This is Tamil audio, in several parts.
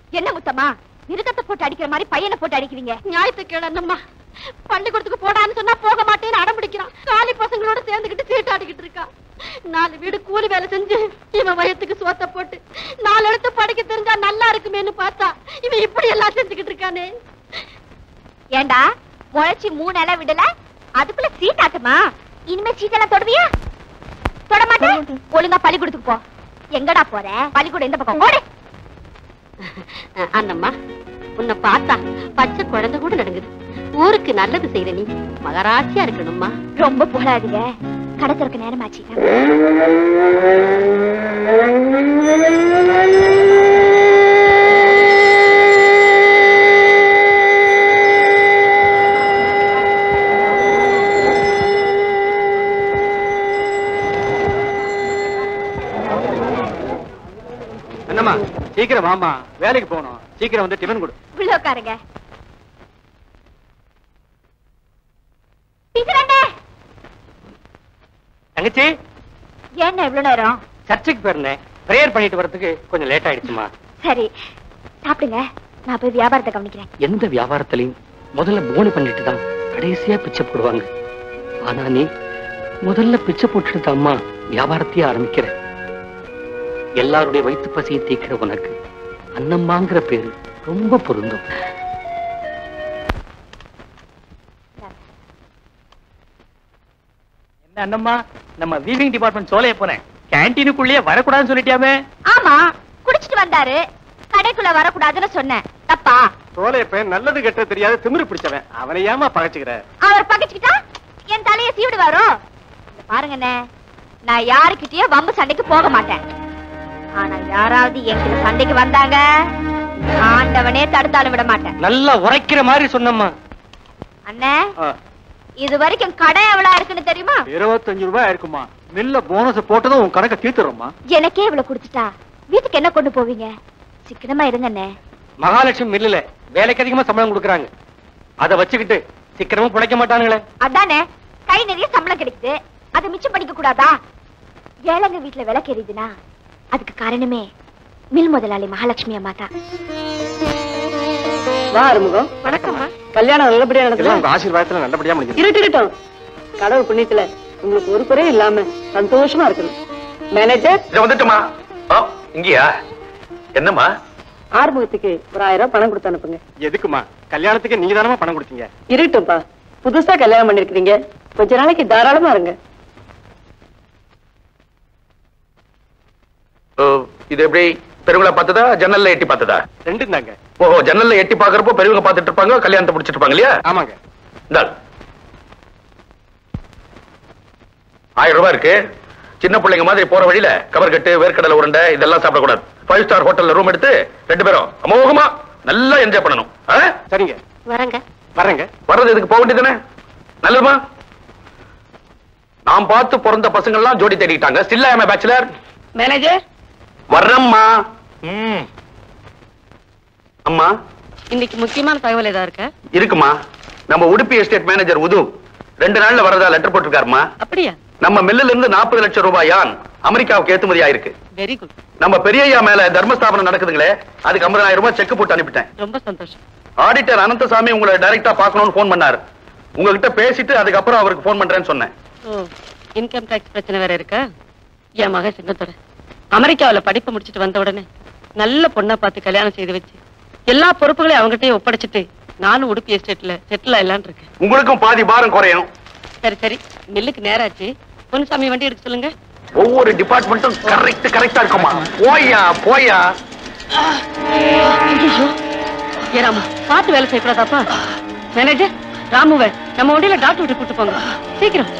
என்ன முத்தம்மா மிருகத்தை போட்டு அடிக்கிற மாதிரி பையனை போட்டு அடிக்கிறீங்க ஞாயிற்றுக்கிழமை என்னம்மா பள்ளிக்கூடத்துக்கு போடான்னு சொன்னா போக மாட்டேன்னு அடம் பிடிக்கிறான் காலி பசங்களோட சேர்ந்துக்கிட்டு சீட்டாடிக்கிட்டு இருக்கான் நாலு வீடு கூலி வேலை செஞ்சு இவன் வயத்துக்கு சோத்த போட்டு நாலு இடத்து படிக்க தெரிஞ்சா நல்லா இருக்குமேன்னு பார்த்தா இவன் இப்படி எல்லாம் செஞ்சுக்கிட்டு இருக்கானே ஏண்டா முளைச்சி மூணு இலை விடல அதுக்குள்ள சீட்டாட்டுமா இனிமே சீட்டெல்லாம் தொடுவியா தொட மாட்டேன் ஒழுங்கா பள்ளிக்கூடத்துக்கு போ எங்கடா போற பள்ளிக்கூடம் இந்த பக்கம் ஓடு அண்ணம்மா உன்னை பார்த்தா பச்சை குழந்தை கூட நடங்குது ஊருக்கு நல்லது செய்யற நீ மகராட்சியா இருக்கணும்மா ரொம்ப புகழாதீங்க கடை திறக்க நேரமாச்சு என்னம்மா சீக்கிரம் வாமா வேலைக்கு போகணும் சீக்கிரம் வந்து டிஃபன் கொடு உள்ள உட்காருங்க டீச்சர் அண்ணே தங்கச்சி ஏன்னா இவ்வளவு நேரம் சர்ச்சுக்கு போயிருந்தேன் ப்ரேயர் பண்ணிட்டு வரதுக்கு கொஞ்சம் லேட் ஆயிடுச்சுமா சரி சாப்பிடுங்க நான் போய் வியாபாரத்தை கவனிக்கிறேன் எந்த வியாபாரத்திலையும் முதல்ல போனி பண்ணிட்டு தான் கடைசியா பிச்சை போடுவாங்க ஆனா நீ முதல்ல பிச்சை போட்டுட்டு தான் அம்மா வியாபாரத்தையே ஆரம்பிக்கிற எல்லாருடைய வயிற்று பசியை தீக்கிற உனக்கு அன்னம்மாங்கிற பேரு ரொம்ப பொருந்தும் என்ன அண்ணம்மா நம்ம வீவிங் டிபார்ட்மெண்ட் சோலைய போனேன் கேன்டீனுக்குள்ளேயே வரக்கூடாதுன்னு சொல்லிட்டியாமே ஆமா குடிச்சிட்டு வந்தாரு கடைக்குள்ள வரக்கூடாதுன்னு சொன்னேன் தப்பா சோலைய பையன் நல்லது கெட்ட தெரியாத திமிரு பிடிச்சவன் அவனை ஏமா பகைச்சுக்கிற அவர் பகைச்சுக்கிட்டா என் தலையை சீவிடுவாரோ இங்க பாருங்கண்ணே நான் யாருக்கிட்டயும் வம்பு சண்டைக்கு போக மாட்டேன் ஆனா யாராவது என்கிட்ட சண்டைக்கு வந்தாங்க ஆண்டவனே தடுத்தாலும் விட மாட்டேன் நல்லா உரைக்கிற மாதிரி சொன்னம்மா அண்ணே இது வரைக்கும் கடை எவ்வளவு இருக்குன்னு தெரியுமா இருபத்தஞ்சு ரூபாய் இருக்குமா மில்ல போனஸ் போட்டதும் உன் கணக்கை தீர்த்துறோம்மா எனக்கே இவ்வளவு கொடுத்துட்டா வீட்டுக்கு என்ன கொண்டு போவீங்க சிக்கனமா இருங்கண்ணே மகாலட்சுமி மில்லுல வேலைக்கு அதிகமா சம்பளம் கொடுக்கறாங்க அத வச்சுக்கிட்டு சீக்கிரமா பிழைக்க மாட்டானுங்களே அதானே கை நிறைய சம்பளம் கிடைக்குது அதை மிச்சம் பண்ணிக்க கூடாதா ஏழைங்க வீட்டுல விளக்கு எரியுதுன்னா அதுக்கு காரணமே மில் முதலாளி மகாலட்சுமி அம்மா தான் வா அறுமுகம் வணக்கம்மா கல்யாணம் நல்லபடியா எல்லாம் உங்க ஆசீர்வாதத்துல நல்லபடியா முடிஞ்சது இருட்டிருட்டும் கடவுள் புண்ணியத்துல உங்களுக்கு ஒரு குறையும் இல்லாம சந்தோஷமா இருக்கணும் மேனேஜர் இத வந்துட்டுமா ஆ, இங்கயா என்னம்மா ஆறுமுகத்துக்கு ஒரு ஆயிரம் ரூபாய் பணம் கொடுத்து அனுப்புங்க எதுக்குமா கல்யாணத்துக்கு நீங்க தானமா பணம் கொடுத்தீங்க இருக்கட்டும்பா புதுசா கல்யாணம் பண்ணிருக்கீங்க கொஞ்ச நாளைக்கு தாராளமா இருங்க ஓ, இது எப்படி பெருவிழா பார்த்ததா ஜன்னல்ல எட்டி பார்த்ததா ரெண்டும் தாங்க ஓஹோ ஜன்னல்ல எட்டி பாக்குறப்போ பெரியவங்க பார்த்துட்டு இருப்பாங்க கல்யாணத்தை முடிச்சிட்டு இருப்பாங்க இல்லையா ஆமாங்க இந்தாள் ஆயிரம் ரூபாய் இருக்கு சின்ன பிள்ளைங்க மாதிரி போற வழியில கவர் கட்டு வேர்க்கடலை உருண்டை இதெல்லாம் சாப்பிடக்கூடாது ஃபைவ் ஸ்டார் ஹோட்டல்ல ரூம் எடுத்து ரெண்டு பேரும் அமோகமா நல்லா என்ஜாய் பண்ணணும் ஆ? சரிங்க வரங்க வரேங்க வர்றது இதுக்கு போக வேண்டியதானே நல்லதுமா நான் பார்த்து பிறந்த பசங்க எல்லாம் ஜோடி தேடிட்டாங்க ஸ்டில் ஐ பேச்சுலர் மேனேஜர் வர்றம்மா ம். அம்மா இன்னைக்கு முக்கியமான தகவல் ஏதா இருக்க இருக்குமா நம்ம உடுப்பி எஸ்டேட் மேனேஜர் உது ரெண்டு நாள்ல வரதா லெட்டர் போட்டிருக்காருமா அப்படியா நம்ம மில்லுல இருந்து நாற்பது லட்சம் ரூபாய் யான் அமெரிக்காவுக்கு ஏற்றுமதி ஆயிருக்கு வெரி குட் நம்ம பெரியய்யா மேல தர்மஸ்தாபனம் நடக்குதுங்களே அதுக்கு 50000 ரூபாய் செக் போட்டு அனுப்பிட்டேன் ரொம்ப சந்தோஷம் ஆடிட்டர் அனந்தசாமி உங்களை டைரக்டா பார்க்கணும்னு ஃபோன் பண்ணாரு உங்ககிட்ட பேசிட்டு அதுக்கப்புறம் அவருக்கு ஃபோன் பண்றேன்னு சொன்னேன் ஓ இன்கம் டாக்ஸ் பிரச்சனை வேற இருக்கா என் மக சிங்கத்துறை அமெரிக்காவுல படிப்பு முடிச்சிட்டு வந்த உடனே நல்ல பொண்ணா பார்த்து கல்யாணம் செய்து வச்சு எல்லா பொறுப்புகளையும் அவங்ககிட்டயே ஒப்படைச்சிட்டு நானும் உடுப்பி எஸ்டேட்ல செட்டில் ஆயிடலான்னு இருக்கேன் உங்களுக்கும் பாதி பாரம் குறையும் சரி சரி மில்லுக்கு நேராச்சு பொன்னுசாமி வண்டி எடுக்க சொல்லுங்க ஒவ்வொரு டிபார்ட்மெண்ட்டும் கரெக்ட் கரெக்டா இருக்குமா போயா போயா ஏ ராமு பார்த்து வேலை செய்யக்கூடாதாப்பா மேனேஜர் ராமுவை நம்ம வண்டியில டாக்டர் விட்டு கூட்டு போங்க சீக்கிரம்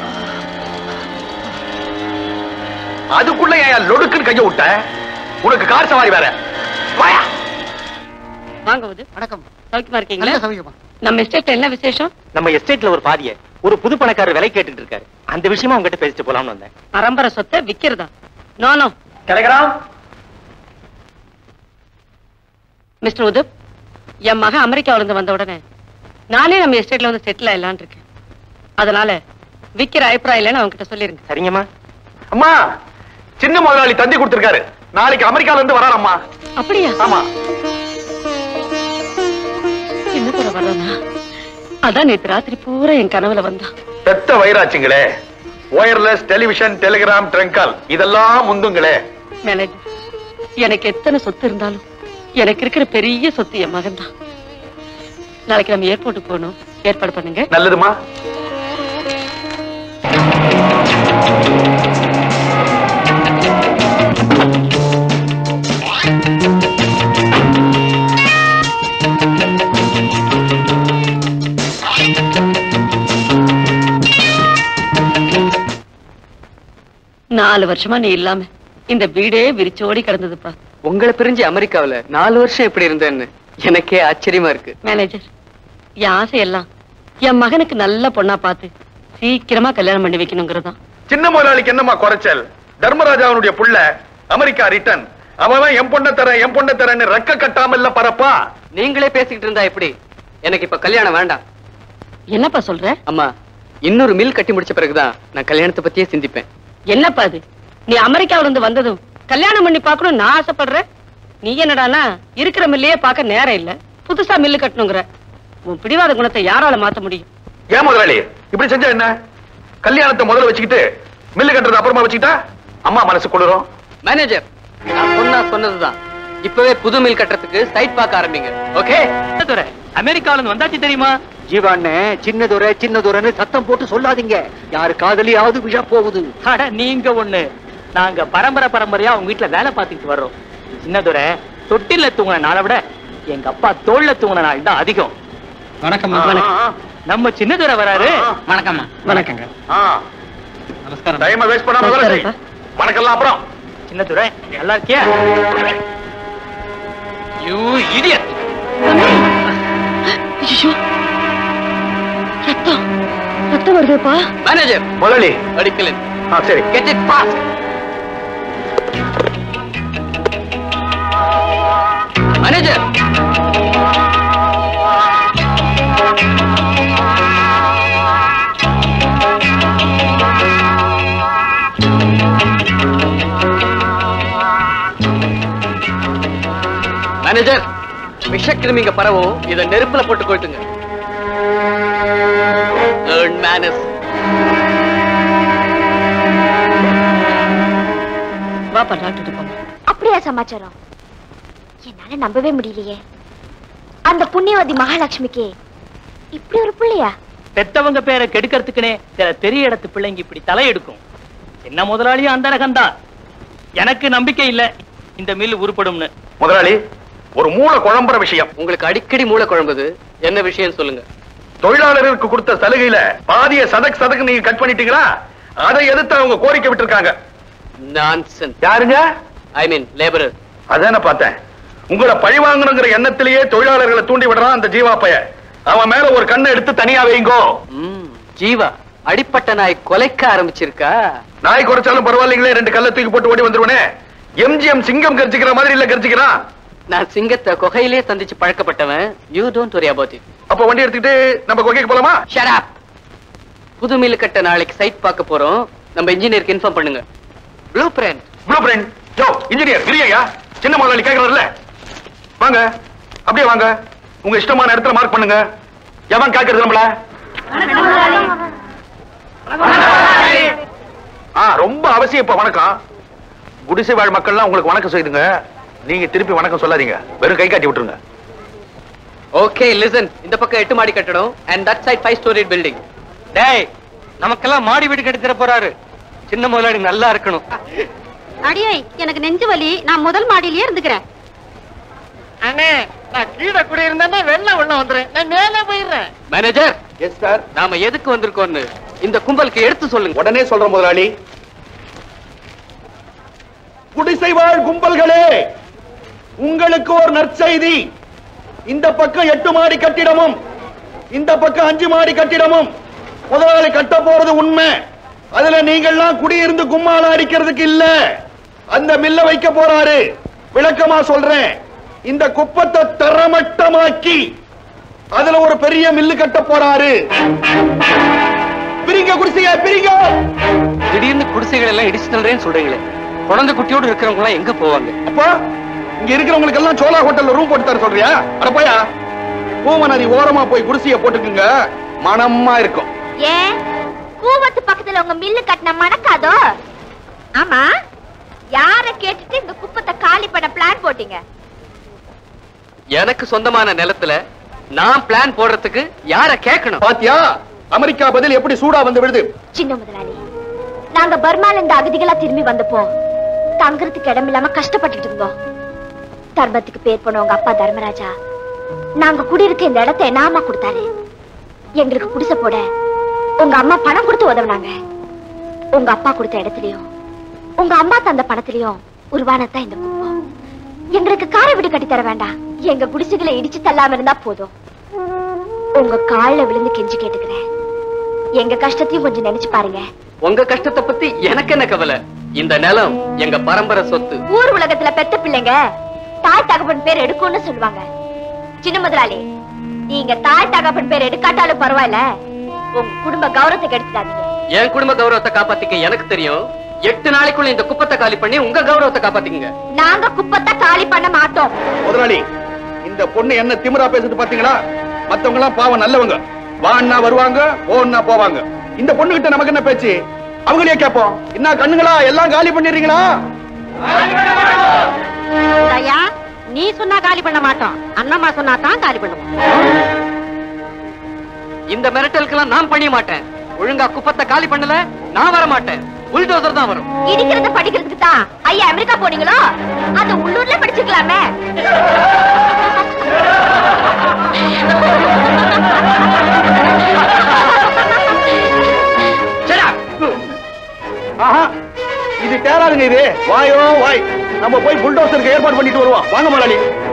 அதுக்குள்ள ஏன் லொடுக்குன்னு கைய விட்ட உனக்கு கார் சவாரி வேற போயா வாங்க வந்து வணக்கம் சௌக்கியமா இருக்கீங்களா நல்ல சௌக்கியமா நம்ம எஸ்டேட்ல என்ன விசேஷம் நம்ம எஸ்டேட்ல ஒரு பாதிய ஒரு புது பணக்காரர் விலை கேட்டுட்டு இருக்காரு அந்த விஷயமா உங்ககிட்ட பேசிட்டு போலாம்னு வந்தேன் பரம்பரை சொத்தை விக்கிறதா நோ நோ கிடைக்கிறான் மிஸ்டர் உதுப் என் மகன் அமெரிக்காவில இருந்து வந்த உடனே நானே நம்ம எஸ்டேட்ல வந்து செட்டில் ஆயிடலான்னு இருக்கேன் அதனால விக்கிற அபிப்பிராயம் இல்லைன்னு அவங்க கிட்ட சொல்லிருங்க சரிங்கம்மா அம்மா சின்ன முதலாளி தந்தி கொடுத்திருக்காரு நாளைக்கு அமெரிக்கால இருந்து வராரம்மா அப்படியா ஆமா சின்ன தர வர்றானா அதான் நேத்து ராத்திரி பூரா என் கனவுல வந்தான் பெத்த வயிறாச்சுங்களே ஒயர்லெஸ் டெலிவிஷன் டெலிகிராம் ட்ரங்கால் இதெல்லாம் முந்துங்களே மேனேஜர் எனக்கு எத்தனை சொத்து இருந்தாலும் எனக்கு இருக்கிற பெரிய சொத்து என் மகன் தான் நாளைக்கு நம்ம ஏர்போர்ட்டுக்கு போகணும் ஏற்பாடு பண்ணுங்க நல்லதுமா நாலு வருஷமா நீ இல்லாம இந்த வீடே விரிச்சோடி கிடந்ததுப்பா உங்களை பிரிஞ்சு அமெரிக்காவுல நாலு வருஷம் எப்படி இருந்தேன்னு எனக்கே ஆச்சரியமா இருக்கு மேனேஜர் என் ஆசையெல்லாம் என் மகனுக்கு நல்ல பொண்ணா பார்த்து சீக்கிரமா கல்யாணம் பண்ணி வைக்கணுங்கிறதான் சின்ன முதலாளிக்கு என்னம்மா குறைச்சல் தர்மராஜாவுடைய புள்ள அமெரிக்கா ரிட்டர்ன் அவன் என் பொண்ண தரேன் என் பொண்ண தரேன்னு ரெக்க கட்டாம இல்ல பரப்பா நீங்களே பேசிக்கிட்டு இருந்தா எப்படி எனக்கு இப்ப கல்யாணம் வேண்டாம் என்னப்பா சொல்ற அம்மா இன்னொரு மில் கட்டி முடிச்ச பிறகுதான் நான் கல்யாணத்தை பத்தியே சிந்திப்பேன் என்னப்பா அது நீ அமெரிக்காவில இருந்து வந்ததும் கல்யாணம் பண்ணி பார்க்கணும் நான் ஆசைப்படுறேன் நீ என்னடானா இருக்கிற மில்லையே பார்க்க நேரம் இல்ல புதுசா மில்லு கட்டணுங்கிற உன் பிடிவாத குணத்தை யாரால மாத்த முடியும் ஏன் முதலாளி இப்படி செஞ்சா என்ன கல்யாணத்தை முதல்ல வச்சுக்கிட்டு மில்லு கட்டுறது அப்புறமா வச்சுக்கிட்டா அம்மா மனசு குளிரும் மேனேஜர் நான் சொன்னா சொன்னதுதான் இப்பவே புது மில் கட்டுறதுக்கு சைட் பார்க்க ஆரம்பிங்க ஓகே அமெரிக்கால இருந்து வந்தாச்சு தெரியுமா ஜீவாண்ணே சின்னதுரை சின்னதுரைன்னு சத்தம் போட்டு சொல்லாதீங்க யாரு காதலியாவது விஷா போகுது அட நீங்க ஒண்ணு நாங்க பரம்பரை பரம்பரையா உங்க வீட்டுல வேலை பார்த்துக்கிட்டு வர்றோம் சின்னதுரை தொட்டில தூங்கின நாளை விட எங்க அப்பா தோல்ல தூங்கின நாள் தான் அதிகம் வணக்கம் நம்ம சின்னதுரை வராரு வணக்கம்மா வணக்கங்க நமஸ்காரம் டைம் வேஸ்ட் பண்ணாம வேலை செய். வணக்கம்லாம் அப்புறம் சின்னதுரை நல்லா இருக்கியா யூ இடியட் ஐயோ ரத்தம் ரத்தம் வருதுப்பா மேனேஜர் முதலாளி அடிக்கல ஆ சரி get it fast manager manager விஷக்கிருமிங்க பரவும் இத நெருப்புல போட்டு கொளுத்துங்க Learn manners. வாப்பா டாக்டர் போங்க அப்படியா சமாச்சாரம் என்னால நம்பவே முடியலையே அந்த புண்ணியவதி மகாலட்சுமிக்கு இப்படி ஒரு பிள்ளையா பெத்தவங்க பேரை கெடுக்கிறதுக்குனே சில பெரிய இடத்து பிள்ளைங்க இப்படி தலையெடுக்கும் என்ன முதலாளியும் அந்த ரகம்தான் எனக்கு நம்பிக்கை இல்ல இந்த மில் உருப்படும்னு முதலாளி ஒரு மூளை குழம்புற விஷயம் உங்களுக்கு அடிக்கடி மூளை குழம்புது என்ன விஷயம் சொல்லுங்க தொழிலாளர்களுக்கு கொடுத்த சலுகையில பாதிய சதக் சதக்கு நீங்க கட் பண்ணிட்டீங்களா அதை எதிர்த்து அவங்க கோரிக்கை விட்டுருக்காங்க நான்சன் யாருங்க ஐ மீன் லேபரர் அதான பார்த்தேன் உங்களை பழி வாங்கணுங்கிற எண்ணத்திலேயே தொழிலாளர்களை தூண்டி விடுறான் அந்த ஜீவா பைய அவன் மேல ஒரு கண்ணை எடுத்து தனியா வைங்கோ ஜீவா அடிப்பட்ட நாய் கொலைக்க ஆரம்பிச்சிருக்கா நாய் குறைச்சாலும் பரவாயில்லைங்களே ரெண்டு கல்ல தூக்கி போட்டு ஓடி வந்துருவனே எம்ஜிஎம் சிங்கம் கர்ஜிக்கிற மாதிரி இல்ல கர்ஜிக்கிறான் நான் சிங்கத்தை குகையிலே சந்திச்சு பழக்கப்பட்டவன் you don't worry about it அப்ப வண்டி எடுத்துக்கிட்டு நம்ம கொகைக்கு போலாமா ஷட் அப் புது மில் கட்ட நாளைக்கு சைட் பார்க்க போறோம் நம்ம இன்ஜினியருக்கு இன்ஃபார்ம் பண்ணுங்க ப்ளூ பிரிண்ட் ப்ளூ பிரிண்ட் யோ இன்ஜினியர் கிரியா சின்ன முதலாளி கேக்குறாருல்ல வாங்க அப்படியே வாங்க உங்க இஷ்டமான இடத்துல மார்க் பண்ணுங்க எவன் கேக்குறது நம்மள ஆ ரொம்ப அவசியம் இப்ப வணக்கம் குடிசை வாழ் மக்கள்லாம் உங்களுக்கு வணக்கம் செய்துங்க நீங்க திருப்பி வணக்கம் சொல்லாதீங்க வெறும் கை காட்டி விட்டுருங்க ஓகே லிசன் இந்த பக்கம் எட்டு மாடி கட்டடம் and that side five storey building டேய் நமக்கெல்லாம் மாடி வீடு கட்டி போறாரு சின்ன முதலாளி நல்லா இருக்கணும் அடியே எனக்கு நெஞ்சு வலி நான் முதல் மாடியிலேயே இருந்துக்கிறேன் அண்ணே நான் கீழே குடி இருந்தா வெள்ள உள்ள வந்துறேன் நான் மேலே போயிடுறேன் மேனேஜர் எஸ் சார் நாம எதுக்கு வந்திருக்கோம்னு இந்த கும்பலுக்கு எடுத்து சொல்லுங்க உடனே சொல்றேன் முதலாளி குடிசை வாழ் கும்பல்களே உங்களுக்கு ஒரு நற்செய்தி இந்த பக்கம் எட்டு மாடி கட்டிடமும் இந்த பக்கம் அஞ்சு மாடி கட்டிடமும் முதலாளி கட்ட போறது உண்மை அதுல நீங்கள்லாம் குடியிருந்து கும்மால அடிக்கிறதுக்கு இல்ல அந்த மில்ல வைக்க போறாரு விளக்கமா சொல்றேன் இந்த குப்பத்தை தரமட்டமாக்கி அதுல ஒரு பெரிய மில்லு கட்ட போறாரு பிரிங்க குடிசைய பிரிங்க திடீர்னு குடிசைகள் எல்லாம் இடிச்சு தள்ளுறேன்னு சொல்றீங்களே குழந்தை குட்டியோடு இருக்கிறவங்க எல்லாம் எங்க போவாங்க அப்பா இங்க இருக்கிறவங்களுக்கு எல்லாம் சோலா ஹோட்டல்ல ரூம் போட்டு தர சொல்றியா அட போயா பூம நதி ஓரமா போய் குடிசைய போட்டுக்குங்க மனமா இருக்கும் ஏன் கூவத்து பக்கத்துல உங்க மில்லு கட்டின மணக்காதோ ஆமா யார கேட்டுட்டு இந்த குப்பத்தை காலி பண்ண பிளான் போட்டீங்க எனக்கு சொந்தமான நிலத்துல நான் பிளான் போடுறதுக்கு யார கேட்கணும் பாத்தியா அமெரிக்கா பதில் எப்படி சூடா வந்து விடுது சின்ன முதலாளி நாங்க பர்மால இருந்து அகதிகளா திரும்பி வந்தப்போ தங்குறதுக்கு இடம் இல்லாம கஷ்டப்பட்டுட்டு இருந்தோம் தர்மத்துக்கு பேர் போன உங்க அப்பா தர்மராஜா நாங்க குடியிருக்க இந்த இடத்தை நாம கொடுத்தாரு எங்களுக்கு குடிசை போட உங்க அம்மா பணம் கொடுத்து உதவுனாங்க உங்க அப்பா கொடுத்த இடத்துலயும் உங்க அம்மா தந்த பணத்திலயும் உருவானதான் இந்த குப்பம் எங்களுக்கு காரை வீடு கட்டி தர வேண்டாம் எங்க குடிசைகளை இடிச்சு தள்ளாம இருந்தா போதும் உங்க கால்ல விழுந்து கெஞ்சி கேட்டுக்கிறேன் எங்க கஷ்டத்தையும் கொஞ்சம் நினைச்சு பாருங்க உங்க கஷ்டத்தை பத்தி எனக்கு என்ன கவலை இந்த நிலம் எங்க பரம்பரை சொத்து ஊர் உலகத்துல பெத்த பிள்ளைங்க தாய் தகப்பன் பேர் எடுக்கும்னு சொல்லுவாங்க சின்ன முதலாளி நீங்க தாய் தகப்பன் பேர் எடுக்காட்டாலும் பரவாயில்ல உங்க குடும்ப கௌரவத்தை கெடுத்துடாதீங்க என் குடும்ப கௌரவத்தை காப்பாத்திக்க எனக்கு தெரியும் எட்டு நாளைக்குள்ள இந்த குப்பத்தை காலி பண்ணி உங்க கௌரவத்தை காப்பாத்திக்கங்க நாங்க குப்பத்தை காலி பண்ண மாட்டோம் முதலாளி இந்த பொண்ணு என்ன திமிரா பேசுது பாத்தீங்களா மத்தவங்க எல்லாம் பாவம் நல்லவங்க வான்னா வருவாங்க போன்னா போவாங்க இந்த பொண்ணு கிட்ட நமக்கு என்ன பேச்சு அவங்களே கேட்போம் என்ன கண்ணுங்களா எல்லாம் காலி பண்ணிடுறீங்களா ஐயா நீ சொன்னா காலி பண்ண மாட்டோம் அண்ணம்மா சொன்னா தான் காலி பண்ணுவோம் இந்த மிரட்டலுக்கெல்லாம் நான் பண்ணிய மாட்டேன் ஒழுங்கா குப்பத்தை காலி பண்ணல நான் வர மாட்டேன் புல்டோசர் தான் வரும் இடிக்கிறத படிக்கிறதுக்கு தான் ஐயா அமெரிக்கா போனீங்களோ அது உள்ளூர்ல படிச்சுக்கலாமே ஆஹா இது தேராதுங்க இது வாயோ வாய் நம்ம போய் புல்டோசருக்கு ஏற்பாடு பண்ணிட்டு வருவோம் வாங்க முதலாளி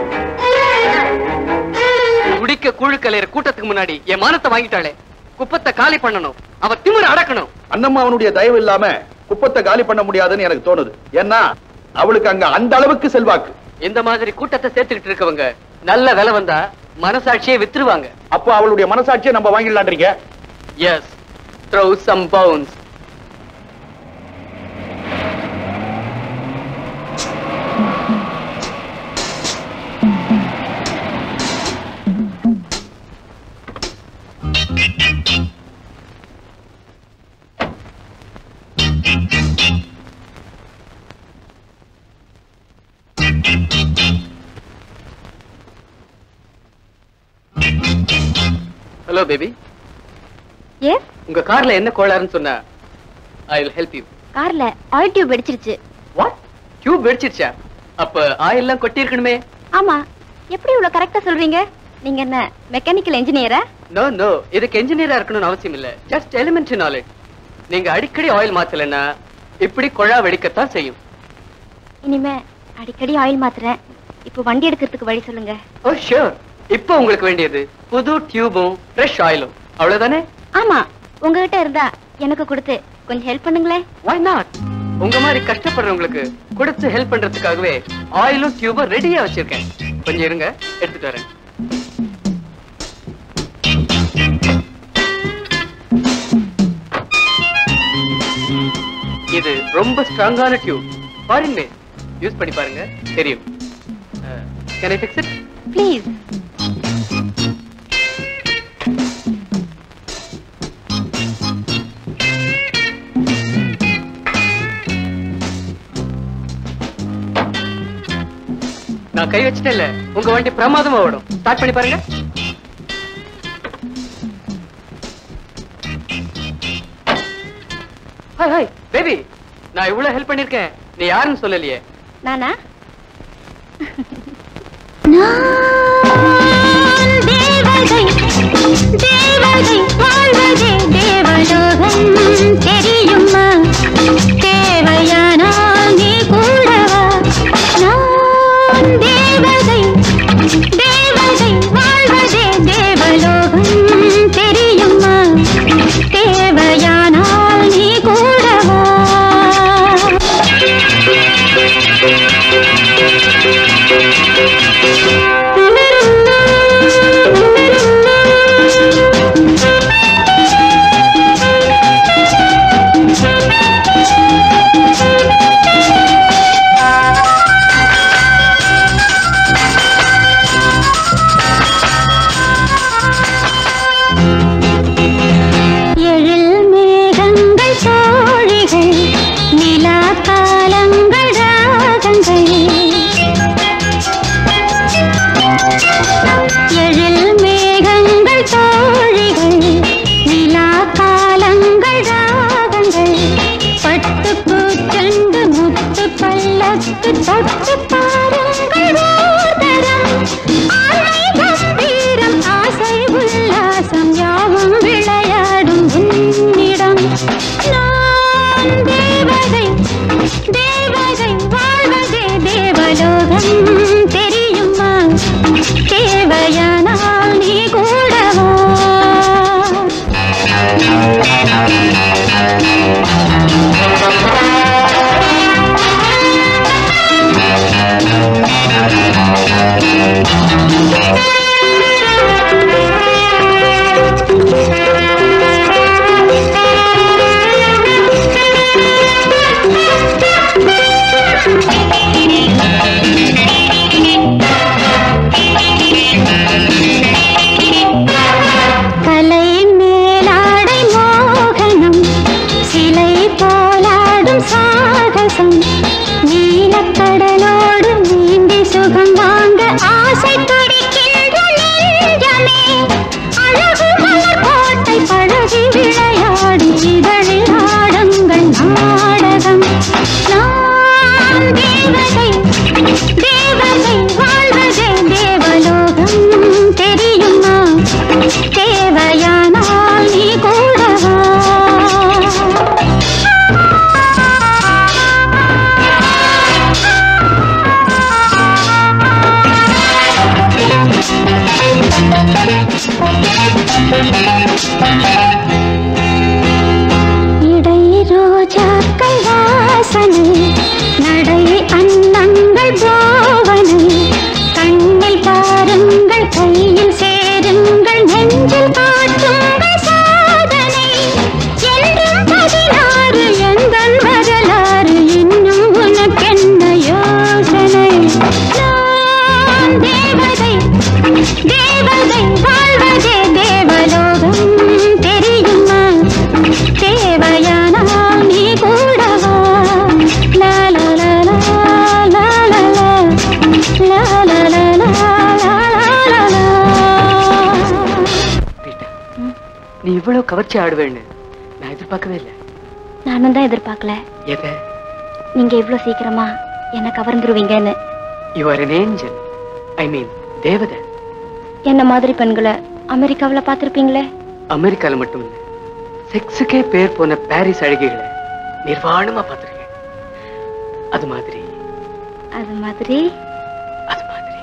குடிக்க கூழு கலையற கூட்டத்துக்கு முன்னாடி என் மானத்தை வாங்கிட்டாளே குப்பத்தை காலி பண்ணணும் அவ திமிர அடக்கணும் அண்ணம்மா அவனுடைய தயவு இல்லாம குப்பத்தை காலி பண்ண முடியாதுன்னு எனக்கு தோணுது ஏன்னா அவளுக்கு அங்க அந்த அளவுக்கு செல்வாக்கு இந்த மாதிரி கூட்டத்தை சேர்த்துக்கிட்டு இருக்கவங்க நல்ல விலை வந்தா மனசாட்சியே வித்துருவாங்க அப்போ அவளுடைய மனசாட்சியை நம்ம வாங்கிடலான்றீங்க yes throw some bounce hello baby yes உங்க கார்ல என்ன கோளாறுன்னு சொன்னா ஐ வில் ஹெல்ப் யூ கார்ல ஆயில் டியூப் வெடிச்சிருச்சு வாட் டியூப் வெடிச்சிருச்சா அப்ப ஆயில் எல்லாம் கொட்டி இருக்கணுமே ஆமா எப்படி இவ்வளவு கரெக்டா சொல்றீங்க நீங்க என்ன மெக்கானிக்கல் இன்ஜினியரா நோ நோ இதுக்கு என்ஜினியரா இருக்கணும்னு அவசியம் இல்ல ஜஸ்ட் எலிமெண்டரி நாலேஜ் நீங்க அடிக்கடி ஆயில் மாத்தலைன்னா இப்படி குழா வெடிக்கத்தான் செய்யும் இனிமே அடிக்கடி ஆயில் மாத்துறேன் இப்போ வண்டி எடுக்கிறதுக்கு வழி சொல்லுங்க ஓ ஷூர் இப்போ உங்களுக்கு வேண்டியது புது டியூபும் ஃப்ரெஷ் ஆயிலும் அவ்வளவுதானே ஆமா உங்ககிட்ட இருந்தா எனக்கு கொடுத்து கொஞ்சம் ஹெல்ப் பண்ணுங்களேன் why not உங்க மாதிரி கஷ்டப்படுறவங்களுக்கு கொடுத்து ஹெல்ப் பண்றதுக்காகவே ஆயிலும் டியூபும் ரெடியா வச்சிருக்கேன் கொஞ்சம் இருங்க எடுத்துட்டு வரேன் இது ரொம்ப ஸ்ட்ராங்கான டியூப் பாருங்க யூஸ் பண்ணி பாருங்க தெரியும் can I fix it please நான் கை வச்சிட்டேன் இல்ல உங்க வண்டி பிரமாதமா ஓடும் ஸ்டார்ட் பண்ணி பாருங்க ஹாய் ஹாய் பேபி நான் இவ்வளவு ஹெல்ப் பண்ணிருக்கேன் நீ யாருன்னு சொல்லலையே நானா தேவதை தேவதை வாழ்வதே தேவலோகம் தெரியுமா தேவையானால் நீ கூடவா நான் தேவதை தேவதை வாழ்வதே தேவலோகம் தெரியுமா தேவையானால் நீ கூடவா கலையின் மேலாடை மோகனம் சிலை போலாடும் சாகசம் நீலக்கடலோடு நீந்தி சுகம் வாங்க ஆசை துடிக்கின்ற நெஞ்சமே அழகு மலர் கோட்டை பழகி விளையாடி இதழில் ஆடுங்கள் நாடகம் நான் தேவதை தேவதை வாழ்வதே தேவலோகம் தெரியுமா தேவையானால் நீ கூடவா இடை ரோஜாக்கள் வாசனை நடை அன்னங்கள் பாவனை கண்ணில் பாருங்கள் கையில் சேருங்கள் நெஞ்சில் காட்டுங்கள் சாதனை என்றும் பதினாறு எங்கள் வரலாறு இன்னும் உனக்கென்ன யோசனை நான் தேவதை தேவதை வாழ்வதே தேவலோகம் தெரியுமா தேவையானால் நீ கூடவா லா லா லா லா லா லா லா லா லா லா லா லா லா ரீட்டா, நீ இவ்வளவு கவர்ச்சி ஆடுவேன்னு நான் எதிர்பார்க்கவே இல்லை நானும் தான் எதிர்பார்க்கல எதை நீங்க இவ்ளோ சீக்கிரமா என்ன கவர்ந்துருவீங்கன்னு you are an angel I mean தேவதை என்ன மாதிரி பெண்களை அமெரிக்காவுல பாத்திருப்பீங்களே அமெரிக்கால மட்டும் இல்ல செக்ஸுக்கே பேர் போன பாரிஸ் அழகிகளை நிர்வாணமா பார்த்திருக்கேன் அது மாதிரி அது மாதிரி அது மாதிரி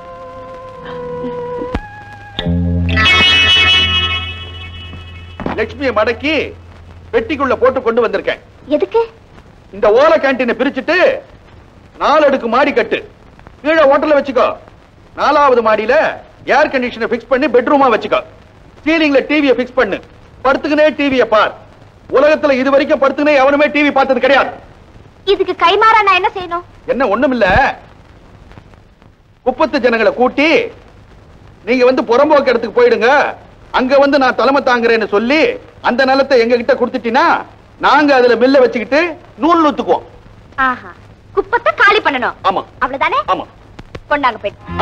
லட்சுமியை மடக்கி பெட்டிக்குள்ள போட்டு கொண்டு வந்திருக்கேன் எதுக்கு இந்த ஓலை கேண்டீனை பிரிச்சுட்டு நாலு அடுக்கு மாடி கட்டு கீழே ஹோட்டல்ல வச்சுக்கோ நாலாவது மாடியில ஏர் கண்டிஷனை பிக்ஸ் பண்ணி பெட்ரூமா வச்சுக்கோ சீலிங்ல டிவியை பிக்ஸ் பண்ணு படுத்துக்கினே டிவியை பார் உலகத்துல இது வரைக்கும் படுத்துக்கினே எவனுமே டிவி பார்த்தது கிடையாது இதுக்கு கைமாறா நான் என்ன செய்யணும் என்ன ஒண்ணுமில்ல குப்பத்து ஜனங்களை கூட்டி நீங்க வந்து புறம்போக்கு இடத்துக்கு போயிடுங்க அங்க வந்து நான் தலைமை தாங்குறேன்னு சொல்லி அந்த நிலத்தை எங்க கிட்ட கொடுத்துட்டீங்கன்னா நாங்க அதுல மில்ல வச்சுக்கிட்டு நூல் நூத்துக்குவோம் ஆஹா குப்பத்தை காலி பண்ணணும் ஆமா அவ்வளவுதானே ஆமா கொண்டாங்க போயிட்டு ஆ!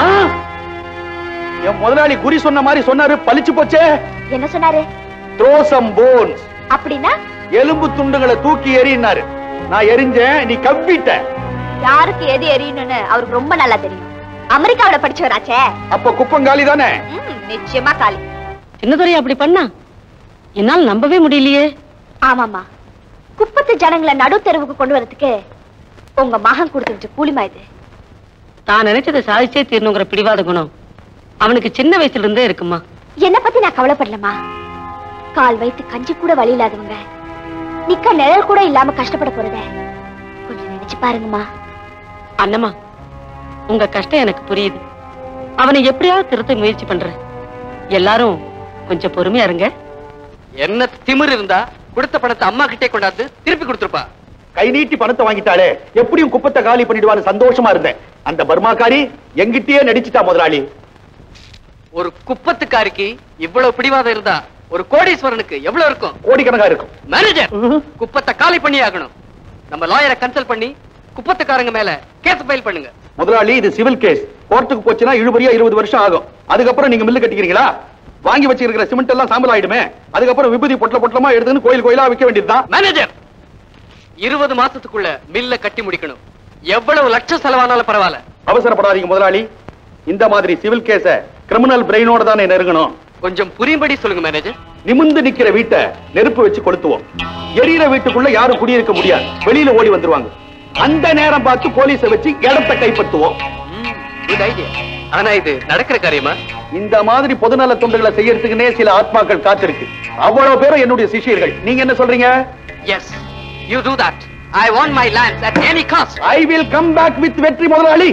என் முதலாளி குறி சொன்ன மாதிரி சொன்னாரு பளிச்சு போச்சே என்ன சொன்னாரு த்ரோ சம் போன்ஸ் அப்படின்னா எலும்பு துண்டுகளை தூக்கி எறினாரு நான் எரிஞ்சேன் நீ கவ்விட்ட யாருக்கு எது எரியணும்னு அவருக்கு ரொம்ப நல்லா தெரியும் அமெரிக்காவுல படிச்சவராச்சே அப்ப குப்பங்காலி தானே ம், நிச்சயமா காலி சின்னதுரை அப்படி பண்ணா என்னால் நம்பவே முடியலையே ஆமாமா குப்பத்து ஜனங்களை நடு தெருவுக்கு கொண்டு வரதுக்கு உங்க மகன் கொடுத்துருச்சு கூலிமா இது தான் நினைச்சதை சாதிச்சே தீரணுங்கிற பிடிவாத குணம் அவனுக்கு சின்ன வயசுல இருந்தே இருக்குமா என்ன பத்தி நான் கவலைப்படலமா கால் வைத்து கஞ்சி கூட வழி இல்லாதவங்க நிக்க நிழல் கூட இல்லாம கஷ்டப்பட போறத கொஞ்சம் நினைச்சு பாருங்கம்மா அண்ணம்மா உங்க கஷ்டம் எனக்கு புரியுது அவனை எப்படியாவது திருத்த முயற்சி பண்றேன் எல்லாரும் கொஞ்சம் பொறுமையா இருங்க என்ன திமிர் இருந்தா கொடுத்த பணத்தை அம்மா கிட்டே கொண்டாந்து திருப்பி கொடுத்துருப்பா கை நீட்டி பணத்தை வாங்கிட்டாளே எப்படியும் குப்பத்தை காலி பண்ணிடுவான்னு சந்தோஷமா இருந்தேன் அந்த பர்மாக்காரி எங்கிட்டயே நடிச்சிட்டா முதலாளி ஒரு குப்பத்துக்காரிக்கு இவ்வளவு பிடிவாதம் இருந்தா ஒரு கோடீஸ்வரனுக்கு எவ்வளவு இருக்கும் கோடிக்கணக்கா இருக்கும் மேனேஜர் குப்பத்தை காலி பண்ணி ஆகணும் நம்ம லாயரை கன்சல்ட் பண்ணி குப்பத்துக்காரங்க மேல கேஸ் ஃபைல் பண்ணுங்க முதலாளி இது சிவில் கேஸ் கோர்ட்டுக்கு போச்சுன்னா இழுபறியா இருபது வருஷம் ஆகும் அதுக்கப்புறம் நீங்க மில்லு கட்டிக்கிறீங்களா வாங்கி வச்சிருக்கிற சிமெண்ட் எல்லாம் சாம்பல் ஆயிடுமே அதுக்கப்புறம் விபூதி பொட்டல பொட்டலமா எடுத்துன்னு கோயில் கோயிலா விற்க வேண்டியதுதான் மேனேஜர் இருபது மாசத்துக்குள்ள மில்ல கட்டி முடிக்கணும் எவ்வளவு லட்சம் செலவானாலும் பரவாயில்ல அவசரப்படாதீங்க முதலாளி இந்த மாதிரி சிவில் கேஸ கிரிமினல் பிரெயினோட தானே நெருங்கணும் கொஞ்சம் புரியும்படி சொல்லுங்க மேனேஜர் நிமிந்து நிக்கிற வீட்டை நெருப்பு வச்சு கொளுத்துவோம் எரியிற வீட்டுக்குள்ள யாரும் குடியிருக்க முடியாது வெளியில ஓடி வந்துருவாங்க அந்த நேரம் பார்த்து போலீஸை வச்சு இடத்தை கைப்பற்றுவோம் குட் ஐடியா ஆனா இது நடக்கிற காரியமா இந்த மாதிரி பொதுநல தொண்டுகளை செய்யறதுக்குன்னே சில ஆத்மாக்கள் காத்திருக்கு அவ்வளவு பேரும் என்னுடைய சிஷியர்கள் நீங்க என்ன சொல்றீங்க yes you too that I want my land at any cost I will come back with வெற்றி முதலாளி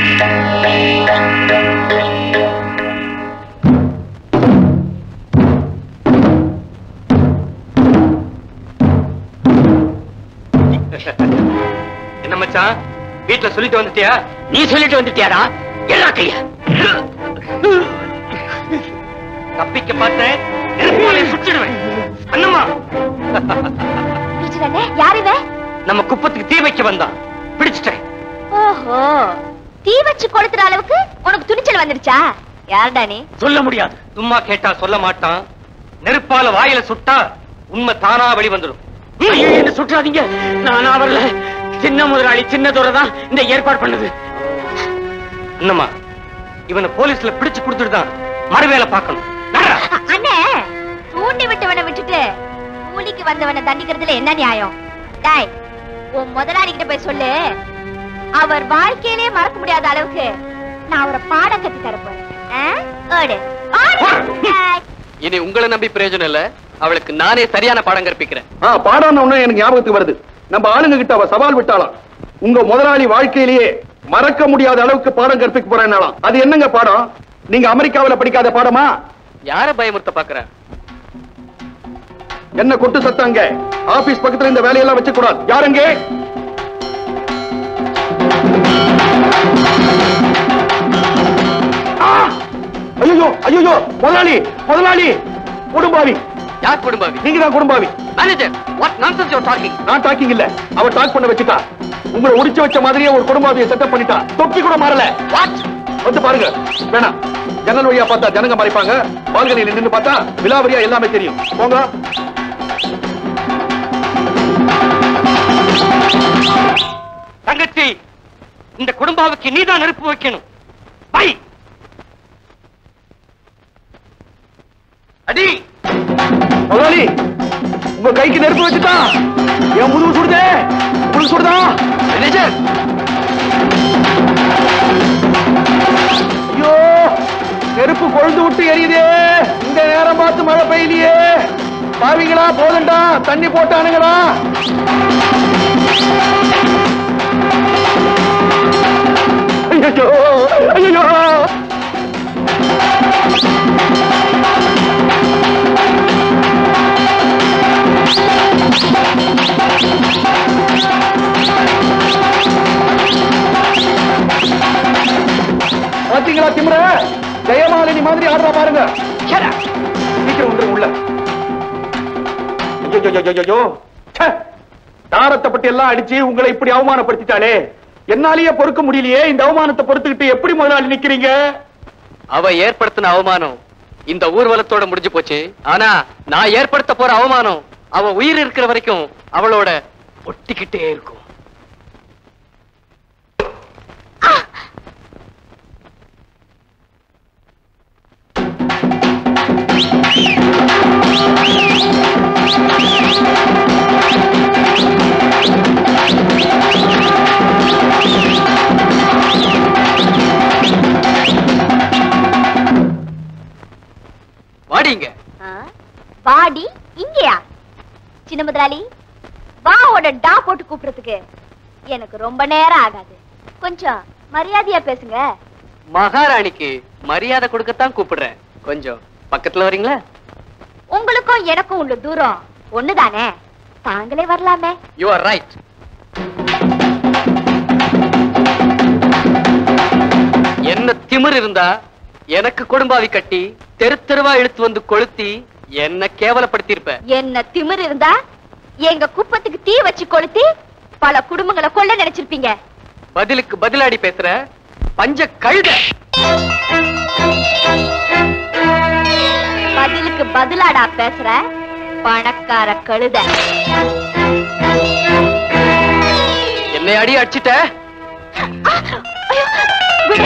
என்ன மச்சான் வீட்ல சொல்லிட்டு வந்துட்டியா நீ சொல்லிட்டு வந்துட்டியாடா எல்லா கைய தப்பிக்க பார்த்தேன் நெருப்பாலே சுற்றிடுவேன் அண்ணம்மா பிடிச்சிடனே யார் இவன் நம்ம குப்பத்துக்கு தீ வைக்க வந்தான் பிடிச்சிட்டேன் ஓஹோ தீ வச்சு கொளுத்துற அளவுக்கு உனக்கு துணிச்சல் வந்துருச்சா யாருடா நீ சொல்ல முடியாது சும்மா கேட்டா சொல்ல மாட்டான் நெருப்பால வாயில சுட்டா உண்மை தானா வெளி வந்துடும் என்ன சுற்றாதீங்க நானா வரல சின்ன முதலாளி சின்ன தான் இந்த ஏற்பாடு பண்ணுது என்னம்மா இவனை போலீஸ்ல பிடிச்சு கொடுத்துட்டு தான் மறுவேலை பார்க்கணும் நடடா. அண்ணே தூண்டி விட்டவனை விட்டுட்டு கூலிக்கு வந்தவனை தண்டிக்கிறதுல என்ன நியாயம் டாய் உன் முதலாளி கிட்ட போய் சொல்லு அவர் வாழ்க்கையிலே மறக்க முடியாத அளவுக்கு நான் அவரை பாடம் கத்து தர போறேன் ஆ? ஓடு ஓடு. டாய். இனி உங்களை நம்பி பிரயோஜனம் இல்ல அவளுக்கு நானே சரியான பாடம் கற்பிக்கிறேன் ஆ பாடான ஒண்ணு எனக்கு ஞாபகத்துக்கு வருது நம்ம ஆளுங்க கிட்ட அவ சவால் விட்டாளாம் உங்க முதலாளி வாழ்க்கையிலேயே மறக்க முடியாத அளவுக்கு பாடம் கற்பிக்க போறேன்னாலாம் அது என்னங்க பாடம் நீங்க அமெரிக்காவுல படிக்காத பாடமா யார பயமுறுத்த பாக்குற என்ன கொட்டு சத்தாங்க ஆபீஸ் பக்கத்துல இந்த வேலையெல்லாம் வச்சு கூடாது யாருங்க ஐயோ ஐயோ முதலாளி முதலாளி குடும்பாவி யார் குடும்பாவி நீங்க தான் குடும்பாவி manager what nonsense you talking நான் டாக்கிங் இல்ல அவ டாக் பண்ண வச்சுட்டா உங்களை உடிச்சு வச்ச மாதிரியே ஒரு குடும்பாவியை செட்டப் பண்ணிட்டா தொப்பி கூட மாறல வாட் வந்து பாருங்க வேணாம் ஜன்னல் வழியா பார்த்தா ஜனங்க மறைப்பாங்க பால்கனியில் நின்னு பார்த்தா விலாவரியா எல்லாமே தெரியும் போங்க தங்கச்சி இந்த குடும்பாவுக்கு நீதான் நெருப்பு வைக்கணும் பை அடி முதலாளி உங்க கைக்கு நெருப்பு வச்சுட்டா என் முதுகு சுடுதே உங்களுக்கு சுடுதா மேனேஜர் ஐயோ நெருப்பு கொழுந்து விட்டு எரியுதே இந்த நேரம் பார்த்து மழை பெய்யலையே பாவிங்களா போதண்டா தண்ணி போட்டானுங்களா ஐயோ ஐயோ பாத்தீங்களா திமிர ஜெயமாலினி மாதிரி ஆடுறா பாருங்க ச்சே, சீக்கிரம் வந்துருங்க உள்ள ஐயோ தாரத்தை பத்தி எல்லாம் அடிச்சு உங்களை இப்படி அவமானப்படுத்திட்டாளே என்னாலேயே பொறுக்க முடியலையே இந்த அவமானத்தை பொறுத்துக்கிட்டு எப்படி முதலாளி நிக்கிறீங்க அவ ஏற்படுத்தின அவமானம் இந்த ஊர்வலத்தோட முடிஞ்சு போச்சு ஆனா நான் ஏற்படுத்த போற அவமானம் அவ உயிர் இருக்கிற வரைக்கும் அவளோட ஒட்டிக்கிட்டே இருக்கும் வாடிங்க ஆ? வாடி இங்கயா சின்ன முதலாளி வாவோட டா போட்டு கூப்பிடுறதுக்கு எனக்கு ரொம்ப நேரம் ஆகாது கொஞ்சம் மரியாதையா பேசுங்க மகாராணிக்கு மரியாதை கொடுக்கத்தான் கூப்பிடுறேன் கொஞ்சம் பக்கத்துல வரீங்களா உங்களுக்கும் எனக்கும் உள்ள தூரம் ஒண்ணுதானே தாங்களே வரலாமே யூ ஆர் ரைட் என்ன திமிர் இருந்தா எனக்கு குடும்பாவி கட்டி தெரு தெருவா இழுத்து வந்து கொளுத்தி என்ன கேவலப்படுத்தியிருப்ப என்ன திமிர் இருந்தா எங்க குப்பத்துக்கு தீ வச்சு கொளுத்தி பல குடும்பங்களை கொல்ல நினைச்சிருப்பீங்க பதிலுக்கு பதிலாடி பேசுற பஞ்ச கழுத பதிலுக்கு பதிலாடா பேசுற பணக்கார கழுத என்னை அடி அடிச்சிட்ட விடு.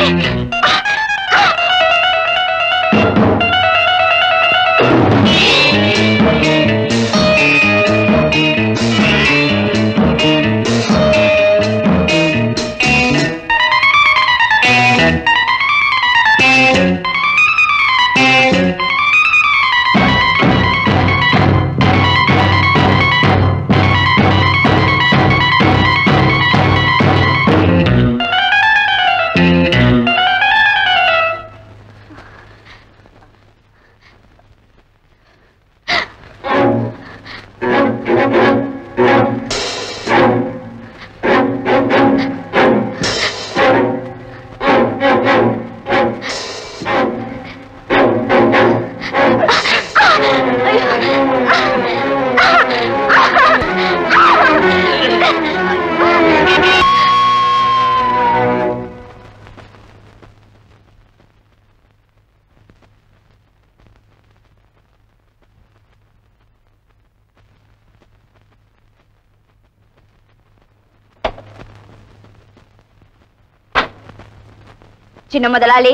சின்ன முதலாளி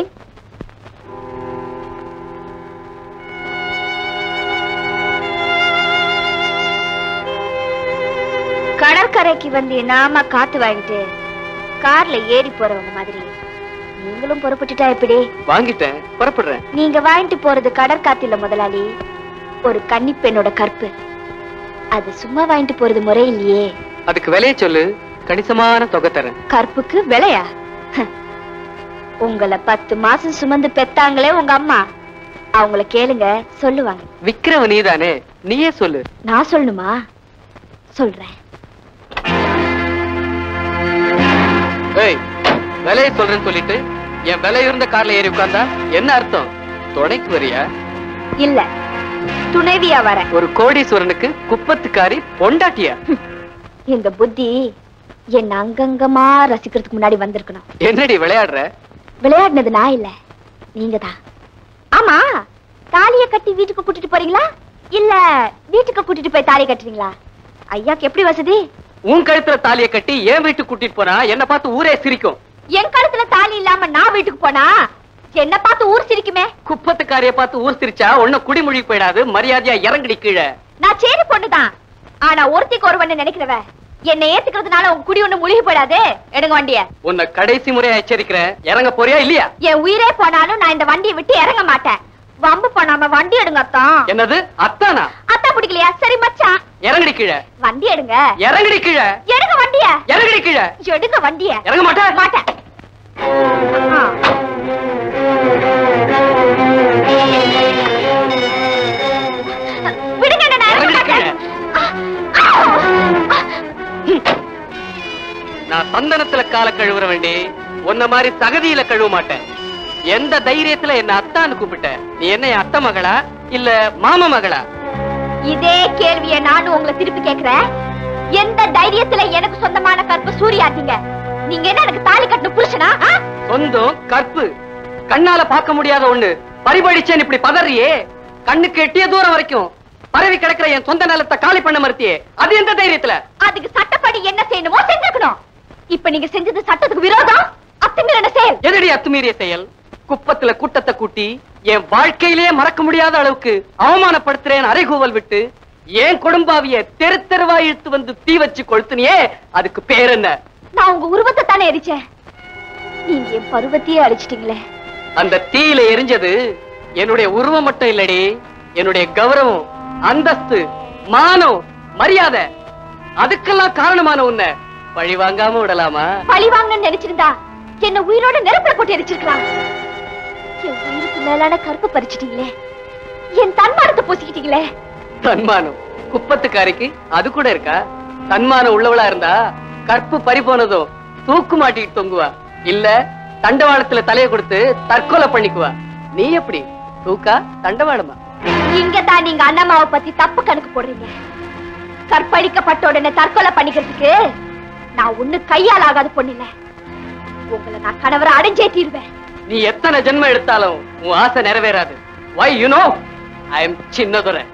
கடற்கரைக்கு வந்து நாம காத்து வாங்கிட்டு கார்ல ஏறி போறவங்க மாதிரி நீங்களும் புறப்பட்டுட்டா எப்படி வாங்கிட்டேன் புறப்படுறேன் நீங்க வாங்கிட்டு போறது கடற்காத்துல முதலாளி ஒரு கன்னி பெண்ணோட கற்பு அது சும்மா வாங்கிட்டு போறது முறை இல்லையே அதுக்கு விலையை சொல்லு கணிசமான தொகை தரேன் கற்புக்கு விலையா ஹ. உங்களை பத்து மாசம் சுமந்து பெத்தாங்களே உங்க அம்மா அவங்கள கேளுங்க சொல்லுவாங்க விக்கிறவ நீதானே நீயே சொல்லு நான் சொல்லணுமா சொல்றேன் ஏய் விலையை சொல்றேன்னு சொல்லிட்டு என் விலை இருந்த கார்ல ஏறி உட்கார்ந்தா என்ன அர்த்தம் துணைக்கு வரியா இல்ல துணைவியா வரேன் ஒரு கோடீஸ்வரனுக்கு குப்பத்துக்காரி பொண்டாட்டியா இந்த புத்தி என்ன அங்கங்கமா ரசிக்கிறதுக்கு முன்னாடி வந்திருக்கணும் என்னடி விளையாடுற விளையாடினது நான் இல்ல நீங்க தான் ஆமா தாலிய கட்டி வீட்டுக்கு கூட்டிட்டு போறீங்களா இல்ல வீட்டுக்கு கூட்டிட்டு போய் தாலி கட்டுறீங்களா ஐயாக்கு எப்படி வசதி உன் கழுத்துல தாலியை கட்டி என் வீட்டுக்கு கூட்டிட்டு போனா என்ன பார்த்து ஊரே சிரிக்கும் என் கழுத்துல தாலி இல்லாம நான் வீட்டுக்கு போனா என்ன பார்த்து ஊர் சிரிக்குமே குப்பத்துக்காரிய பார்த்து ஊர் சிரிச்சா ஒன்னும் குடிமொழி போயிடாது மரியாதையா இறங்கடி கீழே நான் சேரி பொண்ணுதான் ஆனா ஒருத்திக்கு ஒருவன் நினைக்கிறவ என்னை ஏத்துக்கிறதுனால உங்க குடி ஒண்ணு முழுகி போயிடாது எடுங்க வண்டிய உன்னை கடைசி முறையா எச்சரிக்கிறேன் இறங்க போறியா இல்லையா என் உயிரே போனாலும் நான் இந்த வண்டியை விட்டு இறங்க மாட்டேன் வம்பு பண்ணாம வண்டி எடுங்க அத்தான் என்னது அத்தானா அத்தா பிடிக்கலையா சரி மச்சான் இறங்கடி கீழே வண்டி எடுங்க இறங்கடி கீழே எடுங்க வண்டிய இறங்கடி கீழே எடுங்க வண்டிய இறங்க மாட்டேன் மாட்டேன் ஆ. விடுங்க என்ன நான் இறங்க இறங்கடி மாட்டேன். கீழே ஆ. நான் சந்தனத்துல கால கழுவுற வேண்டி உன்ன மாதிரி சகதியில கழுவ மாட்டேன் எந்த தைரியத்துல என்ன அத்தான்னு கூப்பிட்ட நீ என்ன என் அத்தை மகளா இல்ல மாமா மகளா இதே கேள்விய நானும் உங்களை திருப்பி கேக்குறேன் எந்த தைரியத்துல எனக்கு சொந்தமான கற்பு சூரியாத்தீங்க நீங்க என்ன எனக்கு தாலி கட்டின புருஷனா ஆ? சொந்தம் கற்பு கண்ணால பார்க்க முடியாத ஒண்ணு பரிபடிச்சேன் இப்படி பதறியே கண்ணுக்கு எட்டிய தூரம் வரைக்கும் பரவி கிடக்குற என் சொந்த நிலத்தை காலி பண்ண மறுத்தியே அது எந்த தைரியத்துல அதுக்கு சட்டப்படி என்ன செய்யணுமோ செஞ்சுக்கணும் இப்ப நீங்க செஞ்சது சட்டத்துக்கு விரோதம் அத்துமீறின செயல் எதடி அத்துமீறிய செயல் குப்பத்துல கூட்டத்தை கூட்டி என் வாழ்க்கையிலேயே மறக்க முடியாத அளவுக்கு அவமானப்படுத்துறேன் அறைகூவல் விட்டு ஏன் கொடும்பாவிய தெரு தெருவா இழுத்து வந்து தீ வச்சு கொளுத்துனியே அதுக்கு பேர் என்ன நான் உங்க உருவத்தை தானே எரிச்சேன் நீங்க என் பருவத்தையே அழிச்சிட்டீங்களே அந்த தீயில எரிஞ்சது என்னுடைய உருவம் மட்டும் இல்லடி என்னுடைய கௌரவம் அந்தஸ்து மானம் மரியாதை அதுக்கெல்லாம் காரணமான உன்னை பழி வாங்காம விடலாமா பழி வாங்கணும்னு நினைச்சிருந்தா என்ன உயிரோட நெருப்புல போட்டு எரிச்சிருக்கலாம் என் உயிருக்கு மேலான கருப்பு பறிச்சிட்டீங்களே என் தன்மானத்தை பூசிக்கிட்டீங்களே தன்மானம் குப்பத்துக்காரிக்கு அது கூட இருக்கா தன்மானம் உள்ளவளா இருந்தா கற்பு பறி போனதும் தூக்கு மாட்டிட்டு தொங்குவா இல்ல தண்டவாளத்துல தலைய கொடுத்து தற்கொலை பண்ணிக்குவா நீ எப்படி தூக்கா தண்டவாளமா இங்க தான் நீங்க அண்ணம்மாவை பத்தி தப்பு கணக்கு போடுறீங்க கற்பழிக்கப்பட்ட உடனே தற்கொலை பண்ணிக்கிறதுக்கு நான் ஒண்ணு கையால் ஆகாத பொண்ணுல உங்களை நான் கணவரை அடைஞ்சே தீருவேன் நீ எத்தனை ஜென்மம் எடுத்தாலும் உன் ஆசை நிறைவேறாது why you know I am Chinnadurai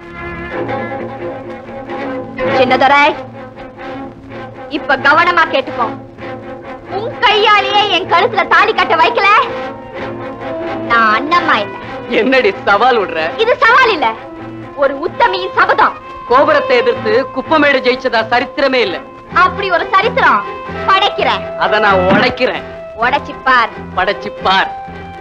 Chinnadurai இப்ப கவனமா கேட்டுக்கோ உன் கையாலேயே என் கழுத்துல தாலி கட்ட வைக்கல நான் அண்ணம்மா இல்ல என்னடி சவால் விடுற இது சவால் இல்ல ஒரு உத்தமியின் சபதம் கோபுரத்தை எதிர்த்து குப்பமேடு ஜெயிச்சதா சரித்திரமே இல்ல அப்படி ஒரு சரித்திரம் படைக்கிறேன் அத நான் உடைக்கிறேன் உடைச்சு பார் படைச்சு பார்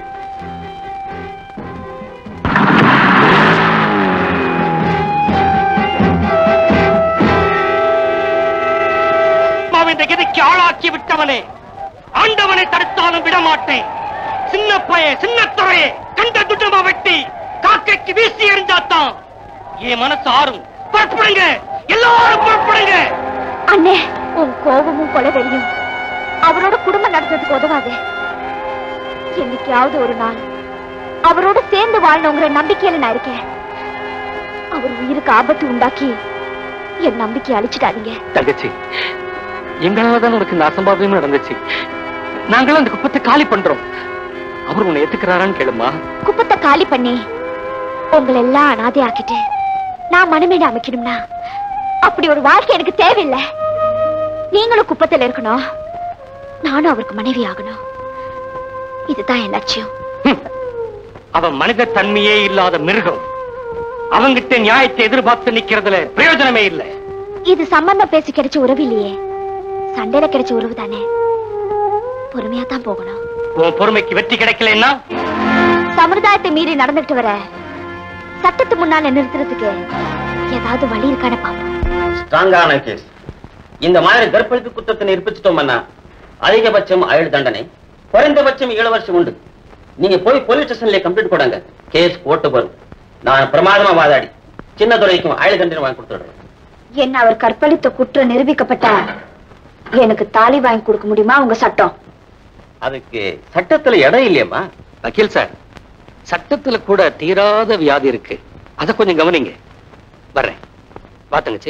இந்த கதிக்கு ஆளாக்கி விட்டவனே ஆண்டவனை தடுத்தாலும் விட மாட்டேன் சின்ன பய சின்ன துறையே கண்ட துட்டமா வெட்டி காக்கைக்கு வீசி எறிஞ்சாத்தான் என் மனசு ஆறும் புறப்படுங்க எல்லாரும் புறப்படுங்க அண்ணே உன் கோபமும் கொலவெறியும் அவரோட குடும்பம் நடத்துறதுக்கு உதவாது என்னைக்காவது ஒரு நாள் அவரோட சேர்ந்து வாழணுங்கிற நம்பிக்கையில நான் இருக்கேன் அவர் உயிருக்கு ஆபத்து உண்டாக்கி என் நம்பிக்கை அழிச்சிடாதீங்க தங்கச்சி எங்களாலதான் உனக்கு இந்த அசம்பாவியம் நடந்துச்சு நாங்களும் அந்த குப்பத்தை காலி பண்றோம் அவர் உன்னை ஏத்துக்கிறாரான்னு கேளுமா குப்பத்தை காலி பண்ணி உங்களை எல்லாம் அனாதை ஆக்கிட்டு நான் மனமேடு அமைக்கணும்னா அப்படி ஒரு வாழ்க்கை எனக்கு தேவையில்லை நீங்களும் குப்பத்துல இருக்கணும் நானும் அவருக்கு மனைவி ஆகணும் இதுதான் என் லட்சியம் ஹம். அவன் மனித தன்மையே இல்லாத மிருகம் அவங்கிட்ட நியாயத்தை எதிர்பார்த்து நிக்கிறதுல பிரயோஜனமே இல்ல இது சம்பந்தம் பேசி கிடைச்ச உறவு இல்லையே சண்டையில கிடைச்ச உறவு தானே பொறுமையா தான் போகணும் உன் பொறுமைக்கு வெற்றி கிடைக்கலன்னா சமுதாயத்தை மீறி நடந்துட்டு வர சட்டத்து முன்னால நிறுத்துறதுக்கு ஏதாவது வழி இருக்கான பாப்போம் ஸ்ட்ராங்கான கேஸ் இந்த மாதிரி கற்பழிப்பு குற்றத்தை நிரூபிச்சிட்டோம்னா அதிகபட்சம் ஆயுள் தண்டனை குறைந்தபட்சம் ஏழு வருஷம் உண்டு நீங்க போய் போலீஸ் ஸ்டேஷன்ல கம்ப்ளைண்ட் போடுங்க கேஸ் போட்டு வரும் நான் பிரமாதமா வாதாடி சின்ன துறைக்கும் ஆயுள் தண்டனை வாங்கி கொடுத்துடுறேன் என்ன அவர் கற்பழித்த குற்றம் நிரூபிக்கப்பட்டா எனக்கு தாலி வாங்கி கொடுக்க முடியுமா உங்க சட்டம் அதுக்கு சட்டத்துல இடம் இல்லையம்மா வக்கீல் சார் சட்டத்துல கூட தீராத வியாதி இருக்கு அத கொஞ்சம் கவனிங்க வர்றேன் வா தங்கச்சி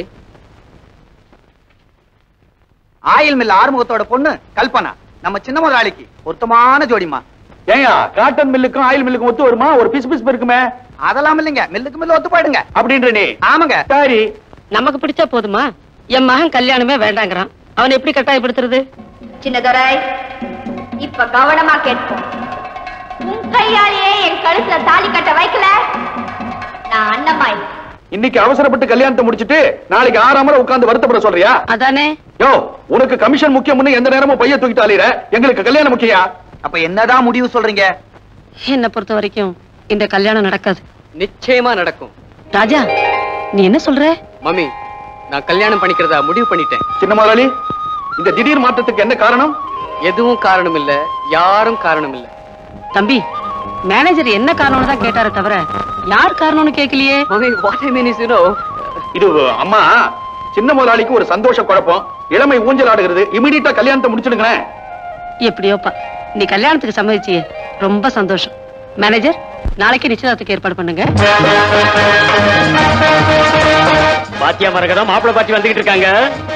ஆயில் மில் ஆறுமுகத்தோட பொண்ணு கல்பனா நம்ம சின்ன முதலாளிக்கு பொருத்தமான ஜோடிமா ஏயா காட்டன் மில்லுக்கும் ஆயில் மில்லுக்கும் ஒத்து வருமா ஒரு பிசு பிசு இருக்குமே அதெல்லாம் இல்லைங்க மில்லுக்கு மில்லு ஒத்து போயிடுங்க அப்படின்ற நீ ஆமாங்க சரி நமக்கு பிடிச்சா போதுமா என் மகன் கல்யாணமே வேண்டாங்கிறான் அவனை எப்படி கட்டாயப்படுத்துறது சின்னதுரை இப்ப கவனமா கேட்போம் உன் கையாலேயே என் கழுத்துல தாலி கட்ட வைக்கல நான் அண்ணமாய் இன்னைக்கு அவசரப்பட்டு கல்யாணத்தை முடிச்சிட்டு நாளைக்கு ஆறாமல உட்கார்ந்து வருத்தப்பட சொல்றியா அதானே யோ உனக்கு கமிஷன் முக்கியம்னு எந்த நேரமும் பைய தூக்கிட்டு அலையிற எங்களுக்கு கல்யாணம் முக்கியா அப்ப என்னதான் முடிவு சொல்றீங்க என்னை பொறுத்த வரைக்கும் இந்த கல்யாணம் நடக்காது நிச்சயமா நடக்கும் ராஜா நீ என்ன சொல்ற மம்மி நான் கல்யாணம் பண்ணிக்கிறதா முடிவு பண்ணிட்டேன் சின்ன முதலாளி இந்த திடீர் மாற்றத்துக்கு என்ன காரணம் எதுவும் காரணம் இல்ல யாரும் காரணம் இல்ல தம்பி மேனேஜர் என்ன காரணம்னு தான் கேட்டாரே தவிர யார் காரணம்னு கேட்கலையே mummy what I mean is you know இது அம்மா சின்ன முதலாளிக்கு ஒரு சந்தோஷ குழப்பம் இளமை ஊஞ்சல் ஆடுகிறது இமிடியட்டா கல்யாணத்தை முடிச்சிடுங்களேன் எப்படியோப்பா நீ கல்யாணத்துக்கு சம்மதிச்சியே ரொம்ப சந்தோஷம் மேனேஜர் நாளைக்கு நிச்சயதார்த்தத்துக்கு ஏற்பாடு பண்ணுங்க பாத்தியா மரகதம் மாப்பிள பாத்தி வந்துகிட்டு இருக்காங்க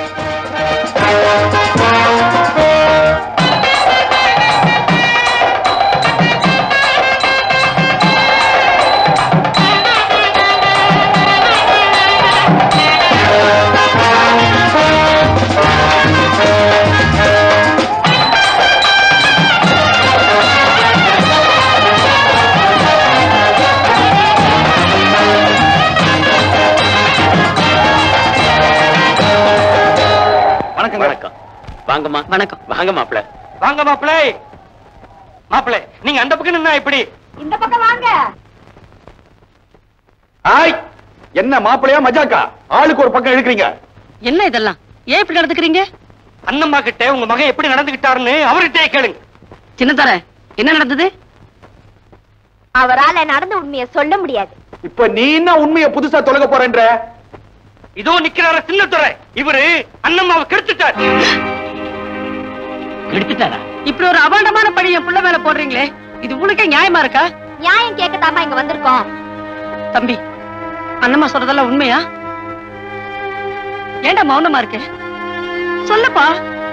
வணக்கம் வணக்கம் வாங்கம்மா வணக்கம் வாங்க மாப்பிள வாங்க மாப்பிளை மாப்பிளை நீங்க அந்த பக்கம் நின்னா இப்படி இந்த பக்கம் வாங்க ஆய் என்ன மாப்பிளையா மஜாக்கா ஆளுக்கு ஒரு பக்கம் இழுக்கிறீங்க என்ன இதெல்லாம் ஏன் இப்படி நடந்துக்கிறீங்க அண்ணம்மா கிட்ட உங்க மகன் எப்படி நடந்துகிட்டாருன்னு அவர்கிட்டயே கேளுங்க சின்னத்தர என்ன நடந்தது அவரால நடந்த உண்மையை சொல்ல முடியாது இப்ப நீ என்ன உண்மையை புதுசா தொலைக்க போறேன்ற இதோ நிக்கிறார சின்னத்துறை இவரு அண்ணம்மாவை கெடுத்துட்டார் எடுத்துட்டாரா இப்படி ஒரு அபாண்டமான பழி என் புள்ள மேல போடுறீங்களே இது உனக்கே நியாயமா இருக்கா நியாயம் கேட்கத்தாமா இங்க வந்திருக்கோம் தம்பி அண்ணம்மா சொல்றதெல்லாம் உண்மையா ஏன்டா மௌனமா இருக்க சொல்லுப்பா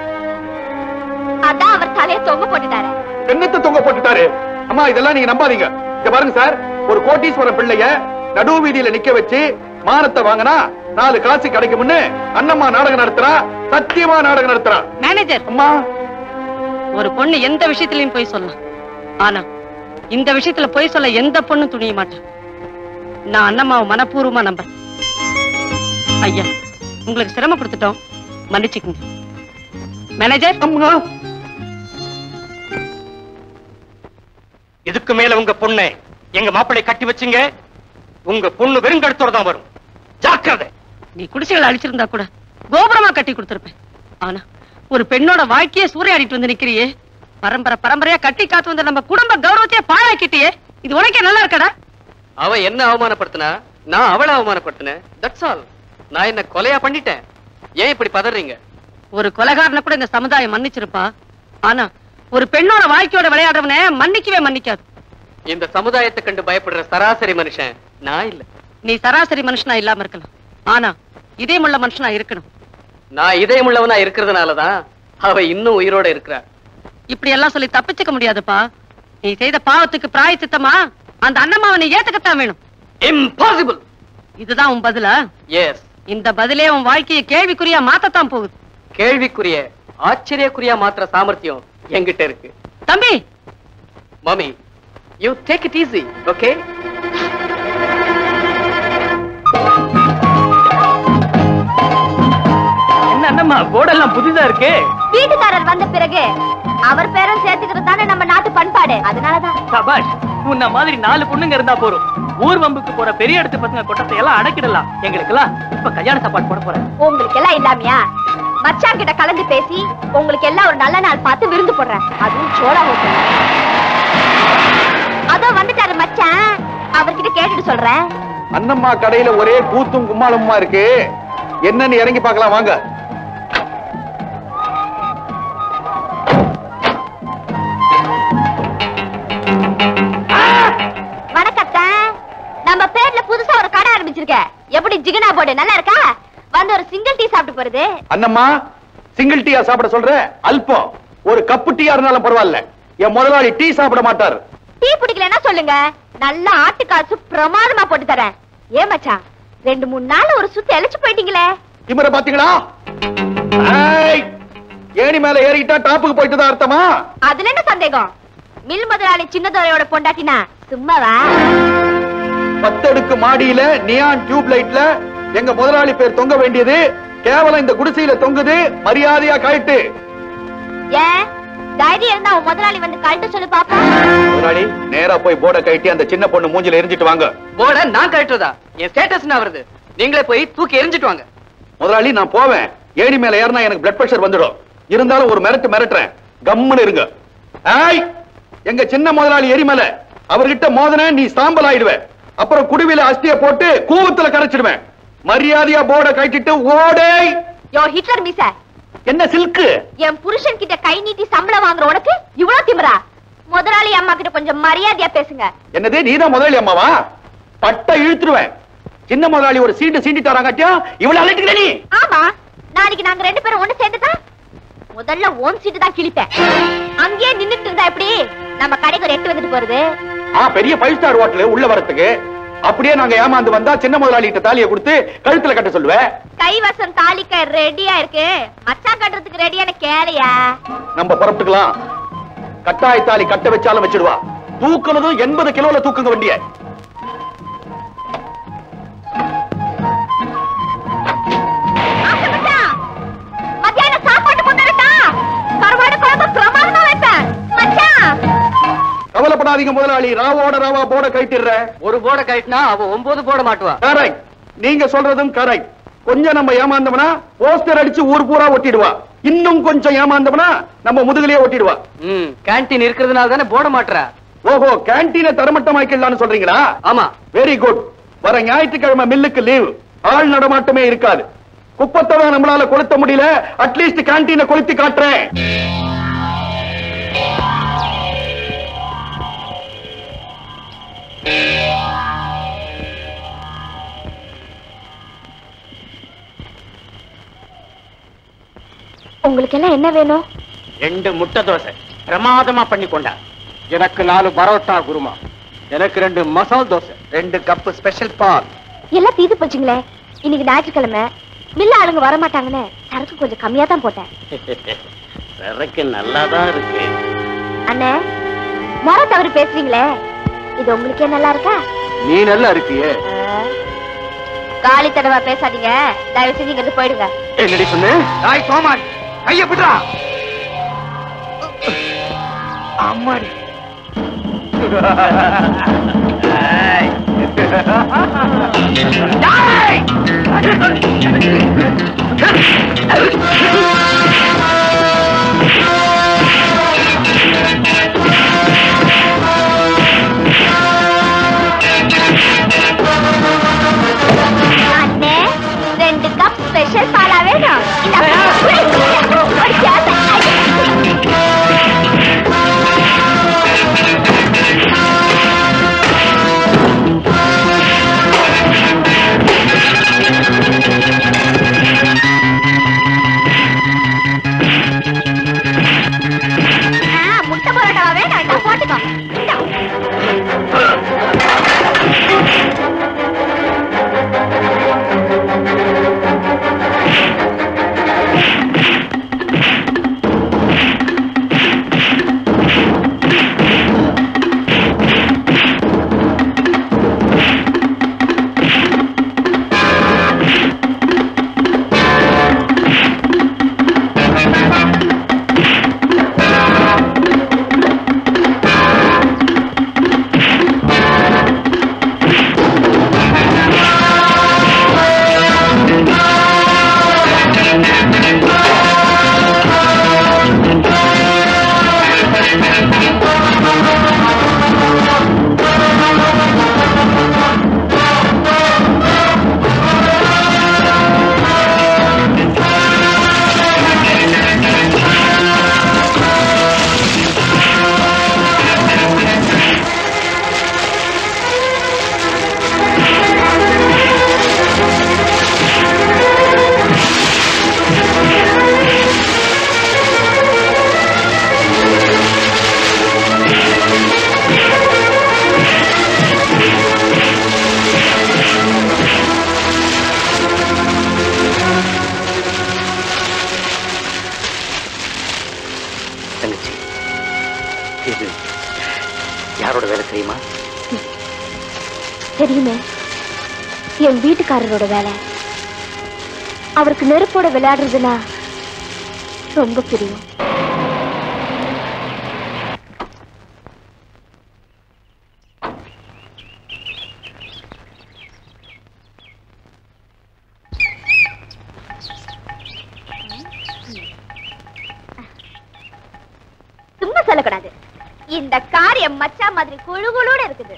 அதான் அவர் தலையை தொங்க போட்டுட்டாரு என்னத்தை தொங்க போட்டுட்டாரு அம்மா இதெல்லாம் நீங்க நம்பாதீங்க இங்க பாருங்க சார் ஒரு கோட்டீஸ்வரன் பிள்ளைய நடு வீதியில நிக்க வச்சு மானத்தை வாங்கினா நாலு காசு கிடைக்கும்னு அண்ணம்மா நாடகம் நடத்துறா சத்தியமா நாடகம் நடத்துறா மேனேஜர் அம்மா ஒரு பொண்ணு எந்த விஷயத்திலயும் போய் சொல்லலாம் ஆனா இந்த விஷயத்துல போய் சொல்ல எந்த பொண்ணும் துணிய மாட்டான் நான் அண்ணம்மாவை மனப்பூர்வமா நம்புறேன் ஐயா உங்களுக்கு சிரமம் கொடுத்துட்டோம் மன்னிச்சுக்குங்க மேனேஜர் அம்மா இதுக்கு மேல உங்க பொண்ணை எங்க மாப்பிளை கட்டி வச்சுங்க உங்க பொண்ணு வெறுங்கடுத்தோட தான் வரும் ஜாக்கிரதை நீ குடிசைகளை அழிச்சிருந்தா கூட கோபுரமா கட்டி கொடுத்திருப்பேன் ஆனா ஒரு பெண்ணோட வாழ்க்கைய சூறையாடிட்டு வந்து நிக்கிறியே பரம்பரை பரம்பரையா கட்டி காத்து வந்த நம்ம குடும்ப கௌரவத்தையே பாழாக்கிட்டியே இது உனக்கே நல்லா இருக்கடா அவ என்ன அவமானப்படுத்தினா நான் அவளை அவமானப்படுத்தினேன் தட்ஸ் ஆல் நான் என்ன கொலையா பண்ணிட்டேன் ஏன் இப்படி பதறீங்க ஒரு கொலைகாரனை கூட இந்த சமுதாயம் மன்னிச்சிருப்பா ஆனா ஒரு பெண்ணோட வாழ்க்கையோட விளையாடுறவனை மன்னிக்கவே மன்னிக்காது இந்த சமுதாயத்தை கண்டு பயப்படுற சராசரி மனுஷன் நான் இல்ல நீ சராசரி மனுஷனா இல்லாம இருக்கலாம் ஆனா இதயமுள்ள மனுஷனா இருக்கணும் நான் இதயமுள்ளவனா இருக்கிறதுனாலதான் அவ இன்னும் உயிரோட இருக்கிறா இப்படி எல்லாம் சொல்லி தப்பிச்சுக்க முடியாதுப்பா நீ செய்த பாவத்துக்கு பிராயச்சித்தமா அந்த அண்ணம்மாவை நீ ஏத்துக்கத்தான் வேணும் இம்பாசிபிள் இதுதான் உன் பதிலா எஸ் இந்த பதிலே உன் வாழ்க்கையை கேள்விக்குறியா மாத்தத்தான் போகுது கேள்விக்குரிய ஆச்சரியக்குரியா மாத்திர சாமர்த்தியம் என்கிட்ட இருக்கு தம்பி மாமி you take it easy okay என்ன அண்ணம்மா போர்டெல்லாம் புதிதா இருக்கு வீட்டுக்காரர் வந்த பிறகு அவர் பேரும் சேர்த்துக்கிறது தானே நம்ம நாட்டு பண்பாடு அதனாலதான் சபாஷ் உன்ன மாதிரி நாலு பொண்ணுங்க இருந்தா போறோம் ஊர் வம்புக்கு போற பெரிய இடத்து பசங்க கொட்டத்தை எல்லாம் அடக்கிடலாம் எங்களுக்கெல்லாம் இப்ப கல்யாண சாப்பாடு போட போறேன் உங்களுக்கு எல்லாம் இல்லாமையா மச்சான் கிட்ட கலந்து பேசி உங்களுக்கு எல்லாம் ஒரு நல்ல நாள் பார்த்து விருந்து போடுறேன் அதுவும் சோழா ஹோட்டல் அதோ வந்துட்டாரு மச்சான் அவர்கிட்ட கேட்டுட்டு சொல்றேன் அண்ணம்மா கடையில ஒரே கூத்தும் கும்மாளமுமா இருக்கு என்னன்னு இறங்கி பார்க்கலாம் வாங்க வணக்கத்தான் நம்ம பேர்ல புதுசா ஒரு கடை ஆரம்பிச்சிருக்க எப்படி ஜிகனா போர்டு நல்லா இருக்கா வந்து ஒரு சிங்கிள் டீ சாப்பிட்டு போறது அண்ணம்மா சிங்கிள் டீயா சாப்பிட சொல்ற அல்பம் ஒரு கப்பு டீயா இருந்தாலும் பரவாயில்ல என் முதலாளி டீ சாப்பிட மாட்டார் டீ பிடிக்கலன்னா சொல்லுங்க நல்ல ஆட்டுக்காசு பிரமாதமா போட்டு தரேன் ஏன் மச்சான் ரெண்டு மூணு நாள் ஒரு சுத்தி அழைச்சு போயிட்டீங்களே திமிர பாத்தீங்களா ஏய், ஏணி மேல ஏறிட்டா டாப்புக்கு போயிட்டு தான் அர்த்தமா அதுல என்ன சந்தேகம் மில் முதலாளி சின்னதோரையோட பொண்டாட்டினா சும்மாவா பத்தடுக்கு மாடியில நியான் டியூப் லைட்ல எங்க முதலாளி பேர் தொங்க வேண்டியது கேவலம் இந்த குடிசையில தொங்குது மரியாதையா கழட்டு ஏன் தைரியம் இருந்தா உன் முதலாளி வந்து கழட்ட சொல்லு பாப்பா முதலாளி நேரா போய் போர்டை கழட்டி அந்த சின்ன பொண்ணு மூஞ்சில எரிஞ்சிட்டு வாங்க போர்ட நான் கழட்டுறதா என் ஸ்டேட்டஸ் வருது நீங்களே போய் தூக்கி எரிஞ்சிட்டு வாங்க முதலாளி நான் போவேன் ஏணி மேல ஏறினா எனக்கு பிளட் பிரஷர் வந்துடும் இருந்தாலும் ஒரு மிரட்டு மிரட்டுறேன் கம்முன்னு இருங்க ஏய் எங்க சின்ன முதலாளி எரிமலை அவர்கிட்ட மோதன நீ சாம்பல் ஆயிடுவ அப்புறம் குடுவில அஸ்திய போட்டு கூவத்துல கரைச்சிடுவேன் மரியாதையா போர்டை கழட்டிட்டு ஓடே யோ ஹிட்லர் மீச என்ன சில்க்கு என் புருஷன் கிட்ட கை நீட்டி சம்பளம் வாங்குற உனக்கு இவ்வளவு திமிரா முதலாளி அம்மா கிட்ட கொஞ்சம் மரியாதையா பேசுங்க என்னது நீதான் முதலாளி அம்மாவா பட்டை இழுத்துருவேன் சின்ன முதலாளி ஒரு சீட்டு சீண்டி தராங்காட்டியும் இவ்வளவு அழைட்டுக்கிற நீ ஆமா நாளைக்கு நாங்க ரெண்டு பேரும் ஒண்ணு சேர்ந்துட்டா முதல்ல ஓன் சீட்டு தான் கிழிப்பேன் அங்கேயே நின்னுட்டு இருந்தா எப்படி நம்ம கடைக்கு ஒரு எட்டு வந்துட்டு போறது ஆ பெரிய ஃபைவ் ஸ்டார் ஹோட்டல் உள்ள வரத்துக்கு அப்படியே நாங்க ஏமாந்து வந்தா சின்ன முதலாளி கிட்ட தாலியை கொடுத்து கழுத்துல கட்ட சொல்லுவேன் கைவசம் தாலிக்க ரெடியா இருக்கு மச்சான் கட்டுறதுக்கு ரெடியான கேளையா நம்ம புறப்பட்டுக்கலாம் கட்டாய தாலி கட்ட வச்சாலும் வச்சிடுவா தூக்குனதும் எண்பது கிலோல தூக்குங்க வண்டிய ஆசை மச்சான் மத்தியானம் சாப்பாட்டு கொண்டு வரட்டா கருவாடு குழம்பு பிரமாதமா வைப்பேன் மச்சான் கவலைப்படாதீங்க முதலாளி ராவோட ராவா போட கைட்டிடுறேன் ஒரு போர்டை கழட்டினா அவ ஒன்பது போட மாட்டுவா கரெக்ட் நீங்க சொல்றதும் கரெக்ட் கொஞ்சம் நம்ம ஏமாந்தோம்னா போஸ்டர் அடிச்சு ஊர் பூரா ஒட்டிடுவா இன்னும் கொஞ்சம் ஏமாந்தோம்னா நம்ம முதுகுலயே ஒட்டிடுவா ம் கேண்டீன் இருக்கிறதுனால தானே போட மாட்டுறா ஓஹோ கேன்டீனை தரமட்டமாக்கலாம்னு சொல்றீங்களா ஆமா வெரி குட் வர ஞாயிற்றுக்கிழமை மில்லுக்கு லீவ் ஆள் நடமாட்டமே இருக்காது குப்பத்தை தான் நம்மளால கொளுத்த முடியல அட்லீஸ்ட் கேன்டீனை கொளுத்தி காட்டுறேன் உங்களுக்கு எல்லாம் என்ன வேணும் ரெண்டு முட்டை தோசை பிரமாதமா பண்ணி கொண்டா எனக்கு நாலு பரோட்டா குருமா எனக்கு ரெண்டு மசால் தோசை ரெண்டு கப் ஸ்பெஷல் பால் எல்லாம் தீது போச்சுங்களே இன்னைக்கு ஞாயிற்றுக்கிழமை மில்ல ஆளுங்க வர மாட்டாங்கன்னு சரக்கு கொஞ்சம் கம்மியா தான் போட்டேன் சரக்கு நல்லாதான் இருக்கு அண்ணே முறை தவறு பேசுறீங்களே இது உங்களுக்கே நல்லா இருக்கா நீ நல்லா இருக்கியே காலி தடவை பேசாதீங்க தயவு செஞ்சு இங்க இருந்து போயிடுங்க என்னடி சொன்ன தாய் சோமான் கைய விடுறா அம்மாடி அண்ணே ரெண்டு கப் ஸ்பெஷல் பாலா வேணும் இந்த ஒரு கேஸ் தெரியுமே என் வீட்டுக்காரரோட வேலை அவருக்கு நெருப்போட விளையாடுறதுன்னா ரொம்ப பிரியம் சும்மா சொல்லக்கூடாது இந்த காரியம் மச்சா மாதிரி குழு குழுன்னு இருக்குது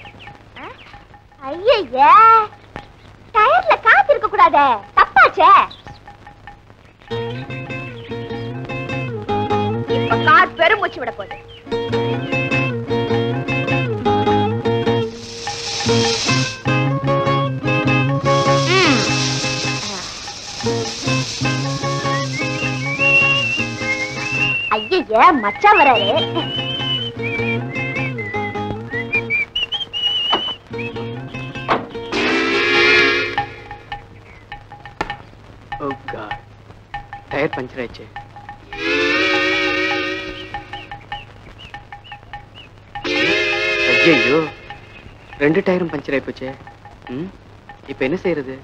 ஐய டயர்ல காத்து இருக்க கூடாதே தப்பாச்சே இப்ப கார் பெருமூச்சு விட போகுது ஐய மச்சான் வராரு ஓ காட் டயர் பஞ்சர் ஆயிடுச்சு ஐயோ ரெண்டு டயரும் பஞ்சர் ஆயி போச்சே ம் இப்போ என்ன செய்யறது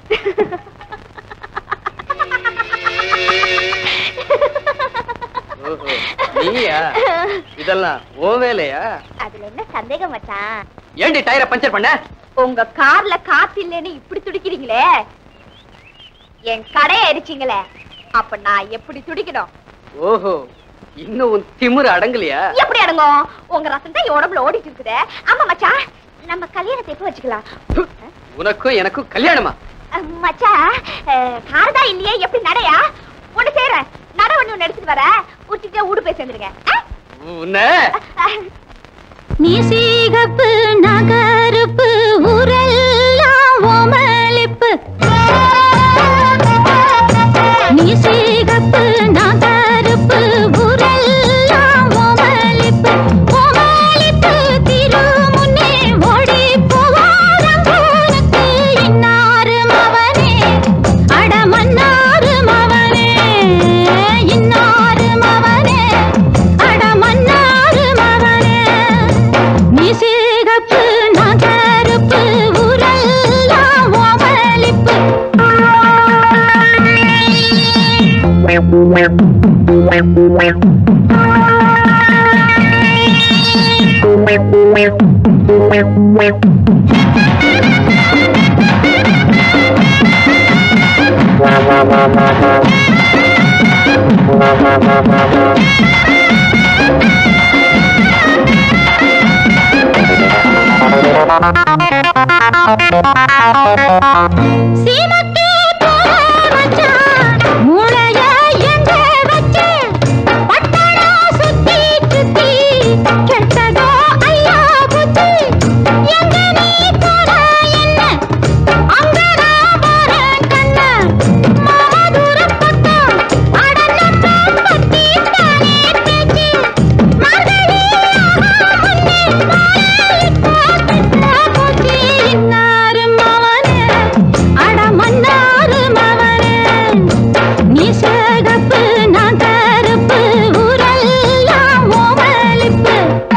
ஓஹோ நீயா இதெல்லாம் ஓ வேலையா அதுல என்ன சந்தேகம் மச்சான் ஏண்டி டயரை பஞ்சர் பண்ண உங்க கார்ல காத்து இல்லைன்னு இப்படி துடிக்கிறீங்களே என் கடையை எரிச்சீங்களே அப்ப நான் எப்படி துடிக்கணும் ஓஹோ இன்னும் உன் திமிரு அடங்கலையா எப்படி அடங்கும் உங்க ரசம் தான் என் உடம்புல ஓடிட்டு இருக்குதே ஆமா மச்சான் நம்ம கல்யாணத்தை எப்ப வச்சுக்கலாம் உனக்கும் எனக்கும் கல்யாணமா அஹ், மச்சான் கார் தான் இல்லையே எப்படி நடையா ஒண்ணு செய்யறேன் நட ஒண்ணு ஒண்ணு எடுத்துட்டு வர ஊட்டிட்டு ஊடு போய் சேர்ந்துருங்க உன்ன நீ சீகப்பு நகருப்பு ஊரெல்லாம் ஓமலிப்பு நீ சீகப்பு நகருப்பு ஊரெல்லாம் ஓமலிப்பு ஓமலிப்பு திரு முன்னே ஓடி போவாரங்கனுக்கு இன்னாரு மவனே அடமன்னாரு மவனே இன்னாரு மவனே அடமன்னாரு மவனே நீ சிகப்பு நான் கருப்பு ஊரெல்லாம் ஓமலிப்பு சீமக்கே போற மச்சான் மூளைய எங்க வச்ச பட்டணா சுத்தி சுத்தி கெட்டதோ ஐயா புத்தி எங்க நீ போற என்ன அங்க நான் போறேன் கண்ண மாமா தூர பக்கம் அடனப்ப பத்தி தானே பேச்சு மகளே முன்னே போச்சு இன்னாரு மவனே அட மன்னாரு மவனே நீ சேகப்பு நான் கருப்பு ஊரெல்லாம் ஓமலிப்பு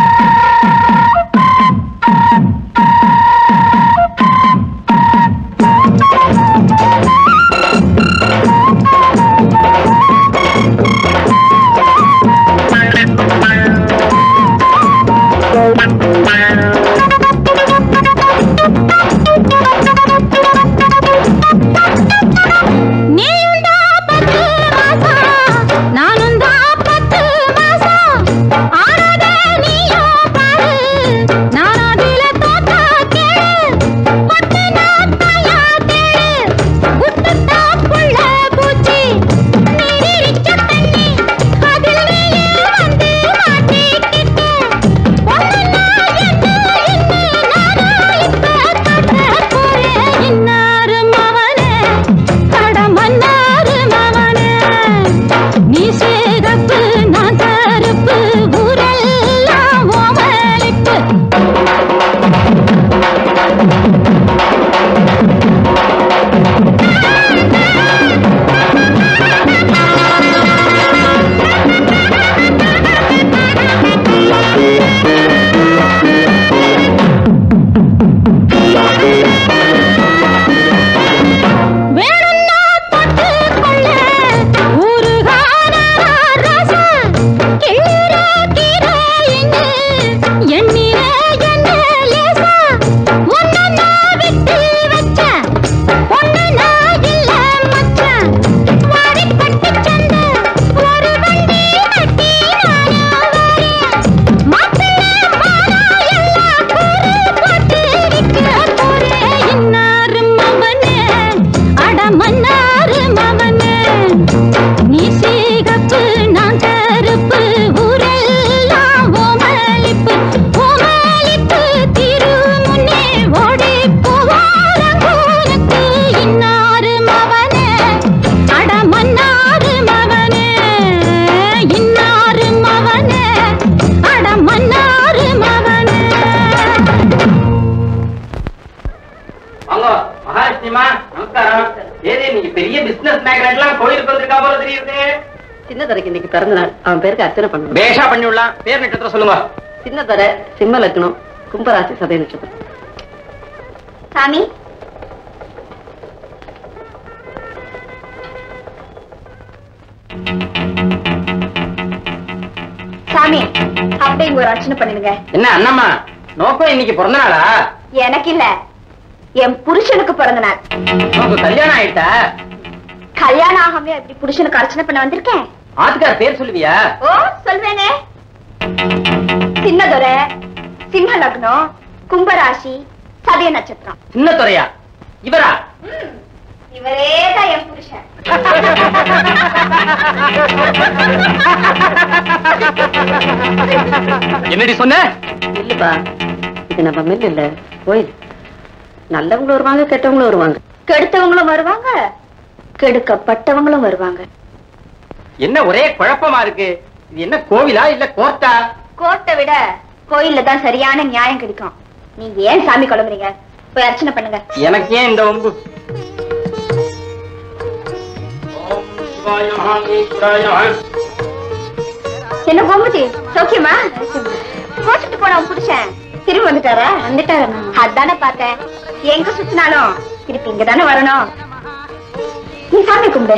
நீயுண்டா பத்து மாசம் நானுண்டா பத்து மாசம் ஆனதே நீயோ பாரு நான் அதில தோத்தா கேளு பத்து நாட்காயா தேடு விட்டுட்டா புள்ள பூச்சி நீரிச்ச தண்ணி அதில் நீயே வந்து மாட்டிக்கிட்டு ஒன்னுன்னா என்ன என்ன நானா இப்ப காட்ட போறேன் இன்னாரு மவனே அட மன்னாரு மவனே நீ சேகப்பு நான் கருப்பு ஊரெல்லாம் ஓமலிப்பு சத்தியமா நமஸ்காரம் ஏதே நீங்க பெரிய பிசினஸ் மேக்னெட்லாம் கோயிலுக்கு வந்திருக்கா போல தெரியுது சின்னதரைக்கு இன்னைக்கு பிறந்த நாள் அவன் பேருக்கு அர்ச்சனை பண்ணணும் பேஷா பண்ணி விடலாம் பேர் நட்சத்திரம் சொல்லுங்க சின்னதரை சிம்ம லக்னம் கும்பராசி சதய நட்சத்திரம் சாமி சாமி அப்படியே இங்க ஒரு அர்ச்சனை பண்ணிடுங்க என்ன அண்ணம்மா நோக்கம் இன்னைக்கு பிறந்த நாளா எனக்கு இல்ல என் புருஷனுக்கு பிறந்த நாள் உங்க கல்யாணம் ஆயிட்டா கல்யாணம் ஆகாம எப்படி புருஷனுக்கு அர்ச்சனை பண்ண வந்திருக்கேன் ஆத்துக்கார பேர் சொல்லுவியா ஓ சொல்வேனே சின்னதுரை சிம்ம லக்னம் கும்பராசி சதய நட்சத்திரம் சின்ன துறையா இவரா இவரே தான் என் புருஷன் என்னடி சொன்ன இல்லப்பா இது நம்ம மில் இல்ல கோயில் நல்லவங்களும் வருவாங்க கெட்டவங்களும் வருவாங்க கெடுத்தவங்களும் வருவாங்க கெடுக்கப்பட்டவங்களும் வருவாங்க என்ன ஒரே குழப்பமா இருக்கு இது என்ன கோவிலா இல்ல கோர்ட்டா கோர்ட்டை விட கோயில்ல தான் சரியான நியாயம் கிடைக்கும் நீங்க ஏன் சாமி குழம்புறீங்க போய் அர்ச்சனை பண்ணுங்க எனக்கு ஏன் இந்த வம்பு ஓம் சிவாய நமः, ஈஸ்வராய நமः. என்ன கோமுதி சௌக்கியமா கோச்சிட்டு போன உன் புருஷன் திரும்பி வந்துட்டாரா வந்துட்டாரா அதானே பார்த்தேன் எங்க சுத்தினாலும் திருப்பி இங்க தானே வரணும் நீ சாமி கும்பிடு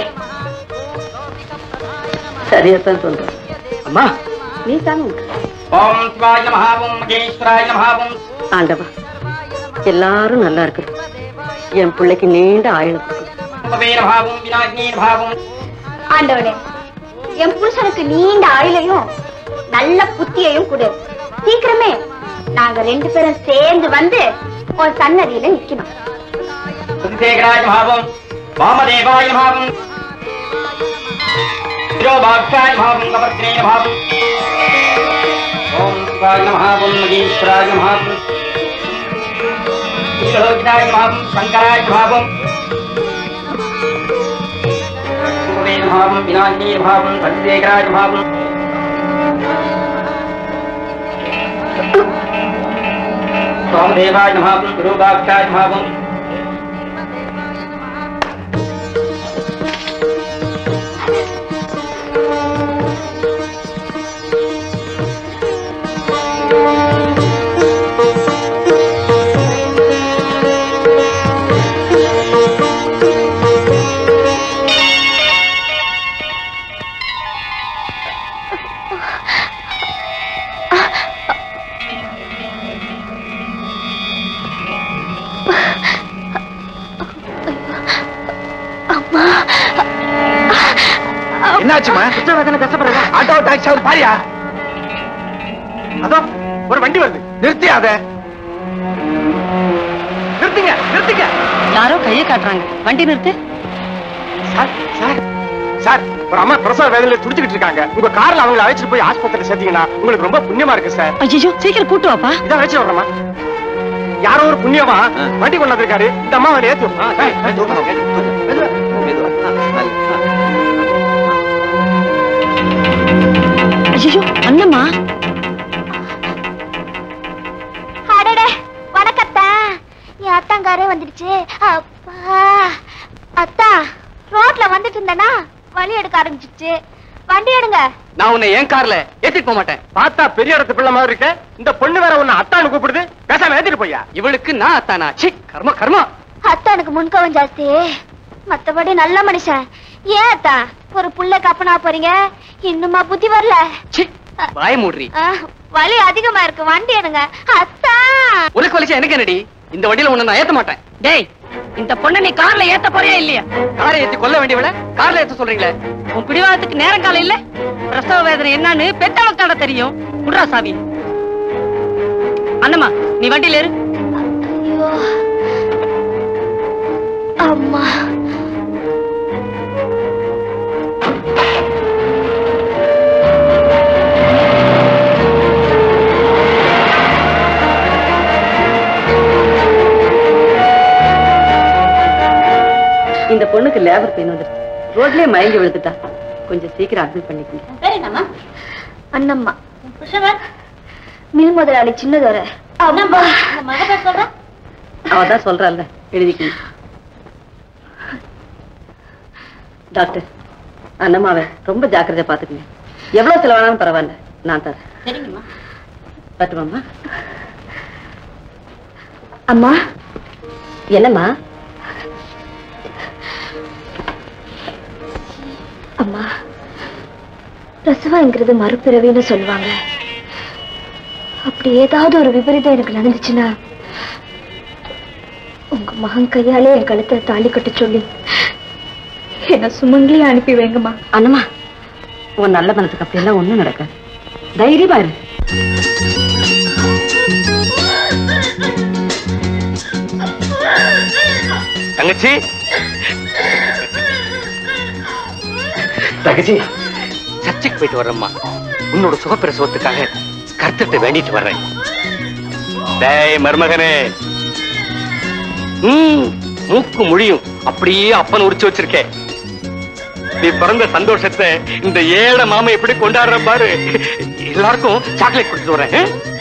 சரியாத்தான் சொல்றேன் அம்மா நீ சாமி கும்பிடு. ஓம் சிவாய நமः, ஓம் மகேஸ்வராய நமः, ஓம் ஆண்டவா எல்லாரும் நல்லா இருக்கணும் என் பிள்ளைக்கு நீண்ட ஆயுள் கொடுக்கணும் பவே நமः, ஓம் விநாயகனே நமः, ஓம் ஆண்டவனே என் புருஷனுக்கு நீண்ட ஆயுளையும் நல்ல புத்தியையும் கொடு சீக்கிரமே நாங்க ரெண்டு பேரும் சேர்ந்து வந்து உன் சன்னதியில நிக்கணும் சுதிசேகராய நமः, ஓம் வாமதேவாய நமः, ஓம் விரோபாக்ஷாய நமः, ஓம் கபர்தினே நமः, ஓம் ஓம் சிவாய நமः, ஓம் மகேஸ்வராய நமः, ஓம் ஸ்ரீலோகிதாய நமः, ஓம் சங்கராய நமः, ஓம் பவே நமः, ஓம் விநாயகனே நமः, ஓம் சுதிசேகராய நமः, ஓம் வாமதேவாய நமः, ஓம் விரோபாக்ஷாய நமः, ஓம் என்னாச்சுமா ஆட்டோ டாக்ஸி அவர் பாரியா அதோ ஒரு வண்டி வருது நிறுத்தியாத நிறுத்துங்க நிறுத்துங்க யாரோ கையை காட்டுறாங்க வண்டி நிறுத்து சார் சார் சார் ஒரு அம்மா பிரசவ வேதனையில துடிச்சுக்கிட்டு இருக்காங்க உங்க கார்ல அவங்களை அழைச்சிட்டு போய் ஆஸ்பத்திரி சேர்த்தீங்கன்னா உங்களுக்கு ரொம்ப புண்ணியமா இருக்கு சார் ஐயோ சீக்கிரம் கூட்டு வாப்பா இதான் அழைச்சு வர்றமா யாரோ ஒரு புண்ணியமா வண்டி கொண்டு வந்திருக்காரு இந்த அம்மா அவரை ஏத்தி விடு. ஏய், ஏய், தூக்கு, தூக்கு, தூக்கு. மெதுவா, மெதுவா. ஆ, ஆ, ஆ. ஐயோ அண்ணம்மா அடடே வணக்கத்தா என் அத்தாங்காரே வந்துடுச்சு அப்பா அத்தா ரோட்ல வந்துட்டு இருந்தேனா வழி எடுக்க ஆரம்பிச்சிச்சு வண்டி எடுங்க நான் உன்னை என் கார்ல ஏத்திட்டு போக மாட்டேன் பார்த்தா பெரிய இடத்து பிள்ளை மாதிரி இருக்க இந்த பொண்ணு வேற உன்னை அத்தான்னு கூப்பிடுது பேசாம ஏத்திட்டு போயா இவளுக்கு நான் அத்தானா சி கர்ம கர்மா அத்தானுக்கு முன்கோவம் ஜாஸ்தி மத்தபடி நல்ல மனுஷன் ஏன் அத்தா ஒரு புள்ள கப்பனா போறீங்க இன்னுமா புத்தி வரல சி வாய மூடுறி ஆ, வலி அதிகமா இருக்கு வண்டி எடுங்க அத்தா உனக்கு வலிச்சா எனக்கு என்னடி இந்த வண்டியில உன்னை நான் ஏத்த மாட்டேன் டேய் இந்த பொண்ணை நீ கார்ல ஏத்த போறியா இல்லையா காரை ஏத்தி கொல்ல வேண்டியவள கார்ல ஏத்த சொல்றீங்களே உன் பிடிவாதத்துக்கு நேரம் காலம் இல்ல பிரசவ வேதனை என்னன்னு பெத்தவக்கான தெரியும் குடுறா சாவி அண்ணம்மா நீ வண்டியில ஏறு ஐயோ அம்மா இந்த பொண்ணுக்கு லேபர் பெயின் வந்துருச்சு ரோட்லயே மயங்கி விழுந்துட்டா கொஞ்சம் சீக்கிரம் அட்மிட் பண்ணிக்கங்க பேர் என்னம்மா அண்ணம்மா மில் முதலாளி சின்னதோர அம்மா மக பேர் சொல்ற அவதான் சொல்றாள்ல எழுதிக்கங்க டாக்டர் அண்ணம்மாவை ரொம்ப ஜாக்கிரதையா பாத்துக்கங்க எவ்வளவு செலவானாலும் பரவாயில்ல நான் தரேன் சரிங்கம்மா பட்டுமாம்மா அம்மா என்னம்மா அம்மா பிரசவங்கிறது மறுபிறவின்னு சொல்லுவாங்க அப்படி ஏதாவது ஒரு விபரீதம் எனக்கு நடந்துச்சுன்னா உங்க மகன் கையாலே என் கழுத்துல தாலி கட்ட சொல்லி என்ன சுமங்கலியா அனுப்பி வைங்கம்மா அண்ணம்மா உன் நல்ல மனசுக்கு அப்படியெல்லாம் ஒண்ணும் நடக்காது தைரியமா இரு தங்கச்சி தங்கச்சி சர்ச்சுக்கு போயிட்டு வர்றேம்மா உன்னோட சுகப்பிரசவத்துக்காக கருத்துட்டு வேண்டிட்டு வர்றேன் டேய் மருமகனே ம், மூக்கு முடியும் அப்படியே அப்பன் உரிச்சு வச்சிருக்கேன் நீ பிறந்த சந்தோஷத்தை இந்த ஏழை மாமா எப்படி கொண்டாடுற பாரு எல்லாருக்கும் சாக்லேட் கொடுத்துட்டு வரேன்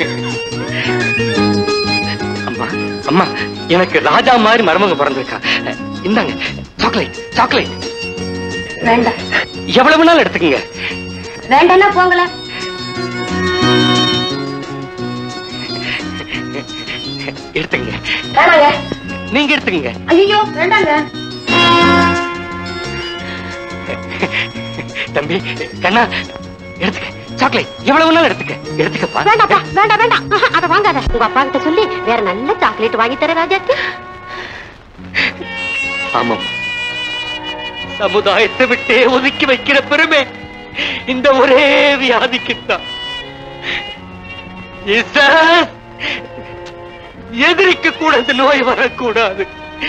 அம்மா அம்மா எனக்கு ராஜா மாதிரி மருமக பிறந்திருக்கா இந்தாங்க சாக்லேட் சாக்லேட் வேண்டாம் எவ்வளவு நாள் எடுத்துக்கங்க வேண்டாம்னா போங்களேன் எடுத்துக்கங்க வேணாங்க நீங்க எடுத்துக்கங்க ஐயோ வேண்டாங்க தம்பி கண்ணா எடுத்துக்க சாக்லேட் எவ்வளவு நாள் எடுத்துக்க எடுத்துக்கப்பா வேண்டாப்பா வேண்டாம் வேண்டாம் ஆஹா, அத வாங்காத உங்க அப்பா கிட்ட சொல்லி வேற நல்ல சாக்லேட் வாங்கி தர ராஜாத்தி ஆமாம் சமுதாயத்தை விட்டே ஒதுக்கி வைக்கிற பெருமை இந்த ஒரே வியாதிக்குத்தான் ஜீசஸ், எதிரிக்கு கூட இந்த நோய் வரக்கூடாது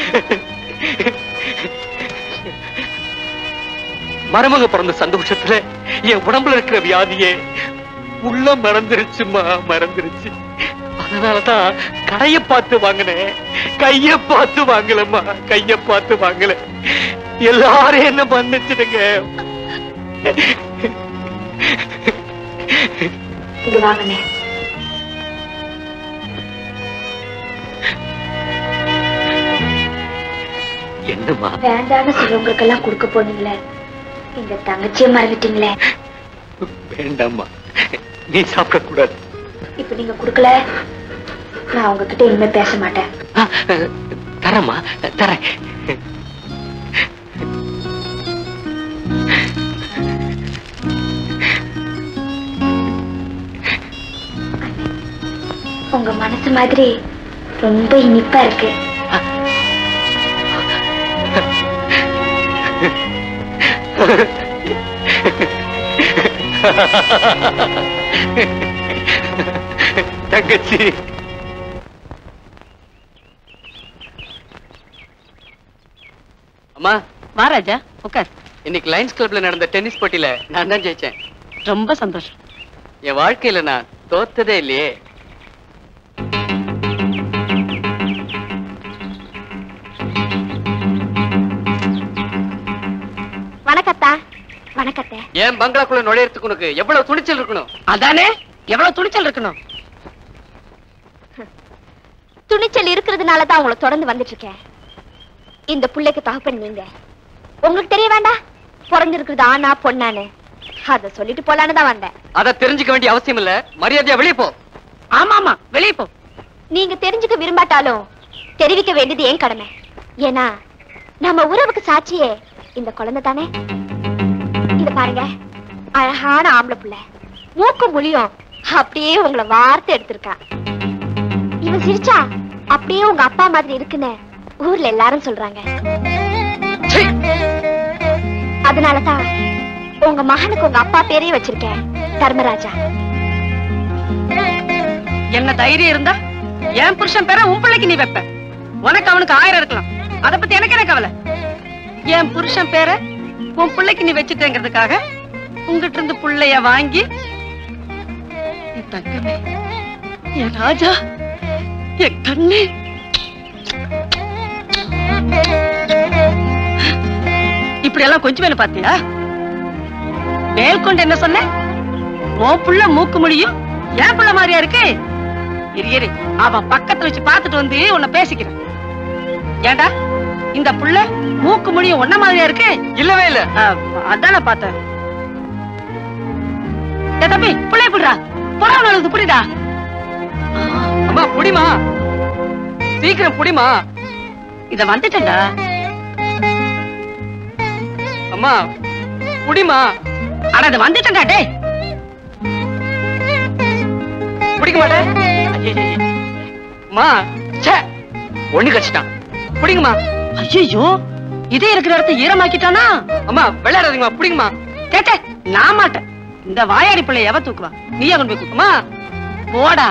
மருமக பிறந்த சந்தோஷத்துல என் உடம்புல இருக்கிற வியாதியே உள்ள மறந்துருச்சுமா மறந்துருச்சு அதனாலதான் கடைய பார்த்து வாங்கினேன் கைய பார்த்து வாங்கலம்மா கைய பார்த்து வாங்கல எல்லாரும் என்ன மன்னிச்சிடுங்க இங்க வாங்கண்ணே என்னம்மா வேண்டாம்னு சொல்றவங்களுக்கெல்லாம் கொடுக்க போனீங்களே எங்க தங்கச்சியை மறந்துட்டீங்களே வேண்டாம்மா நீ சாப்பிட கூடாது இப்ப நீங்க கொடுக்கல நான் உங்ககிட்ட இனிமே பேச மாட்டேன் தரமா தரேன் உங்க மனசு மாதிரி ரொம்ப இனிப்பா இருக்கு தங்கச்சி அம்மா வா ராஜா உட்கார் இன்னைக்கு லைன்ஸ் கிளப்ல நடந்த டென்னிஸ் போட்டியில நான் தான் ஜெயிச்சேன் ரொம்ப சந்தோஷம் என் வாழ்க்கையில நான் தோத்ததே இல்லையே வணக்கத்தா வணக்கத்தே ஏன் பங்களாக்குள்ள நுழையறதுக்கு உனக்கு எவ்வளவு துணிச்சல் இருக்கணும் அதானே எவ்வளவு துணிச்சல் இருக்கணும் துணிச்சல் இருக்கிறதுனால தான் உங்களை தொடர்ந்து வந்துட்டு இருக்கேன் இந்த புள்ளைக்கு தகப்பன் நீங்க உங்களுக்கு தெரிய வேண்டாம் பிறந்திருக்கிறது ஆனா பொண்ணான்னு அத சொல்லிட்டு போலான்னு தான் வந்தேன் அத தெரிஞ்சுக்க வேண்டிய அவசியம் இல்ல மரியாதையா வெளியே போ ஆமா ஆமா வெளியே போ நீங்க தெரிஞ்சுக்க விரும்பாட்டாலும் தெரிவிக்க வேண்டியது ஏன் கடமை ஏன்னா நம்ம உறவுக்கு சாட்சியே இந்த குழந்தை தானே இத பாருங்க அழகான ஆம்பளை புள்ள மூக்கும் மொழியும் அப்படியே உங்களை வார்த்தை எடுத்திருக்கா இவன் சிரிச்சா அப்படியே உங்க அப்பா மாதிரி இருக்குன்னு ஊர்ல எல்லாரும் சொல்றாங்க அதனாலதான் உங்க மகனுக்கு உங்க அப்பா பேரையே வச்சிருக்கேன் தர்மராஜா என்ன தைரியம் இருந்தா என் புருஷன் பேர உன் பிள்ளைக்கு நீ வைப்ப உனக்கு அவனுக்கு ஆயிரம் இருக்கலாம் அத பத்தி எனக்கு என்ன கவலை என் புருஷன் பேர உன் பிள்ளைக்கு நீ வச்சுட்டேங்கிறதுக்காக உங்ககிட்ட இருந்து புள்ளைய வாங்கி என் தங்கமே என் ராஜா என் கண்ணே இப்படி எல்லாம் கொஞ்சம் மேல பாத்தியா மேல் கொண்டு என்ன சொன்ன உன் புள்ள மூக்கு முடியும் என் புள்ள மாதிரியா இருக்கு இரு இரு அவன் பக்கத்துல வச்சு பார்த்துட்டு வந்து உன்னை பேசிக்கிறேன் ஏண்டா இந்த புள்ள மூக்கு முடியும் ஒன்ன மாதிரியா இருக்கு இல்லவே இல்ல அதான பார்த்தேன் ஏ தம்பி புள்ளைய புடுறா புறம் அழுது புரியுதா அம்மா புடிமா சீக்கிரம் புடிமா இத வந்துட்டேன்டா அம்மா புடிமா ஆனா இத வந்துட்டேன்டா டேய் பிடிக்க மாட்டேன் அம்மா ச்சே ஒண்ணு கச்சிட்டான் பிடிங்கம்மா ஐயோ இதே இருக்கிற இடத்த ஈரமாக்கிட்டானா அம்மா விளையாடாதீங்கம்மா பிடிங்கம்மா கேட்டே நான் மாட்டேன் இந்த வாயாடி பிள்ளை எவ தூக்குவா நீயே கொண்டு போய் கூட்டுமா போடா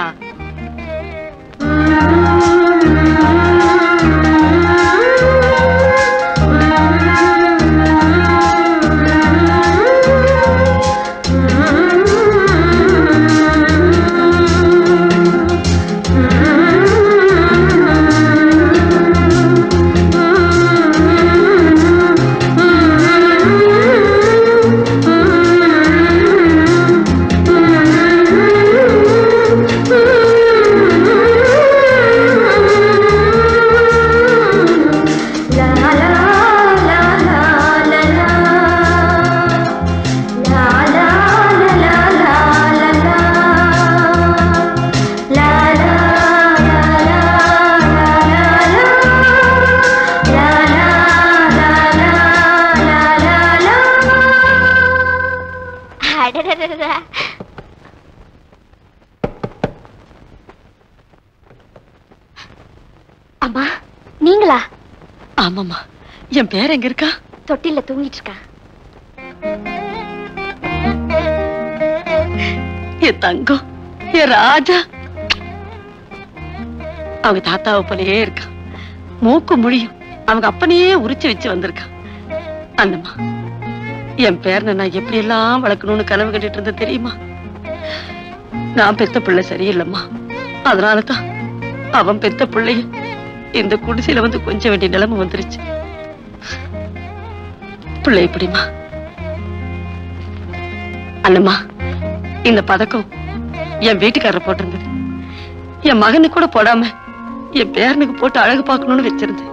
அடடடடட. அம்மா நீங்களா ஆமாமா என் பேர் எங்க இருக்கா தொட்டில தூங்கிட்டு இருக்கா என் தங்கம் என் ராஜா அவங்க தாத்தாவை போலயே இருக்கா மூக்கு முடியும் அவங்க அப்பனையே உரிச்சு வச்சு வந்திருக்கா அந்தம்மா என் பேரனை நான் எப்படி எல்லாம் வளர்க்கணும்னு கனவு கண்டுட்டு இருந்தேன் தெரியுமா நான் பெத்த பிள்ளை சரியில்லைம்மா அதனாலதான் அவன் பெத்த பிள்ளைய இந்த குடிசையில வந்து கொஞ்ச வேண்டிய நிலைமை வந்துருச்சு பிள்ளை எப்படிமா அண்ணம்மா இந்த பதக்கம் என் வீட்டுக்காரர் போட்டிருந்தது என் மகனுக்கு கூட போடாம என் பேரனுக்கு போட்டு அழகு பார்க்கணும்னு வச்சிருந்தேன்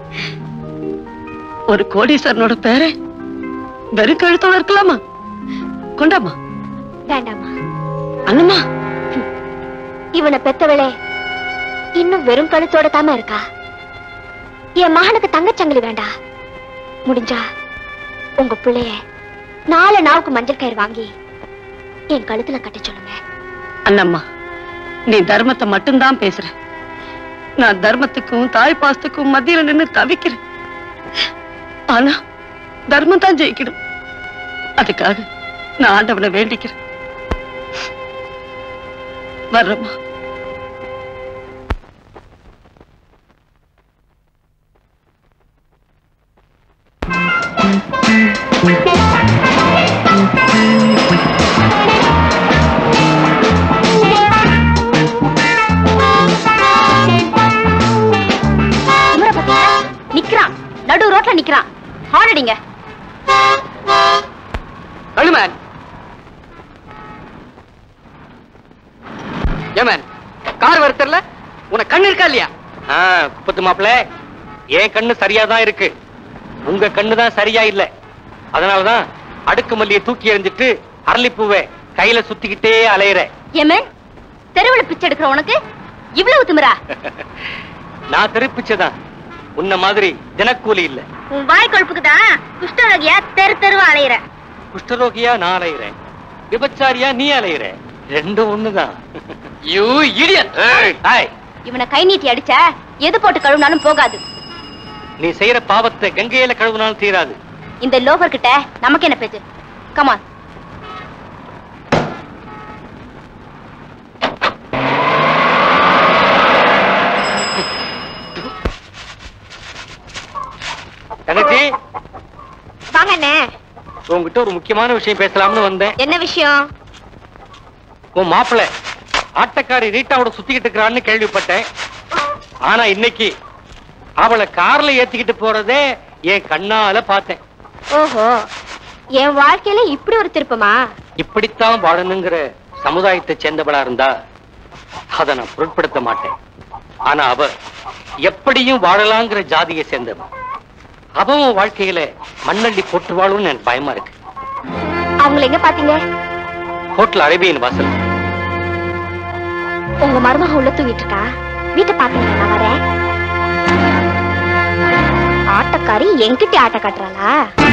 ஒரு கோடீஸ்வரனோட பேரை வெறும் கழுத்தோட இருக்கலாமா கொண்டாமா வேண்டாமா அண்ணம்மா இவனை பெத்தவளே இன்னும் வெறும் கழுத்தோட தாம இருக்கா என் மகனுக்கு தங்கச்சங்கிலி வேண்டாம் முடிஞ்சா உங்க பிள்ளைய நாலு நாவுக்கு மஞ்சள் கயிறு வாங்கி என் கழுத்துல கட்ட சொல்லுங்க அண்ணம்மா நீ தர்மத்தை மட்டும்தான் பேசுற நான் தர்மத்துக்கும் தாய் பாசத்துக்கும் மத்தியில நின்னு தவிக்கிறேன் ஆனா தர்மம் தான் ஜெயிக்கணும் அதுக்காக நான் ஆண்டவனை வேண்டிக்கிறேன் வர்றேம்மா இவரை பாத்தீங்களா? நிக்கிறான் நடு ரோட்ல நிக்கிறான் ஹார்ன் அடிங்க அழுமேன் ஏமேன் கார் வருத்தர்ல உனக்கு கண்ணு இருக்கா இல்லையா குப்பத்து மாப்பிள என் கண்ணு சரியா தான் இருக்கு உங்க கண்ணு தான் சரியா இல்ல அதனாலதான் அடுக்கு மல்லியை தூக்கி எறிஞ்சிட்டு அரளிப்பூவை கையில சுத்திக்கிட்டே அலையிற ஏமன் தெருவுல பிச்சை எடுக்கிற உனக்கு இவ்வளவு திமிரா நான் திருப்பிச்சதான் உன்ன மாதிரி தினக்கூலி இல்ல உன் வாய் கொழுப்புக்கு தான் குஷ்டரோகியா தெரு தெருவா அலையிற குஷ்டரோகியா நான் அலையிறேன் விபச்சாரியா நீ அலையிற ரெண்டும் ஒண்ணுதான் யூ இடியட் ஹாய் இவனை கை நீட்டி அடிச்ச எது போட்டு கழுவினாலும் போகாது நீ செய்யற பாவத்தை கங்கையில கழுவுனாலும் தீராது இந்த லோபர் கிட்ட நமக்கு என்ன பேச்சு கமான் தங்கச்சி வாங்க அண்ணே உன்கிட்ட ஒரு முக்கியமான விஷயம் பேசலாம்னு வந்தேன் என்ன விஷயம் உன் மாப்பிள்ளை ஆட்டக்காரி ரீட்டாவோட சுத்திக்கிட்டு இருக்கிறான்னு கேள்விப்பட்டேன் ஆனா இன்னைக்கு அவளை கார்ல ஏத்திக்கிட்டு போறதே என் கண்ணால பார்த்தேன் ஓஹோ என் வாழ்க்கையில இப்படி ஒரு திருப்பமா இப்படித்தான் வாழணுங்கிற சமுதாயத்தை சேர்ந்தவளா இருந்தா அதை நான் பொருட்படுத்த மாட்டேன் ஆனா அவ எப்படியும் வாழலாங்கிற ஜாதியை சேர்ந்தவ அவன் உன் வாழ்க்கையில மண்ணள்ளி போட்டுருவாளுன்னு எனக்கு பயமா இருக்கு அவங்கள எங்க பாத்தீங்க ஹோட்டல் அரேபியன் வாசல் உங்க மருமக உள்ள தூங்கிட்டு இருக்கா வீட்டை பாத்தீங்களா நான் வரேன் ஆட்டக்காரி என்கிட்ட ஆட்ட காட்டுறாளா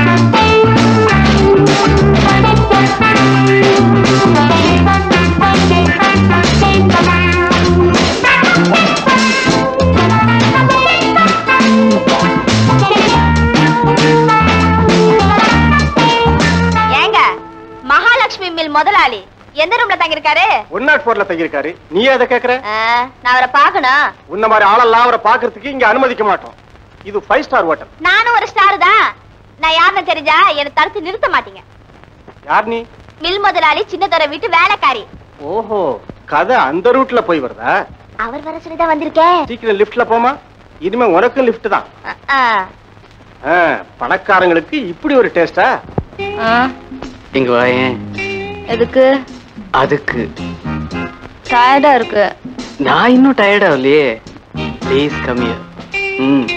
ஏங்க மகாலட்சுமி மில் முதலாளி எந்த ரூம்ல தங்கியிருக்காரு ஒன் நாட் போர்ல தங்கியிருக்காரு நீ அதை கேக்குற நான் அவரை பார்க்கணும் உன்ன மாதிரி ஆளெல்லாம் அவரை பாக்குறதுக்கு இங்க அனுமதிக்க மாட்டோம் இது ஃபைவ் ஸ்டார் ஹோட்டல் நானும் ஒரு ஸ்டார் தான் நான் யாருன்னு தெரிஞ்சா என்னை தடுத்து நிறுத்த மாட்டீங்க யார் நீ மில் முதலாளி சின்னதொரை வீட்டு வேலைக்காரி ஓஹோ கதை அந்த ரூட்ல போய் வருதா அவர் வர சொல்லிதான் வந்திருக்கேன் சீக்கிரம் லிஃப்ட்ல போமா இனிமே உனக்கும் லிஃப்ட் தான் ஆ, பணக்காரங்களுக்கு இப்படி ஒரு டேஸ்டா இங்க வாயேன் எதுக்கு அதுக்கு டயர்டா இருக்கு நான் இன்னும் டயர்டா இல்லையே ப்ளீஸ் கம்மியா ம்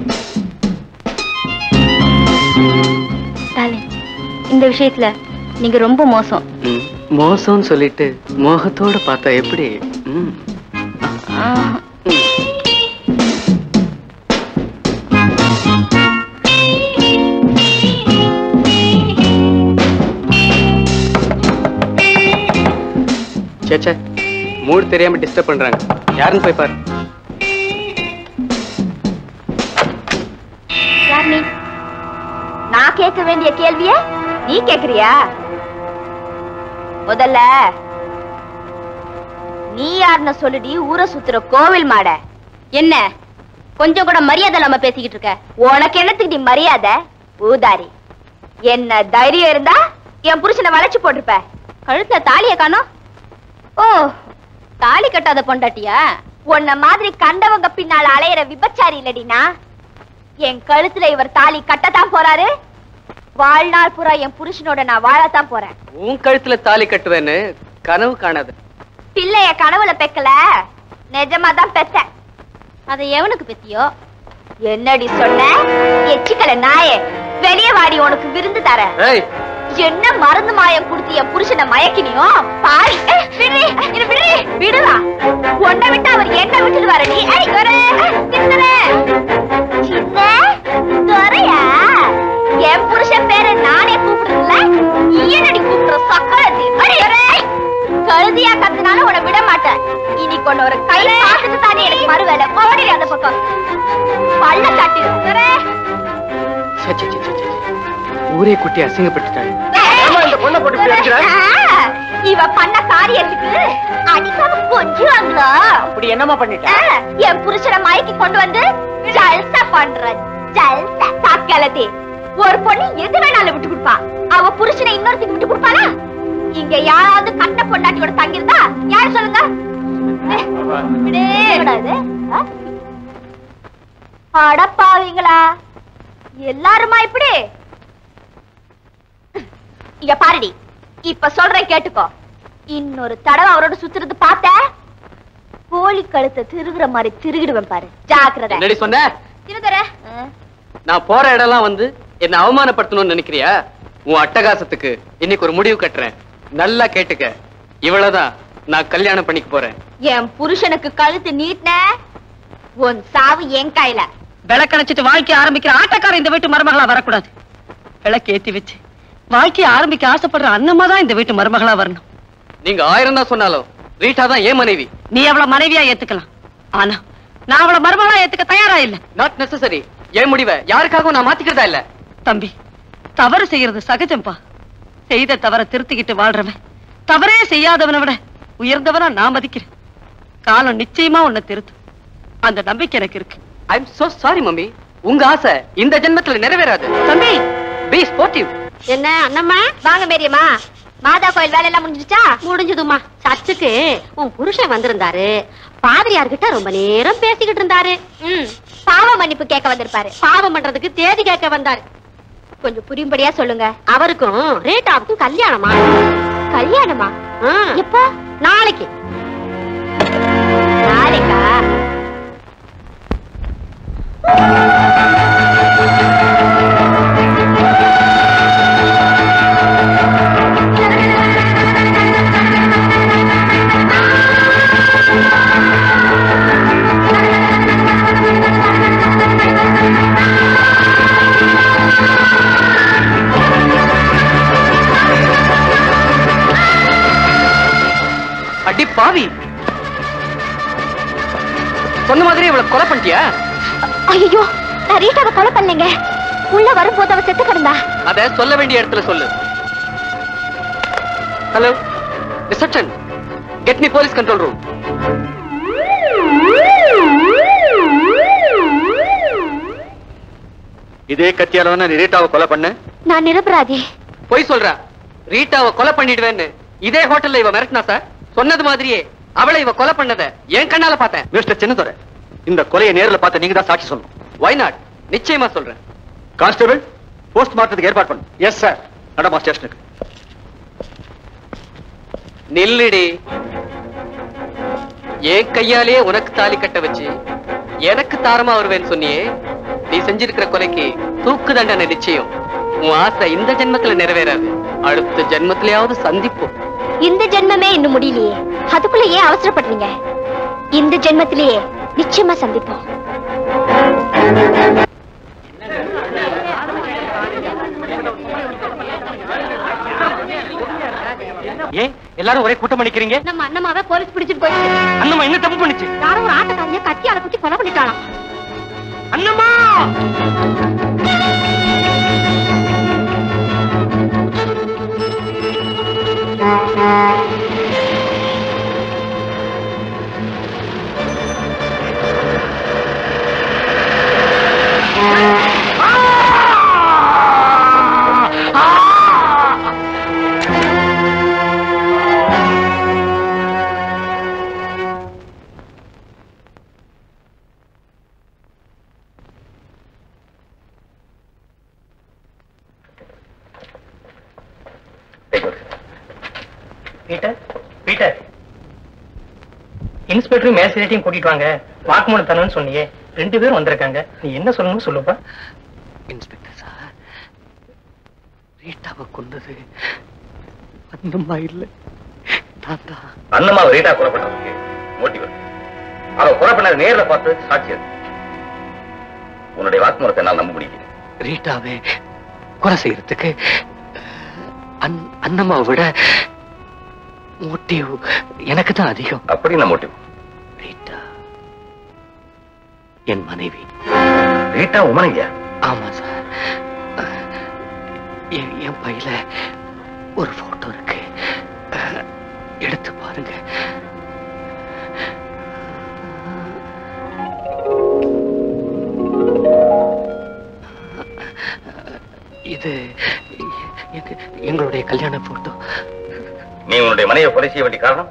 டார்லிங் இந்த விஷயத்துல நீங்க ரொம்ப மோசம் ம். மோசம்னு சொல்லிட்டு மோகத்தோட பார்த்தா எப்படி ம். ம். ச்சே, ச்சே மூடு தெரியாம டிஸ்டர்ப் பண்றாங்க யாருன்னு போய் பாரு யார் நீ நான் கேட்க வேண்டிய கேள்விய நீ கேக்குறியா முதல்ல நீ யாருன்னு சொல்லுடி ஊரை சுத்துற கோவில் மாட என்ன கொஞ்சம் கூட மரியாதை இல்லாம பேசிக்கிட்டு இருக்க உனக்கு என்னத்துக்கு நீ மரியாதை ஊதாரி என்ன தைரியம் இருந்தா என் புருஷனை வளைச்சு போட்டிருப்ப கழுத்துல தாலிய காணோம் ஓ தாலி கட்டாத பொண்டாட்டியா உன்ன மாதிரி கண்டவங்க பின்னால அலையிற விபச்சாரி இல்லடினா என் கழுத்துல இவர் தாலி கட்டத்தான் போறாரு வாழ்நாள் பூரா என் புருஷனோட நான் வாழத்தான் போறேன் உன் கழுத்துல தாலி கட்டுவேன்னு கனவு காணாது பிள்ளைய கனவுல பெக்கல நிஜமா தான் பெத்தேன் அதை எவனுக்கு பெத்தியோ என்னடி சொன்ன எச்சிக்கல நாயே வெளிய வாடி உனக்கு விருந்து தரேன் ஏய் என்ன மருந்து மாயம் குடுத்து என் புருஷனை மயக்கினியோ பாரி ஏய், விடுறி, என்னை விடுறி, விடுடா. உன்னை விட்டு அவர் என்ன விட்டுடுவாரு நீ ஏய், துரை, ஏய், சின்னரே. சின்ன, துரையா? என் புருஷன் பேரை நானே கூப்பிடுறதில்ல நீ என்னடி கூப்பிடுற சக்கரத்தி அடி, துரை. கழுதியா கத்துனாலும் உன்னை விட மாட்டேன் இன்னைக்கு உன்னை ஒரு கை பார்த்துட்டு தானே எனக்கு மறுவேலை ஓடி அந்த பக்கம் பள்ள காட்டி துரை. ச்சே, ச்சே, ச்சே, ச்சே, ச்சே. ஊரே குட்டி அசிங்கப்பட்டுட்டாங்க ஏம்மா இந்த பொண்ணை போட்டு இப்படி அடிக்கிற? ஆ, இவ பண்ண காரியத்துக்கு அடிக்காம கொஞ்சுவாங்களா அப்படி என்னமா பண்ணிட்ட ஆ, என் புருஷனை மயக்கி கொண்டு வந்து ஜல்சா பண்ற ஜல்சா சாக்கலதி ஒரு பொண்ணு எது வேணாலும் விட்டு கொடுப்பா அவ புருஷனை இன்னொருத்துக்கு விட்டு கொடுப்பாளா இங்க யாராவது கட்ட பொண்டாட்டியோட தங்கியிருந்தா யார் சொல்லுங்க ஏ, விடே விடாது ஆ? அடப்பாவீங்களா எல்லாருமா இப்படி இங்க பாருடி இப்ப சொல்றேன் கேட்டுக்கோ இன்னொரு தடவை அவரோட சுத்துறது பார்த்த கோழி கழுத்தை திருகுற மாதிரி திருகிடுவேன் பாரு ஜாக்கிரதை என்னடி சொன்ன திருதுற நான் போற இடம்லாம் வந்து என்ன அவமானப்படுத்தணும்னு நினைக்கிறியா உன் அட்டகாசத்துக்கு இன்னைக்கு ஒரு முடிவு கட்டுறேன் நல்லா கேட்டுக்க இவ்வளவுதான் நான் கல்யாணம் பண்ணிக்க போறேன் என் புருஷனுக்கு கழுத்து நீட்ன உன் சாவு என் கையில விளக்கணைச்சிட்டு வாழ்க்கை ஆரம்பிக்கிற ஆட்டக்காரன் இந்த வீட்டு மருமகளா வரக்கூடாது விளக்கு ஏத்தி வச்சு வாழ்க்கைய ஆரம்பிக்க ஆசைப்படுற அன்னமா தான் இந்த வீட்டு மருமகளா வரணும் நீங்க ஆயிரம் தான் சொன்னாலும் ரீட்டா தான் ஏன் மனைவி நீ அவள மனைவியா ஏத்துக்கலாம் ஆனா நான் அவள மருமகளா ஏத்துக்க தயாரா இல்ல நாட் நெசசரி என் முடிவை யாருக்காகவும் நான் மாத்திக்கிறதா இல்ல தம்பி தவறு செய்யறது சகஜம்பா செய்த தவற திருத்திக்கிட்டு வாழ்றவன் தவறே செய்யாதவனை விட உயர்ந்தவனா நான் மதிக்கிறேன் காலம் நிச்சயமா உன்னை திருத்தும் அந்த நம்பிக்கை எனக்கு இருக்கு I am so sorry mummy உங்க ஆசை இந்த ஜென்மத்துல நிறைவேறாது தம்பி பி ஸ்போர்ட்டிவ் என்ன அண்ணம்மா வாங்க மேரியம்மா மாதா கோயில் வேலை எல்லாம் முடிஞ்சிடுச்சா முடிஞ்சதுமா சர்ச்சுக்கு உன் புருஷன் வந்திருந்தாரு பாதிரியார்கிட்ட ரொம்ப நேரம் பேசிக்கிட்டு இருந்தாரு ம் பாவ மன்னிப்பு கேட்க வந்திருப்பாரு பாவம் பண்றதுக்கு தேதி கேட்க வந்தாரு கொஞ்சம் புரியும்படியா சொல்லுங்க அவருக்கும் ரேட்டாவுக்கும் கல்யாணமா கல்யாணமா ஆ, எப்போ நாளைக்கு நாளைக்கா கொலை பண்ணிட்டியா ஐயோ நான் ரீட்டாவை கொலை பண்ணலைங்க உள்ள வரும்போது அவ செத்து கிடந்தா அத சொல்ல வேண்டிய இடத்துல சொல்லு hello reception get me police control room இதே கத்தியால தானே நீ ரீட்டாவை கொலை பண்ண நான் நிரபராதி பொய் சொல்றா ரீட்டாவை கொலை பண்ணிடுவேன்னு இதே ஹோட்டல்ல இவ மிரட்டினா சார் சொன்னது மாதிரியே அவளை இவ கொலை பண்ணத என் கண்ணால பார்த்தேன் மிஸ்டர் சின்னதுரை இந்த கொலையை நேர்ல பார்த்த நீங்க தான் சாட்சி சொல்லணும் வை நாட் நிச்சயமா சொல்றேன் கான்ஸ்டபிள் போஸ்ட் மார்ட்டத்துக்கு ஏற்பாடு பண்ணு எஸ் சார் நடமா ஸ்டேஷனுக்கு நில்லுடி என் கையாலேயே உனக்கு தாலி கட்ட வச்சு எனக்கு தாரமா வருவேன்னு சொன்னியே நீ செஞ்சிருக்கிற கொலைக்கு தூக்கு தண்டனை நிச்சயம் உன் ஆசை இந்த ஜென்மத்துல நிறைவேறாது அடுத்த ஜென்மத்திலேயாவது சந்திப்போம் இந்த ஜென்மமே இன்னும் முடியலையே அதுக்குள்ள ஏன் அவசரப்படுறீங்க இந்த ஜென்மத்திலேயே நிச்சயமா சந்திப்போம் ஏன் எல்லாரும் ஒரே கூட்டம் பண்ணிக்கிறீங்க நம்ம அண்ணமாவை போலீஸ் பிடிச்சிட்டு போயிடுச்சு அண்ணம்மா என்ன தப்பு பண்ணுச்சு யாரோ ஒரு ஆட்டக்காரிய கத்தியால குத்தி கொலை பண்ணிட்டாளாம் அண்ணம்மா பீட்டர் பீட்டர் இன்ஸ்பெக்டரும் மேசிலேட்டையும் கூட்டிட்டு வாங்க வாக்குமூலம் தரணும்னு சொன்னியே ரெண்டு பேரும் வந்திருக்காங்க நீ என்ன சொல்லணும்னு சொல்லுப்பா இன்ஸ்பெக்டர் சார் ரீட்டாவை கொண்டது அந்தம்மா இல்ல நான் தான் அண்ணம்மா ரீட்டா கொலை பண்ணதுக்கு மோட்டிவ் அவ கொலை பண்ண நேர்ல பார்த்து சாட்சி அது உன்னுடைய வாக்குமூலத்தை என்னால் நம்ப முடியல ரீட்டாவை கொலை செய்யறதுக்கு அன்- அண்ணம்மாவை விட மோட்டிவ் எனக்கு தான் அதிகம் அப்படி என்ன மோட்டிவ் ரீட்டா என் மனைவி ரீட்டா உமனையா ஆமா சார் என் என் பையில ஒரு போட்டோ இருக்கு அஹ், எடுத்து பாருங்க இது எங்க- எங்களுடைய கல்யாண போட்டோ நீ உன்னுடைய மனைவியை கொலை செய்ய வேண்டிய காரணம்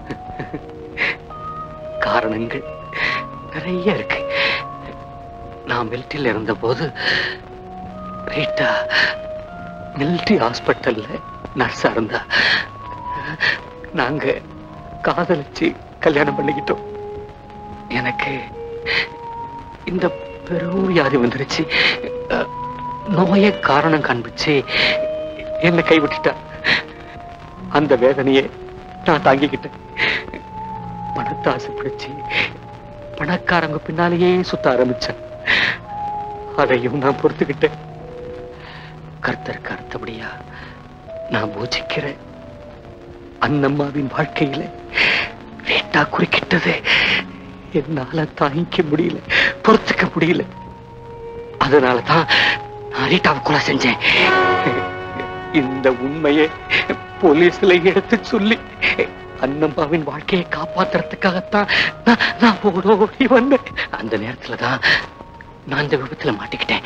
காரணங்கள் நிறைய இருக்கு நான் மிலிட்டரியில் இருந்த போது ரீட்டா மிலிட்டரி ஹாஸ்பிட்டல்ல நர்ஸா இருந்தா நாங்க காதலிச்சு கல்யாணம் பண்ணிக்கிட்டோம் எனக்கு இந்த பெரும் வியாதி வந்துருச்சு அஹ், நோயை காரணம் காண்பிச்சு என்னை கைவிட்டுட்டா அந்த வேதனையை நான் தாங்கிக்கிட்டேன் பணத்தை ஆசைப்பிடிச்சு பணக்காரங்க பின்னாலேயே சுத்த ஆரம்பிச்சேன் அதையும் நான் பொறுத்துக்கிட்டேன் கர்த்தருக்கு அர்த்தபடியா நான் பூஜிக்கிற அன்னம்மாவின் வாழ்க்கையில ரேட்டா குறுக்கிட்டது என்னால தாங்கிக்க முடியல பொறுத்துக்க முடியல அதனாலதான் நான் ரீட்டாவை கொலை செஞ்சேன் இந்த உண்மையை போலீஸ்ல எடுத்து சொல்லி அன்னம்பாவின் வாழ்க்கையை காப்பாத்துறதுக்காகத்தான் நான் நான் ஓடோடி வந்தேன் அந்த நேரத்துல தான் நான் இந்த விபத்துல மாட்டிக்கிட்டேன்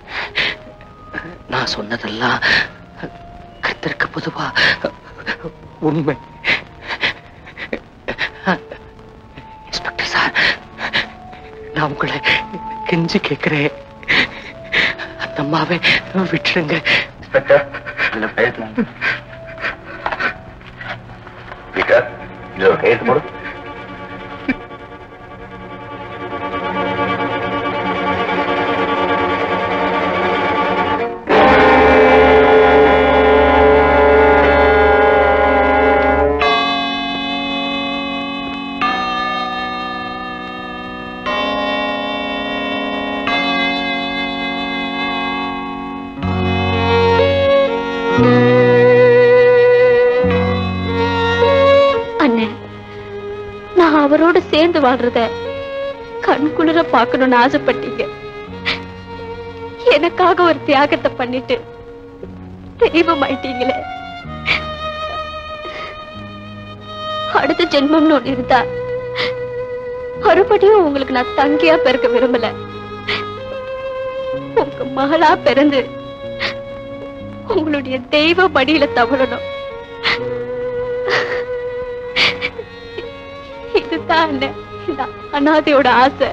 நான் சொன்னதெல்லாம் கர்த்தருக்கு பொதுவா உண்மை இன்ஸ்பெக்டர் சார் நான் உங்களை கெஞ்சி கேட்கிறேன் அந்த அம்மாவை விட்டுருங்க பீட்டர் இதுல ஒரு கையெழுத்து போடு அண்ணன் நான் அவரோட சேர்ந்து வாழ்றத கண் குளிர பார்க்கணும்னு ஆசைப்பட்டீங்க எனக்காக ஒரு தியாகத்தை பண்ணிட்டு தெய்வம் ஆயிட்டீங்களே அடுத்த ஜென்மம்னு ஒண்ணு இருந்தா மறுபடியும் உங்களுக்கு நான் தங்கியா பிறக்க விரும்பல உங்க மகளா பிறந்து உங்களுடைய தெய்வ மடியில தவழணும் இதுதான் என்ன இந்த அனாதையோட ஆசை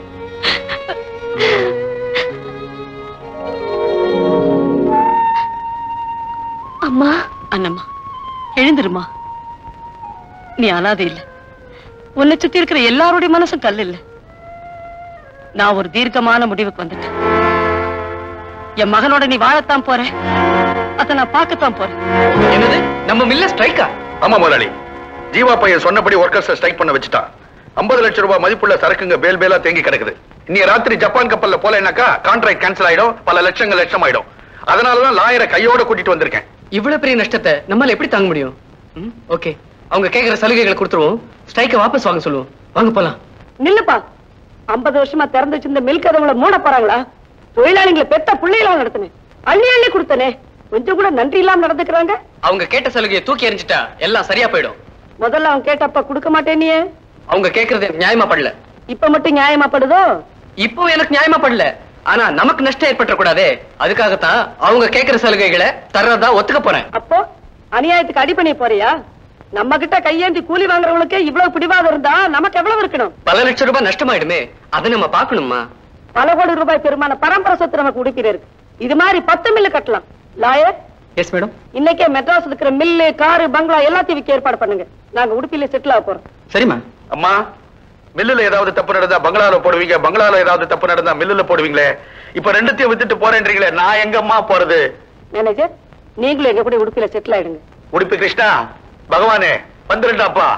அம்மா அண்ணம்மா எழுந்துருமா நீ அனாதை இல்ல உன்னை சுத்தி இருக்கிற எல்லாருடைய மனசும் கல் இல்ல நான் ஒரு தீர்க்கமான முடிவுக்கு வந்துட்டேன் என் மகனோட நீ வாழத்தான் போற அத நான் பார்க்கத்தான் போறேன் என்னது நம்ம மில்ல ஸ்ட்ரைக்கா ஆமா முதலாளி ஜீவா பையன் சொன்னபடி ஒர்க்கர்ஸ் ஸ்ட்ரைக் பண்ண வச்சுட்டான் 50 லட்சம் ரூபாய் மதிப்புள்ள சரக்குங்க பேல் பேலா தேங்கி கிடக்குது இன்னைய ராத்திரி ஜப்பான் கப்பல்ல போலனாக்கா கான்ட்ராக்ட் கேன்சல் ஆயிடும் பல லட்சங்கள் லட்சம் ஆயிடும் அதனாலதான் லாயரை கையோட கூட்டிட்டு வந்திருக்கேன் இவ்வளவு பெரிய நஷ்டத்தை நம்மால எப்படி தாங்க முடியும் ஓகே அவங்க கேக்குற சலுகைகளை கொடுத்துருவோம் ஸ்ட்ரைக்கை வாபஸ் வாங்க சொல்லுவோம் வாங்க போலாம் நில்லுப்பா ஐம்பது வருஷமா திறந்து வச்சிருந்த மில் கதவுல மூட போறாங்களா தொழிலாளிகளை பெத்த பிள்ளைகள நடத்தினேன் அள்ளி அள்ளி கொடுத்தனே கொஞ்சம் கூட நன்றி இல்லாம நடந்துக்கிறாங்க அவங்க கேட்ட சலுகையை தூக்கி எறிஞ்சிட்டா எல்லாம் சரியா போயிடும் முதல்ல அவன் கேட்டப்ப கொடுக்க மாட்டேனியே அவங்க கேக்குறது எனக்கு நியாயமா படல இப்ப மட்டும் நியாயமா படுதோ இப்போ எனக்கு நியாயமா படல ஆனா நமக்கு நஷ்டம் ஏற்பட்ட கூடாதே அதுக்காகத்தான் அவங்க கேக்குற சலுகைகளை தர்றதா ஒத்துக்க போறேன் அப்போ அநியாயத்துக்கு அடி பண்ணி போறியா நம்ம கிட்ட கையேந்தி கூலி வாங்குறவங்களுக்கு இவ்வளவு பிடிவாதம் இருந்தா நமக்கு எவ்வளவு இருக்கணும் பல லட்சம் ரூபாய் நஷ்டமாயிடுமே அதை நம்ம பாக்கணுமா பல கோடி ரூபாய் பெருமான பரம்பரை சொத்து நமக்கு உடுப்பில இருக்கு இது மாதிரி பத்து மில்லு கட்டலாம் லாயர் எஸ் மேடம் இன்னைக்கே மெட்ராஸ் இருக்கிற மில்லு காரு பங்களா எல்லாத்தையும் விற்க ஏற்பாடு பண்ணுங்க நாங்க உடுப்பில செட்டில் ஆக போறோம் சரிம்மா அம்மா மில்லுல ஏதாவது தப்பு நடந்தா பங்களால போடுவீங்க பங்களால ஏதாவது தப்பு நடந்தா மில்லுல போடுவீங்களே இப்ப ரெண்டுத்தையும் வித்துட்டு போறேன்றீங்களே நான் எங்கம்மா போறது மேனேஜர் நீங்களும் எங்க கூட உடுப்பில செட்டில் ஆயிடுங்க உடுப்பி கிருஷ்ணா பகவானே வந்துருண்டாப்பா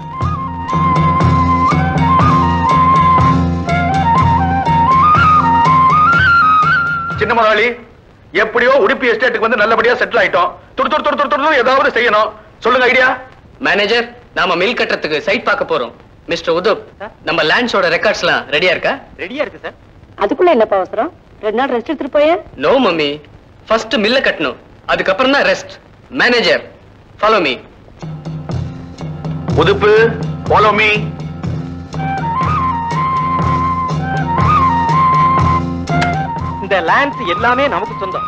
சின்ன முதலாளி எப்படியோ உடுப்பி எஸ்டேட்டுக்கு வந்து நல்லபடியா செட்டில் ஆயிட்டோம் துடு துடு துடு துடு துடு ஏதாவது செய்யணும் சொல்லுங்க ஐடியா மேனேஜர் நாம மில் கட்டுறதுக்கு சைட் பார்க்க போறோம் மிஸ்டர் உதுப் நம்ம லேண்ட்ஸோட ரெக்கார்ட்ஸ் எல்லாம் ரெடியா இருக்கா ரெடியா இருக்கு சார் அதுக்குள்ள என்னப்பா அவசரம் ரெண்டு நாள் ரெஸ்ட் எடுத்துட்டு போய நோ மம்மி ஃபர்ஸ்ட் மில்ல கட்டணும் அதுக்கப்புறம் தான் rest manager follow me Uthup follow me இந்த லேண்ட்ஸ் எல்லாமே நமக்கு சொந்தம்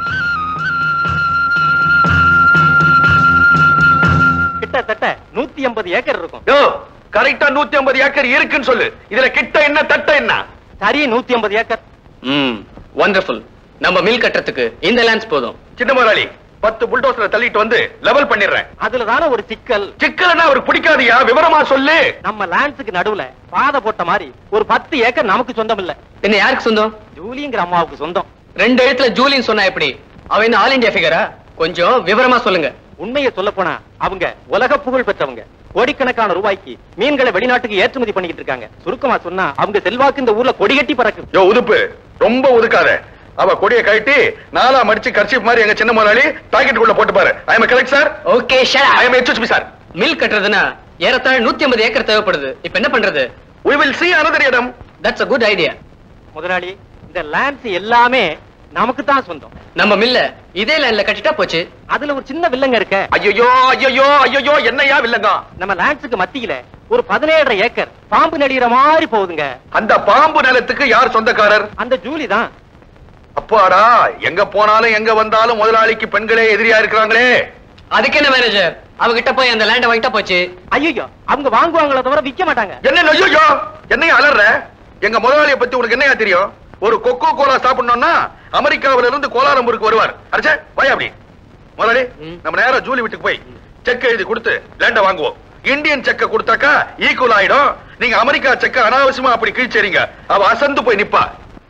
கிட்டத்தட்ட நூத்தி எண்பது ஏக்கர் இருக்கும் யோ கரெக்டா நூத்தி ஐம்பது ஏக்கர் இருக்குன்னு சொல்லு இதுல கிட்ட என்ன தட்ட என்ன சரி நூத்தி எண்பது ஏக்கர் ம் வண்டர்ஃபுல் நம்ம மில் கட்டுறதுக்கு இந்த லேண்ட்ஸ் போதும் சின்ன முதலாளி பத்து புல்டோசரை தள்ளிட்டு வந்து லெவல் பண்ணிடுறேன் அதுல தானே ஒரு சிக்கல் சிக்கல்னா அவருக்கு பிடிக்காதியா விவரமா சொல்லு நம்ம லேண்ட்ஸுக்கு நடுவுல பாதை போட்ட மாதிரி ஒரு பத்து ஏக்கர் நமக்கு சொந்தம் இல்ல என்ன யாருக்கு சொந்தம் ஜூலிங்கிற அம்மாவுக்கு சொந்தம் ரெண்டு இடத்துல ஜூலின்னு சொன்னா எப்படி அவ என்ன ஆல் இந்தியா ஃபிகரா கொஞ்சம் விவரமா சொல்லுங்க உண்மையை சொல்ல போனா அவங்க உலக புகழ் பெற்றவங்க கோடிக்கணக்கான ரூபாய்க்கு மீன்களை வெளிநாட்டுக்கு ஏற்றுமதி பண்ணிக்கிட்டு இருக்காங்க சுருக்கமா சொன்னா அவங்க செல்வாக்கு இந்த ஊர்ல கொடி கட்டி பறக்கு யோ உதுப்பு ரொம்ப ஒதுக்காத அவ கொடியை கழட்டி நாலா மடிச்சு கர்ச்சிப் மாதிரி எங்க சின்ன முதலாளி பாக்கெட்டுக்குள்ள போட்டு பாரு I am correct sir okay shut I am HSP sir mill கட்டுறதுன்னா ஏறத்தாழ நூத்தி ஐம்பது ஏக்கர் தேவைப்படுது இப்ப என்ன பண்றது we will see another இடம் தட்ஸ் a குட் ஐடியா முதலாளி இந்த லேண்ட்ஸ் எல்லாமே நமக்கு தான் சொந்தம் நம்ம மில்ல இதே லைன்ல கட்டிட்டா போச்சு அதுல ஒரு சின்ன வில்லங்க இருக்க ஐயோ ஐயோ ஐயோ என்னையா வில்லங்க நம்ம லேண்ட்ஸுக்கு மத்தியில ஒரு பதினேழரை ஏக்கர் பாம்பு நடிகிற மாதிரி போகுதுங்க அந்த பாம்பு நிலத்துக்கு யார் சொந்தக்காரர் அந்த ஜூலி தான் அப்பாடா எங்க போனாலும் எங்க வந்தாலும் முதலாளிக்கு பெண்களே எதிரியா இருக்கிறாங்களே அதுக்கு என்ன மேனேஜர் அவகிட்ட போய் அந்த லேண்ட வாங்கிட்டா போச்சு ஐயோ அவங்க வாங்குவாங்களே தவிர விக்க மாட்டாங்க என்ன ஐயோ என்னையா அலற எங்க முதலாளிய பத்தி உனக்கு என்னையா தெரியும் ஒரு கொக்கோ கோலா சாப்பிடணும்னா அமெரிக்காவில இருந்து கோலாலம்பூருக்கு வருவார் அடிச்சே வாய் அப்படி முதலாளி நம்ம நேரா ஜூலி வீட்டுக்கு போய் செக் எழுதி கொடுத்து லேண்ட வாங்குவோம் இந்தியன் செக்க கொடுத்தாக்கா ஈக்குவல் ஆயிடும் நீங்க அமெரிக்கா செக்க அனாவசியமா அப்படி கிழிச்சறீங்க அவ அசந்து போய் நிப்பா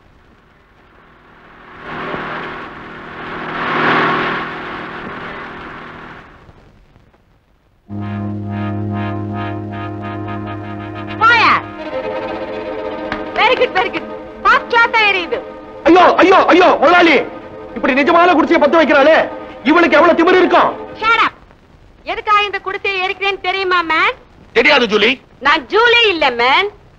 very good very good first class எரியுது ஐயோ ஐயோ ஐயோ முதலாளி இப்படி நிஜமான குடிசையை பத்த வைக்கிறாளே இவளுக்கு எவ்வளவு திமிரு இருக்கும் ஷட் அப் எதுக்காக இந்த குடிசையை எரிக்கிறேன்னு தெரியுமா மேன் தெரியாது ஜூலி நான் ஜூலி இல்ல மேன்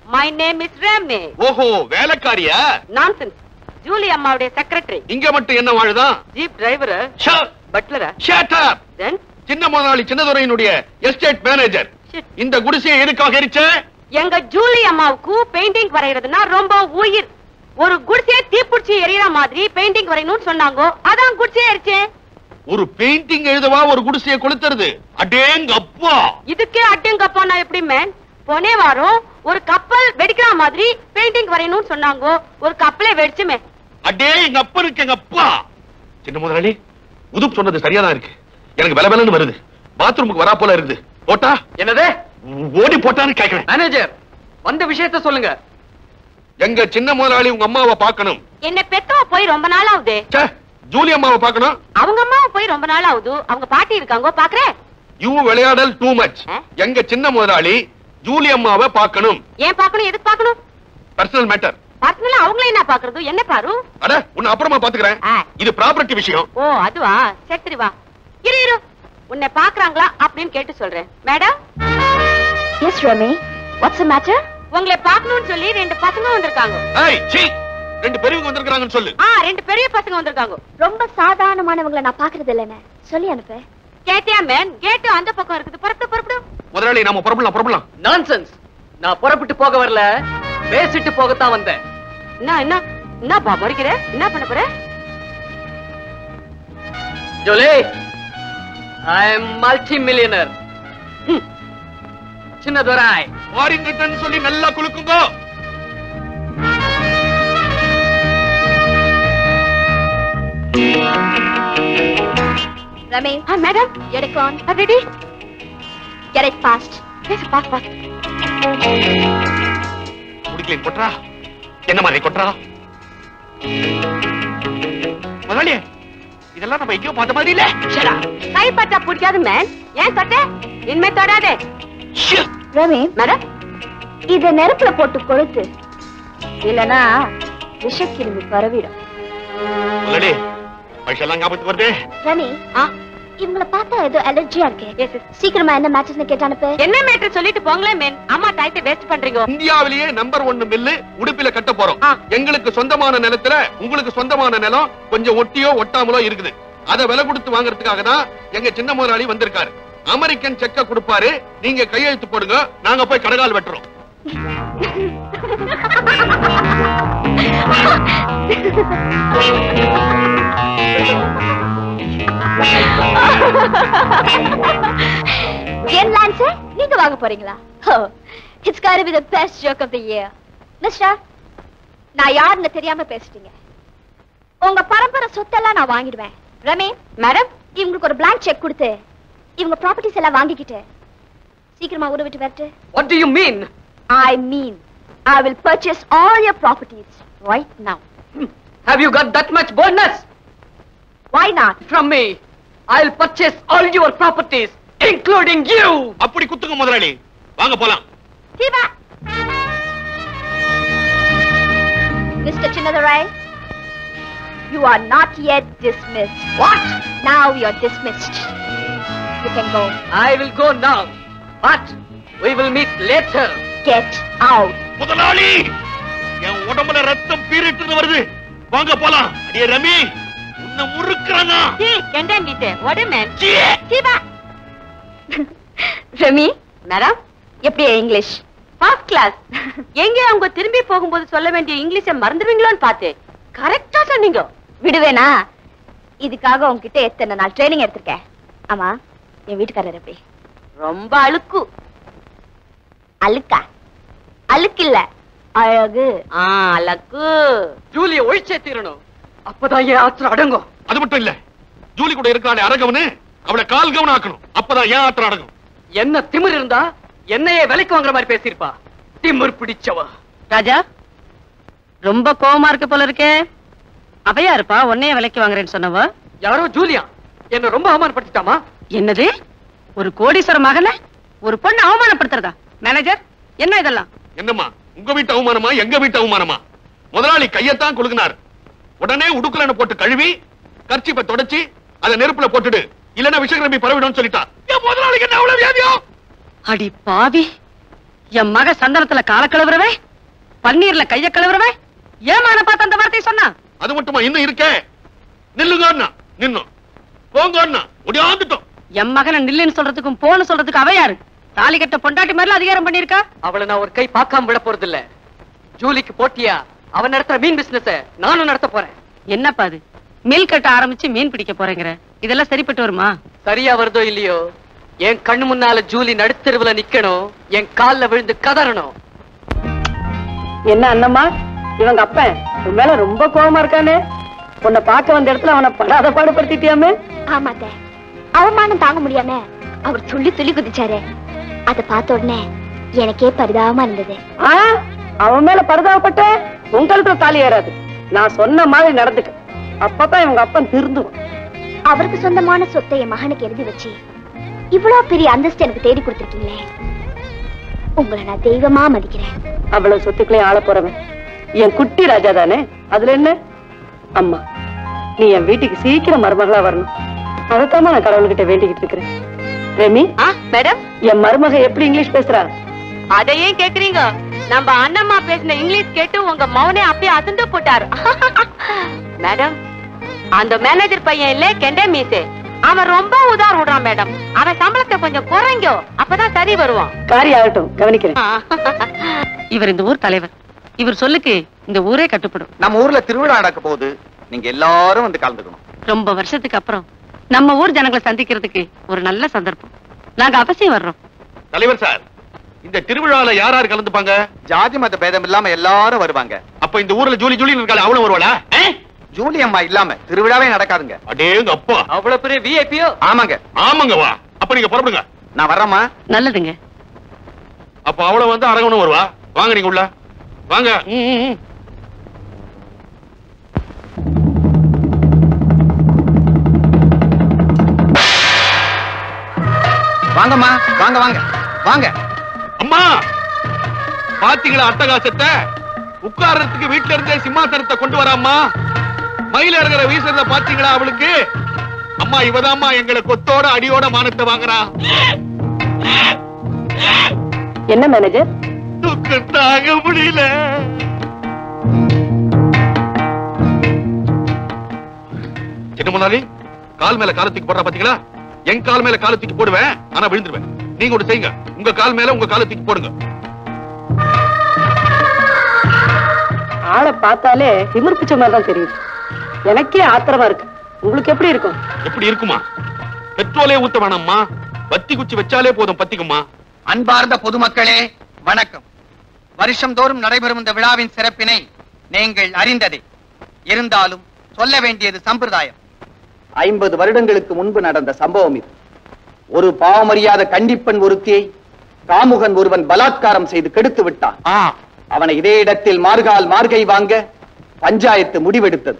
மை நேம் இஸ் ரமே ஓஹோ வேலைக்காரியா நான்சென்ஸ் ஜூலி அம்மாவுடைய செக்ரட்டரி இங்க மட்டும் என்ன வாழுதான் ஜீப் டிரைவர் பட்லரா ஷட் அப் தென் சின்ன முதலாளி சின்னதுரையினுடைய எஸ்டேட் மேனேஜர் இந்த குடிசையை எதுக்காக எரிச்ச எங்க ஜூலி அம்மாவுக்கு பெயிண்டிங் வரைகிறதுனா ரொம்ப உயிர் ஒரு குடிசையை தீப்பிடிச்சு எரியற மாதிரி பெயிண்டிங் வரையணும்னு சொன்னாங்க அதான் குடிசையை எரிச்சேன் ஒரு பெயிண்டிங் எழுதவா ஒரு குடிசையை கொளுத்துறது அடேங்க அப்பா இதுக்கே அட்டுங்கப்பா நான் எப்படி மேன் போனே வாரம் ஒரு கப்பல் வெடிக்கிற மாதிரி பெயிண்டிங் வரையணும்னு சொன்னாங்க ஒரு கப்பலே வெடிச்சுமே அடே எங்க அப்பனுக்கு எங்க அப்பா சின்ன முதலாளி உதுப் சொன்னது சரியாதான் இருக்கு எனக்கு வெல வெலன்னு வருது பாத்ரூமுக்கு வரா போல இருக்குது போட்டா என்னது ஓடி போட்டான்னு கேக்குறேன் மேனேஜர் வந்த விஷயத்த சொல்லுங்க எங்க சின்ன முதலாளி உங்க அம்மாவை பார்க்கணும் என்ன பெத்தவ போய் ரொம்ப நாள் ஆகுது ச்சே, ஜூலி அம்மாவை பார்க்கணும் அவங்க அம்மாவை போய் ரொம்ப நாள் ஆகுது அவங்க பாட்டி இருக்காங்க பாக்குறேன் யூ விளையாடல் டூ மச் எங்க சின்ன முதலாளி ஜூலி அம்மாவை பார்க்கணும் ஏன் பாக்கணும் எதுக்கு பாக்கணும் பர்சனல் மேட்டர் பர்சனலா அவங்களே என்ன பாக்குறது என்ன பாரு அட உன்னை அப்புறமா பாத்துக்கிறேன் இது ப்ராப்பர்ட்டி விஷயம் ஓ அதுவா சரி வா இரு இரு உன்னை பாக்குறாங்களா அப்படின்னு கேட்டு சொல்றேன் மேடம் எஸ் ரமே வாட்ஸ் த மேட்டர் உங்களை பாக்கணும்னு சொல்லி ரெண்டு பசங்க வந்திருக்காங்க ஏய் சீ ரெண்டு பெரியவங்க வந்திருக்காங்கன்னு சொல்லு ஆ ரெண்டு பெரிய பசங்க வந்திருக்காங்க ரொம்ப சாதாரணமானவங்கள நான் பாக்குறது இல்லைன்னு சொல்லி அனுப்பு கேட்டியா மேன் கேட்டு அந்த பக்கம் இருக்குது புறப்படு புறப்படு முதலாளி நாம புறப்படலாம் புறப்படலாம் நான்சென்ஸ் நான் புறப்பட்டு போக வரல பேசிட்டு போகத்தான் வந்தேன் என்ன என்ன என்னப்பா முறைக்கிற என்ன பண்ண போற ஜோலி I am multimillionaire Chinnadurai foreign return சொல்லி நல்லா குலுக்குங்க ரமே ஆ madam get it on ready get it fast பேசு பாஸ் பாஸ் குடிக்கலைன் கொட்டுறா என்ன மாதிரி கொட்டுறா முதலாளி இதெல்லாம் நம்ம எங்கேயோ பார்த்த மாதிரி இல்ல ஷடா கை பட்டா பிடிக்காது மேன் ஏன் தொட்ட இனிமே தொடாதே ரமே மேடம் இத நெருப்புல போட்டு கொளுத்து இல்லனா விஷக்கிருமி பரவிடும் முதலாளி பைசெல்லாம் ஞாபகத்துக்கு வருது ரமே இவங்கள பார்த்தா ஏதோ அலர்ஜியா இருக்கு சீக்கிரமா என்ன மேட்சஸ்னு கேட்டு அனுப்பு என்ன மேட்டர் சொல்லிட்டு போங்களேன் மேன் அம்மா டயத்தை வேஸ்ட் பண்றீங்க இந்தியாவிலேயே நம்பர் ஒன்னு மில்லு உடுப்பில கட்ட போறோம் எங்களுக்கு சொந்தமான நிலத்துல உங்களுக்கு சொந்தமான நிலம் கொஞ்சம் ஒட்டியோ ஒட்டாமலோ இருக்குது அத விலை கொடுத்து வாங்குறதுக்காக தான் எங்க சின்ன முதலாளி வந்திருக்காரு அமெரிக்கன் செக்க கொடுப்பாரு நீங்க கையெழுத்து போடுங்க நாங்க போய் கடகால் வெட்டுறோம் ஏன் லான்ஸ் நீங்க வாங்க போறீங்களா it's got be the best joke of the year mister நான் யாருன்னு தெரியாம பேசிட்டீங்க உங்க பரம்பரை சொத்தெல்லாம் நான் வாங்கிடுவேன் ரமே மேடம் இவங்களுக்கு ஒரு blank செக் கொடுத்து இவங்க ப்ராப்பர்ட்டிஸ் எல்லாம் வாங்கிக்கிட்டு சீக்கிரமா ஊரை விட்டு வரட்டு What do you mean? I mean I will purchase all your properties right now. Have you got that much bonus? Why not? From me, I'll purchase all your properties, including you. அப்படி குத்துங்க முதலாளி வாங்க போலாம் Siva! Mr. Chinnadurai, you are not yet dismissed. What? Now you're dismissed. You can go. I will go now, but we will meet later. Get out. முதலாளி என் உடம்புல ரத்தம் பீரிட்டு வருது வாங்க போலாம் அடியே ரமி உன்னை முறுக்குறானா சீ கெண்டாங்கிட்டு ஒடு மேன் Siva! ரமி மேடம் எப்படி இங்கிலீஷ் ஃபர்ஸ்ட் கிளாஸ் எங்க அவங்க திரும்பி போகும்போது சொல்ல வேண்டிய இங்கிலீஷை மறந்துடுவீங்களோன்னு பார்த்தேன் கரெக்டா சொன்னீங்க விடுவேனா இதுக்காக உன்கிட்ட எத்தனை நாள் ட்ரைனிங் எடுத்திருக்கேன் ஆமா என் வீட்டுக்காரர் எப்படி ரொம்ப அழுக்கு அழுக்கா அழுக்கு இல்ல அழகு ஆ அழகு ஜூலிய ஒழிச்சே தீரணும் அப்பதான் என் ஆத்திரம் அடங்கும் அது மட்டும் இல்ல ஜூலி கூட இருக்கிறாளே அரகவனு அவளை கால் கவனம் ஆக்கணும் அப்பதான் ஏன் ஆத்திரம் அடங்கும் என்ன திமிர் இருந்தா என்னையே விலைக்கு வாங்குற மாதிரி பேசியிருப்பா திமிர் பிடிச்சவ ராஜா ரொம்ப கோவமா இருக்கு போல இருக்கே அவையா இருப்பா உன்னைய விலைக்கு வாங்குறேன்னு சொன்னவ யாரோ ஜூலியா என்ன ரொம்ப அவமானப்படுத்திட்டாமா என்னது ஒரு கோடீஸ்வர மகனை ஒரு பொண்ணு அவமானப்படுத்துறதா மேனேஜர் என்ன இதெல்லாம் என்னம்மா உங்க வீட்டு அவமானமா எங்க வீட்டு அவமானமா முதலாளி கையத்தான் குலுக்குனார் உடனே உடுக்கலன்னு போட்டு கழுவி கர்ச்சிப்பை தொடச்சி அதை நெருப்புல போட்டுடு இல்லன்னா விஷக்கிரமி பரவிடும் சொல்லிட்டா என் முதலாளிக்கு என்ன அவ்வளவு வியாதியோ அடி பாவி என் மக சந்தனத்துல கால கழுவுறவே பன்னீர்ல கைய கழுவுறவே ஏமான பார்த்து அந்த வார்த்தையை சொன்னா அது மட்டுமா இன்னும் இருக்கே நில்லுங்க அண்ணா நின்னும் போங்க அண்ணா ஒடியாந்துட்டோம் என் மகனை நில்லுன்னு சொல்றதுக்கும் போன்னு சொல்றதுக்கும் அவ யாரு தாலி கட்ட பொண்டாட்டி மாதிரில அதிகாரம் பண்ணிருக்கா அவளை நான் ஒரு கை பார்க்காம விட போறது இல்ல ஜூலிக்கு போட்டியா அவன் நடத்துற மீன் பிசினஸ நானும் நடத்த போறேன் என்னப்பா அது மீன் கட்ட ஆரம்பிச்சு மீன் பிடிக்க போறேங்கிற இதெல்லாம் சரிப்பட்டு வருமா சரியா வருதோ இல்லையோ என் கண்ணு முன்னால ஜூலி நடுத்தெருவுல நிக்கணும் என் கால்ல விழுந்து கதறணும் என்ன அண்ணம்மா இவங்க அப்பன் உன் மேல ரொம்ப கோவமா இருக்கானே உன்னை பார்க்க வந்த இடத்துல அவனை படாத பாடுபடுத்திட்டியாமே ஆமாத்த அவமானம் தாங்க முடியாம அவர் துள்ளி துள்ளி குதிச்சாரு அத பார்த்த உடனே எனக்கே பரிதாபமா இருந்தது ஆ, அவன் மேல பரிதாபப்பட்ட உங்களுக்கு தாலி ஏறாது நான் சொன்ன மாதிரி நடந்துக்க அப்பதான் இவங்க அப்பன் திருந்துவான் அவருக்கு சொந்தமான சொத்தை என் மகனுக்கு எழுதி வச்சு இவ்வளவு பெரிய அந்தஸ்து எனக்கு தேடி கொடுத்திருக்கீங்களே உங்களை நான் தெய்வமா மதிக்கிறேன் அவ்வளவு சொத்துக்களையும் ஆள போறவன் என் குட்டி ராஜா தானே அதுல என்ன அம்மா நீ என் வீட்டுக்கு சீக்கிரம் மருமகளா வரணும் அதைத்தாம்மா நான் கடவுள்கிட்ட வேண்டிக்கிட்டு இருக்கிறேன் ரெமி மேடம் என் மருமக எப்படி இங்கிலீஷ் பேசுறா அதையே கேக்குறீங்க நம்ம அண்ணம்மா பேசின இங்கிலீஷ் கேட்டு உங்க மௌனே அப்படியே அசந்து போட்டாரு மேடம் அந்த மேனேஜர் பையன் இல்ல கெண்டே மீசே அவன் ரொம்ப உதார் விடுறான் மேடம் அவன் சம்பளத்தை கொஞ்சம் குறைங்கோ அப்பதான் சரி வருவான் காரியம் ஆகட்டும் கவனிக்கிறேன் இவர் இந்த ஊர் தலைவர் இவர் சொல்லுக்கு இந்த ஊரே கட்டுப்படும் நம்ம ஊர்ல திருவிழா நடக்க போகுது நீங்க எல்லாரும் வந்து கலந்துக்கணும் ரொம்ப வருஷத்துக்கு அப்புறம் நம்ம ஊர் ஜனங்களை சந்திக்கிறதுக்கு ஒரு நல்ல சந்தர்ப்பம் நாங்க அவசியம் வர்றோம் தலைவர் சார் இந்த திருவிழால யார் யார் கலந்துப்பாங்க ஜாதி மத பேதம் இல்லாம எல்லாரும் வருவாங்க அப்ப இந்த ஊர்ல ஜூலி ஜூலி இருக்காளே அவளும் வருவாளா ஜூலி அம்மா இல்லாம திருவிழாவே நடக்காதுங்க அடேங்க அப்பா அவ்வளவு பெரிய விஐபியோ ஆமாங்க ஆமாங்க வா அப்ப நீங்க புறப்படுங்க நான் வர்றேம்மா நல்லதுங்க அப்ப அவள வந்து அரங்கணும் வருவா வாங்க நீங்க உள்ள வாங்க வாங்கம்மா வாங்க வாங்க வாங்க அம்மா பாத்தீங்களா அட்டகாசத்தை உட்கார்றதுக்கு வீட்டுல இருந்தே சிம்மாசனத்தை கொண்டு வராம்மா மயில இருக்கிற வீசுறத பாத்தீங்களா அவளுக்கு அம்மா இவதாம்மா எங்களை கொத்தோட அடியோட மானத்தை வாங்குறா என்ன மேனேஜர் துக்கம் தாங்க முடியல சின்ன முன்னாடி கால் மேல கால தூக்கி போடுறா பாத்தீங்களா என் கால் மேல கால தூக்கி போடுவேன் ஆனா விழுந்துருவேன் நீங்க ஒண்ணு செய்யுங்க உங்க கால் மேல உங்க கால தூக்கி போடுங்க ஆளை பார்த்தாலே திமிர் பிச்சை மாதிரி தான் தெரியுது எனக்கே ஆத்திரமா இருக்கு உங்களுக்கு எப்படி இருக்கும் எப்படி இருக்குமா பெட்ரோலே ஊத்த வேணாம்மா பத்தி குச்சி வச்சாலே போதும் பத்திக்குமா அன்பார்ந்த பொதுமக்களே வணக்கம் வருஷம் தோறும் நடைபெறும் இந்த விழாவின் சிறப்பினை நீங்கள் அறிந்ததே இருந்தாலும் சொல்ல வேண்டியது சம்பிரதாயம் ஐம்பது வருடங்களுக்கு முன்பு நடந்த சம்பவம் இது ஒரு பாவமறியாத கண்டிப்பெண் ஒருத்தியை காமுகன் ஒருவன் பலாத்காரம் செய்து கெடுத்து விட்டான் அவனை இதே இடத்தில் மார்கால் மார்கை வாங்க பஞ்சாயத்து முடிவெடுத்தது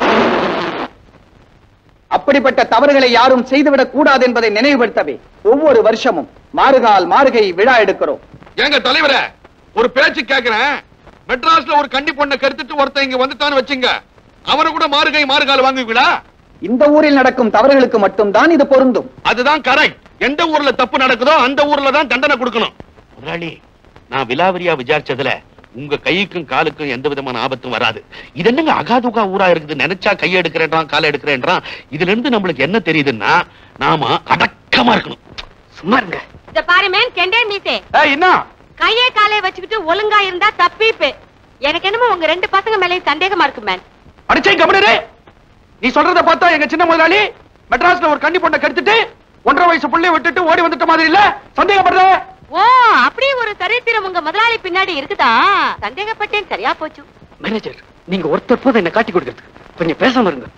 அப்படிப்பட்ட தவறுகளை யாரும் செய்துவிடக் கூடாது என்பதை நினைவுபடுத்தவே ஒவ்வொரு வருஷமும் மாறுகால் மார்கை விழா எடுக்கிறோம் ஏங்க தலைவரே ஒரு பேச்சு கேக்குறேன் மெட்ராஸ்ல ஒரு கண்டி பொண்ணை கருத்துட்டு ஒருத்தன் இங்க வந்துட்டான்னு வச்சுங்க அவரை கூட மாறுகை மாறுகால் வாங்குவீங்களா இந்த ஊரில் நடக்கும் தவறுகளுக்கு மட்டும்தான் இது பொருந்தும் அதுதான் கரெக்ட் எந்த ஊர்ல தப்பு நடக்குதோ அந்த ஊர்ல தான் தண்டனை கொடுக்கணும் முதலாளி நான் விலாவரியா விசாரிச்சதுல உங்க கைக்கும் காலுக்கும் எந்த விதமான ஆபத்தும் வராது இது என்னங்க அகாதுகா ஊரா இருக்குது நினைச்சா கை எடுக்கிறேன்றான் காலை எடுக்கிறேன்றான் இதுல இருந்து நம்மளுக்கு என்ன தெரியுதுன்னா நாம அடக்கமா இருக்கணும் சும்மா இருங்க இந்த பாரு மேன் கெண்டே மீசே என்ன கையே காலே வச்சுக்கிட்டு ஒழுங்கா இருந்தா தப்பிப்பு எனக்கு என்னமோ உங்க ரெண்டு பசங்க மேலயும் சந்தேகமா இருக்கு மேன் அடிச்சே கவனரே நீ சொல்றத பார்த்தா எங்க சின்ன முதலாளி மெட்ராஸ்ல ஒரு கண்ணி பொண்ணை கெடுத்துட்டு ஒன்றரை வயசு புள்ளைய விட்டுட்டு ஓடி வந்துட்ட மாதிரி இல்ல சந்தேகப்படுற ஓ அப்படியே ஒரு சரித்திரம் உங்க முதலாளி பின்னாடி இருக்குதா சந்தேகப்பட்டேன் சரியா போச்சு மேனேஜர் நீங்க ஒருத்தர் போதும் என்ன காட்டி கொடுக்கறதுக்கு கொஞ்சம் பேசாம இருங்க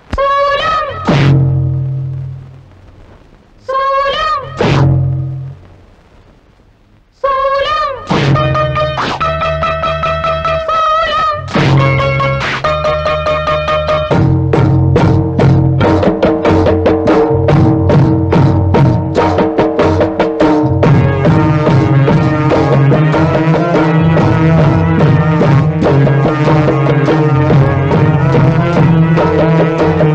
Thank you.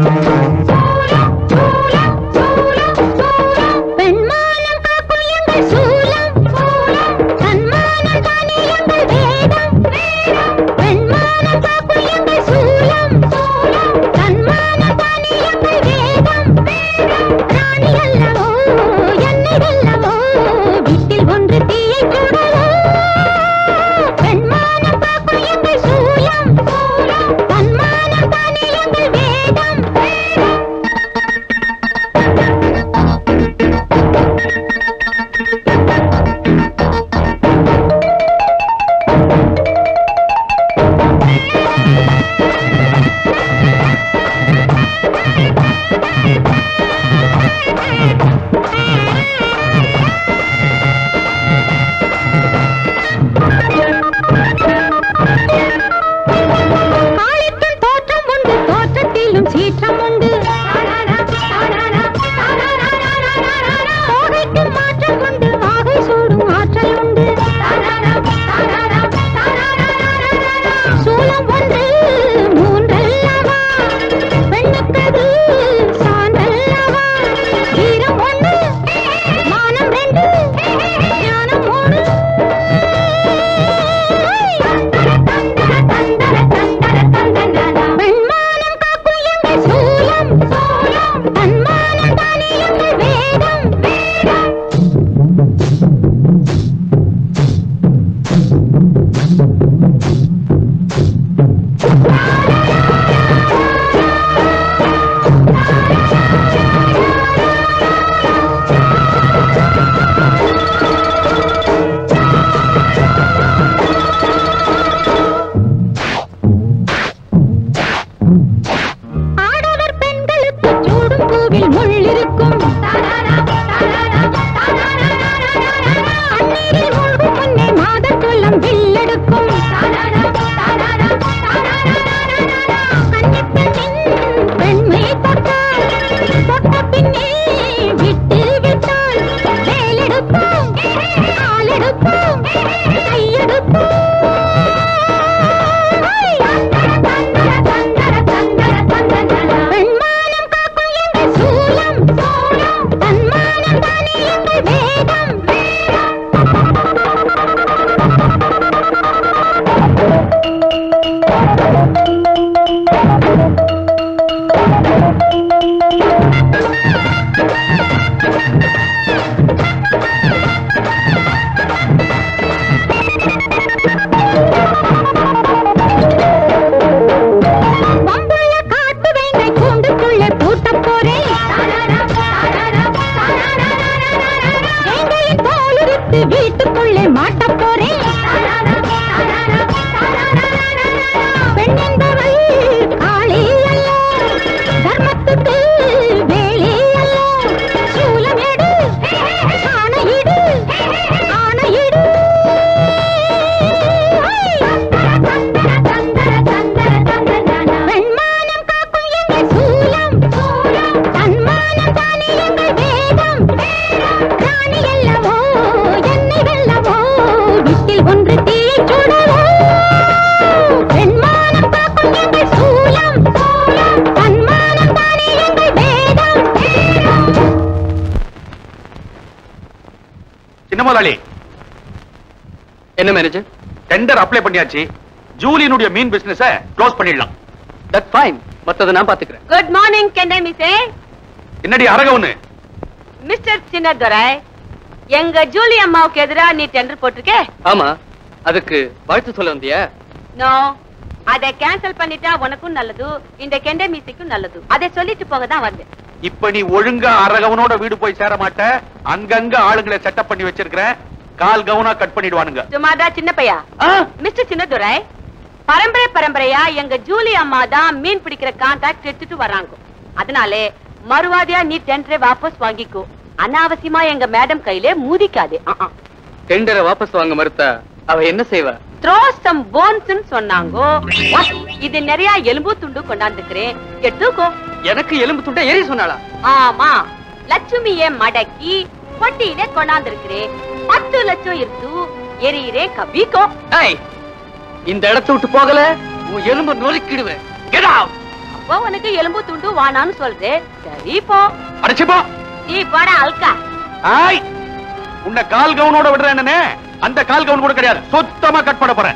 என்ன முதலாளி என்ன மேனேஜர் டெண்டர் அப்ளை பண்ணியாச்சு ஜூலியினுடைய மீன் பிசினஸ க்ளோஸ் பண்ணிடலாம் தட் ஃபைன் மத்தத நான் பாத்துக்கிறேன் குட் மார்னிங் கெண்டே மிஸ்ஸே என்னடி அரகவனு மிஸ்டர் சின்னதுரை எங்க ஜூலி அம்மாவுக்கு எதிரா நீ டெண்டர் போட்டிருக்கே ஆமா அதுக்கு வாழ்த்து சொல்ல வந்தியா நோ அத கேன்சல் பண்ணிட்டா உனக்கும் நல்லது இந்த கெண்டே மிஸ்ஸுக்கும் நல்லது அதை சொல்லிட்டு போக தான் வந்தேன் இப்ப நீ ஒழுங்கா அரகவனோட வீடு போய் சேர மாட்ட அங்கங்க ஆளுங்களை செட்டப் பண்ணி வச்சிருக்கிறேன் கால் கவுனா கட் பண்ணிடுவானுங்க சும்மாதா சின்ன பையா மிஸ்டர் சின்னதுரை பரம்பரை பரம்பரையா எங்க ஜூலி அம்மா தான் மீன் பிடிக்கிற கான்ட்ராக்ட் எடுத்துட்டு வராங்க அதனாலே மறுவாதியா நீ டெண்டரை வாபஸ் வாங்கிக்கோ அனாவசியமா எங்க மேடம் கையில மூதிக்காதே டெண்டரை வாபஸ் வாங்க மறுத்தா அவ என்ன செய்வா த்ரோ சம் போன்ஸ் சொன்னாங்கோ இது நிறைய எலும்பு துண்டு கொண்டாந்துக்கிறேன் எடுத்துக்கோ எனக்கு எலும்பு துண்டை எரி சொன்னாளா ஆமா லட்சுமிய மடக்கி பொட்டியில கொண்டாந்துருக்கிறேன் பத்து லட்சம் இருக்கு எரியிறே கபிக்கோ ஏய் இந்த இடத்த விட்டு போகல உன் எலும்பு நொறுக்கிடுவேன் Get out! அப்போ உனக்கு எலும்பு துண்டு வானான்னு சொல்றேன் சரி போ அடிச்சுப்பா நீ போட அல்கா ஆய் உன்னை கால் கவுனோட விடுறேன் என்னனே அந்த கால் கவுன் கூட கிடையாது சுத்தமா கட் பண்ண போறேன்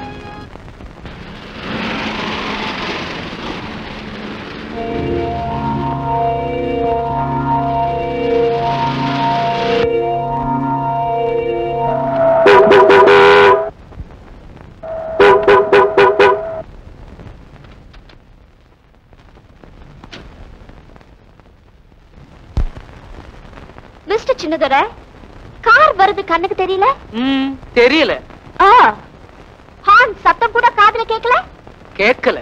மிஸ்டர் சின்னதுரை கார் வருது கண்ணுக்கு தெரியல ம், தெரியல ஆ ஹார்ன் சத்தம் கூட காதுல கேட்கல கேட்கல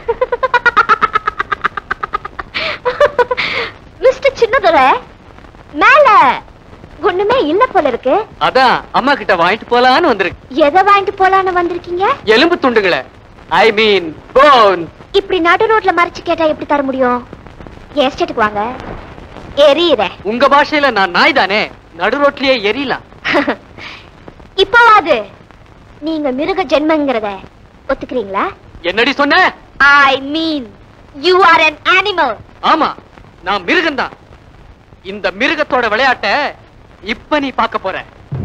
மிஸ்டர் சின்னதுரை மேல ஒண்ணுமே இல்ல போல இருக்கு அதான் அம்மா கிட்ட வாங்கிட்டு போலான்னு வந்திருக்கு எதை வாங்கிட்டு போலான்னு வந்திருக்கீங்க எலும்பு துண்டுகளை ஐ மீன் போன் இப்படி நடு ரோட்ல மறைச்சு கேட்டா எப்படி தர முடியும் எஸ்டேட்டுக்கு வாங்க எரியுறேன் உங்க பாஷையில நான் நாய் தானே நடு ரோட்லயே எரியலாம் இப்பவாது நீங்க மிருக ஜென்மங்கிறத ஒத்துக்கிறீங்களா என்னடி சொன்ன I mean you are an animal ஆமா நான் மிருகம்தான் இந்த மிருகத்தோட விளையாட்ட இப்ப நீ பார்க்க போற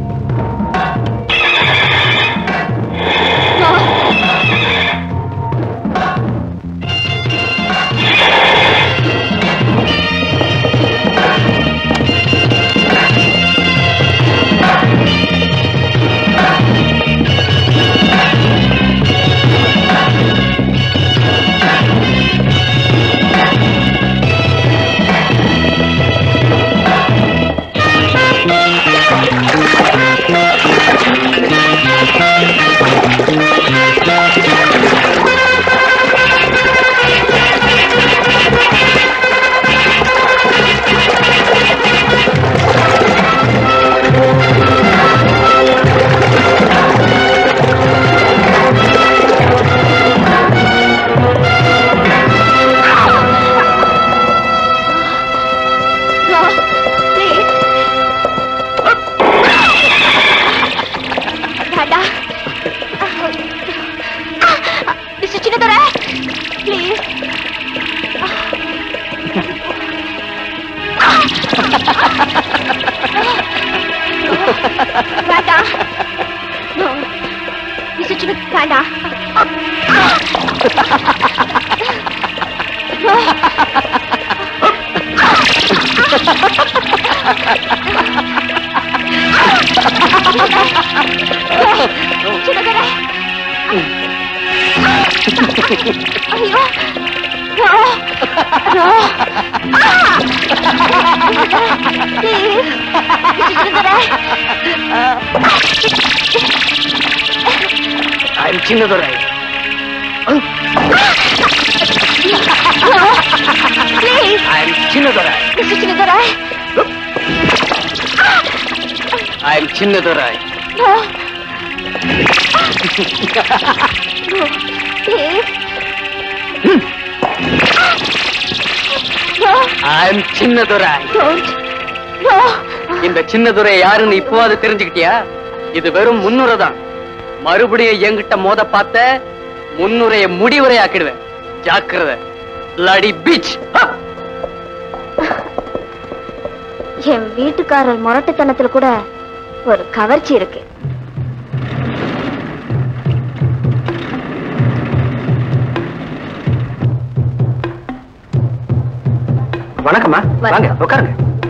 No, please. வேண்டாம் மிஸ்டர் சின்னதுரை ப்ளீஸ் வேண்டாம் No. மிஸ்டர் சின்ன வேண்டாம் சின்னதுரை ஐயோ No! No! Ah! Please! I'm Chinnadurai No! Please! I'm Chinnadurai Mr. Chinnadurai! I'm Chinnadurai No! No! Please! No! I'm Chinnadurai Don't! No! இந்த சின்னதுரை யாருன்னு இப்போவாது தெரிஞ்சுக்கிட்டியா இது வெறும் முன்னுரை தான் மறுபடியும் என்கிட்ட மோத பார்த்த முன்னுரைய முடிவுரை ஆக்கிடுவேன் ஜாக்கிரதை லடி பீச் என் வீட்டுக்காரர் முரட்டுத்தனத்துல கூட ஒரு கவர்ச்சி இருக்கு வணக்கம்மா வாங்க உட்காருங்க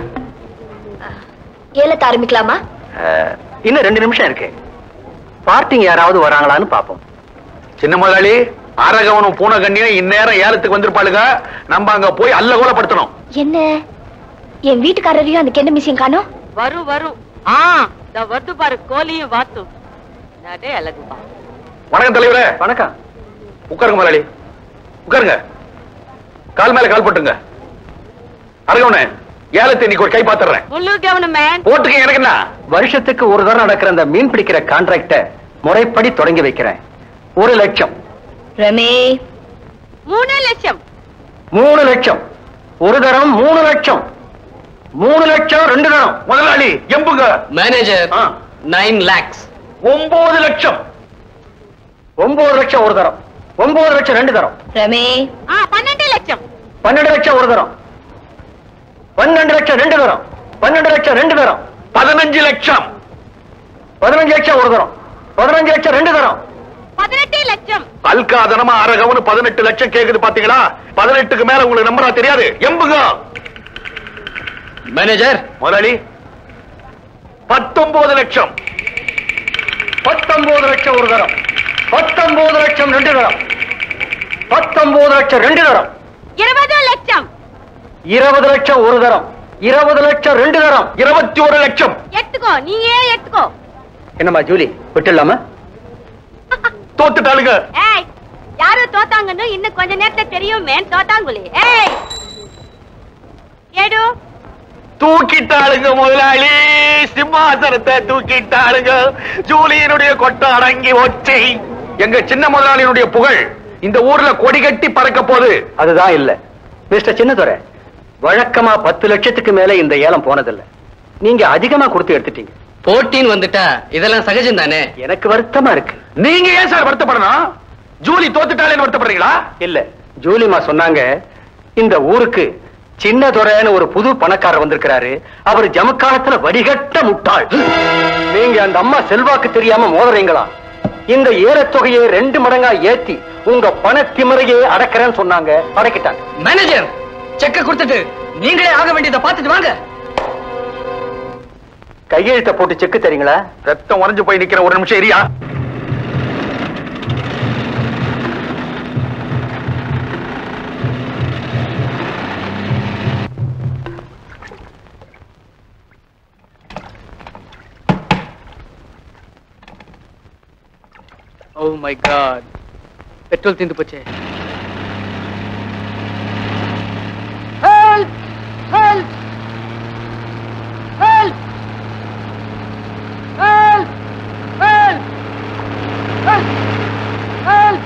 ஏலத்தை ஆரம்பிக்கலாமா அஹ், இன்னும் ரெண்டு நிமிஷம் இருக்கு பார்ட்டிங்க யாராவது வராங்களான்னு பாப்போம் சின்ன முதலாளி அரகவனும் பூனகண்ணியும் இந்நேரம் ஏலத்துக்கு வந்திருப்பாளுங்க நம்ம அங்க போய் அல்ல கோலப்படுத்தணும் என்ன என் வீட்டுக்காரரையும் அந்த கெண்ட மிஷின் காணோம் வரும் வரும் ஆ இந்த வருது பாரு கோழியும் வாத்தும் நடே அழகுப்பா வணக்கம் தலைவரே வணக்கம் உட்காருங்க முதலாளி உட்காருங்க கால் மேல கால் போட்டுங்க அரகவனே ஏலத்தை இன்னைக்கு ஒரு கை பாத்துறேன் முள்ளு கவனம் மேன் போட்டுக்க எனக்கு என்ன வருஷத்துக்கு ஒரு தடவை நடக்கிற அந்த மீன் பிடிக்கிற கான்ட்ராக்ட முறைப்படி தொடங்கி வைக்கிறேன் ஒரு லட்சம் ரமே மூணு லட்சம் மூணு லட்சம் ஒரு தரம் மூணு லட்சம் மூணு லட்சம் ரெண்டு தரம் முதலாளி எம்புங்க மேனேஜர் நைன் லேக்ஸ் ஒன்பது லட்சம் ஒன்பது லட்சம் ஒரு தரம் ஒன்பது லட்சம் ரெண்டு தரம் ரமே ஆ பன்னெண்டு லட்சம் பன்னெண்டு லட்சம் ஒரு தரம் பன்னெண்டு லட்சம் ரெண்டு தரம் பன்னெண்டு லட்சம் ரெண்டு தரம் பதினஞ்சு லட்சம் பதினஞ்சு லட்சம் ஒரு தரம் பதினஞ்சு லட்சம் ரெண்டு தரம் பதினெட்டு லட்சம் அல்காதனமா அரகவனு பதினெட்டு லட்சம் கேக்குது பாத்தீங்களா பதினெட்டுக்கு மேல உங்களுக்கு நம்பரா தெரியாது எம்புங்க மேனேஜர் முதலாளி பத்தொன்பது லட்சம் பத்தொன்பது லட்சம் ஒரு தரம் பத்தொன்பது லட்சம் ரெண்டு தரம் பத்தொன்பது லட்சம் ரெண்டு தரம் இருபது லட்சம் இருபது லட்சம் ஒரு தரம் இருபது லட்சம் ரெண்டு தரம் இருபத்தி ஒரு லட்சம் எடுத்துக்கோ நீயே எடுத்துக்கோ என்னம்மா ஜூலி விட்டுலாமா தோத்துட்டாளுங்க ஏய் யாரு தோத்தாங்கன்னு இன்னும் கொஞ்ச நேரத்துல தெரியும் மேன் தோத்தாங்குழி ஏய் ஏடு தூக்கிட்டாளுங்க முதலாளி சிம்மாசனத்தை தூக்கிட்டாளுங்க ஜூலியனுடைய கொட்டை அடங்கி ஒச்சை எங்க சின்ன முதலாளியினுடைய புகழ் இந்த ஊர்ல கொடி கட்டி பறக்க போகுது அதுதான் இல்ல மிஸ்டர் சின்னதுரை வழக்கமா பத்து லட்சத்துக்கு மேல இந்த ஏலம் போனதில்ல நீங்க அதிகமா கொடுத்து எடுத்துட்டீங்க போட்டின்னு வந்துட்டா இதெல்லாம் சகஜம் தானே எனக்கு வருத்தமா இருக்கு நீங்க ஏன் சார் வருத்தப்படணும் ஜூலி தோத்துட்டாளேன்னு வருத்தப்படுறீங்களா இல்ல ஜூலிமா சொன்னாங்க இந்த ஊருக்கு சின்னதுரைன்னு ஒரு புது பணக்காரர் வந்திருக்கிறாரு அவர் ஜமக்காலத்துல வடிகட்ட முட்டாள் நீங்க அந்த அம்மா செல்வாக்கு தெரியாம மோதுறீங்களா இந்த ஏலத்தொகையை ரெண்டு மடங்கா ஏத்தி உங்க பணத்திமரையே அடக்கிறேன்னு சொன்னாங்க அடக்கிட்டாங்க மேனேஜர் செக்க கொடுத்துட்டு நீங்களே ஆக வேண்டியதை பார்த்துட்டு வாங்க கையெழுத்த போட்டு செக்கு தரீங்களா ரத்தம் உறைஞ்சு போய் நிக்கிற ஒரு நிமிஷம் எரியா ஓ மை காட் பெட்ரோல் தீந்து போச்சே help help help help help help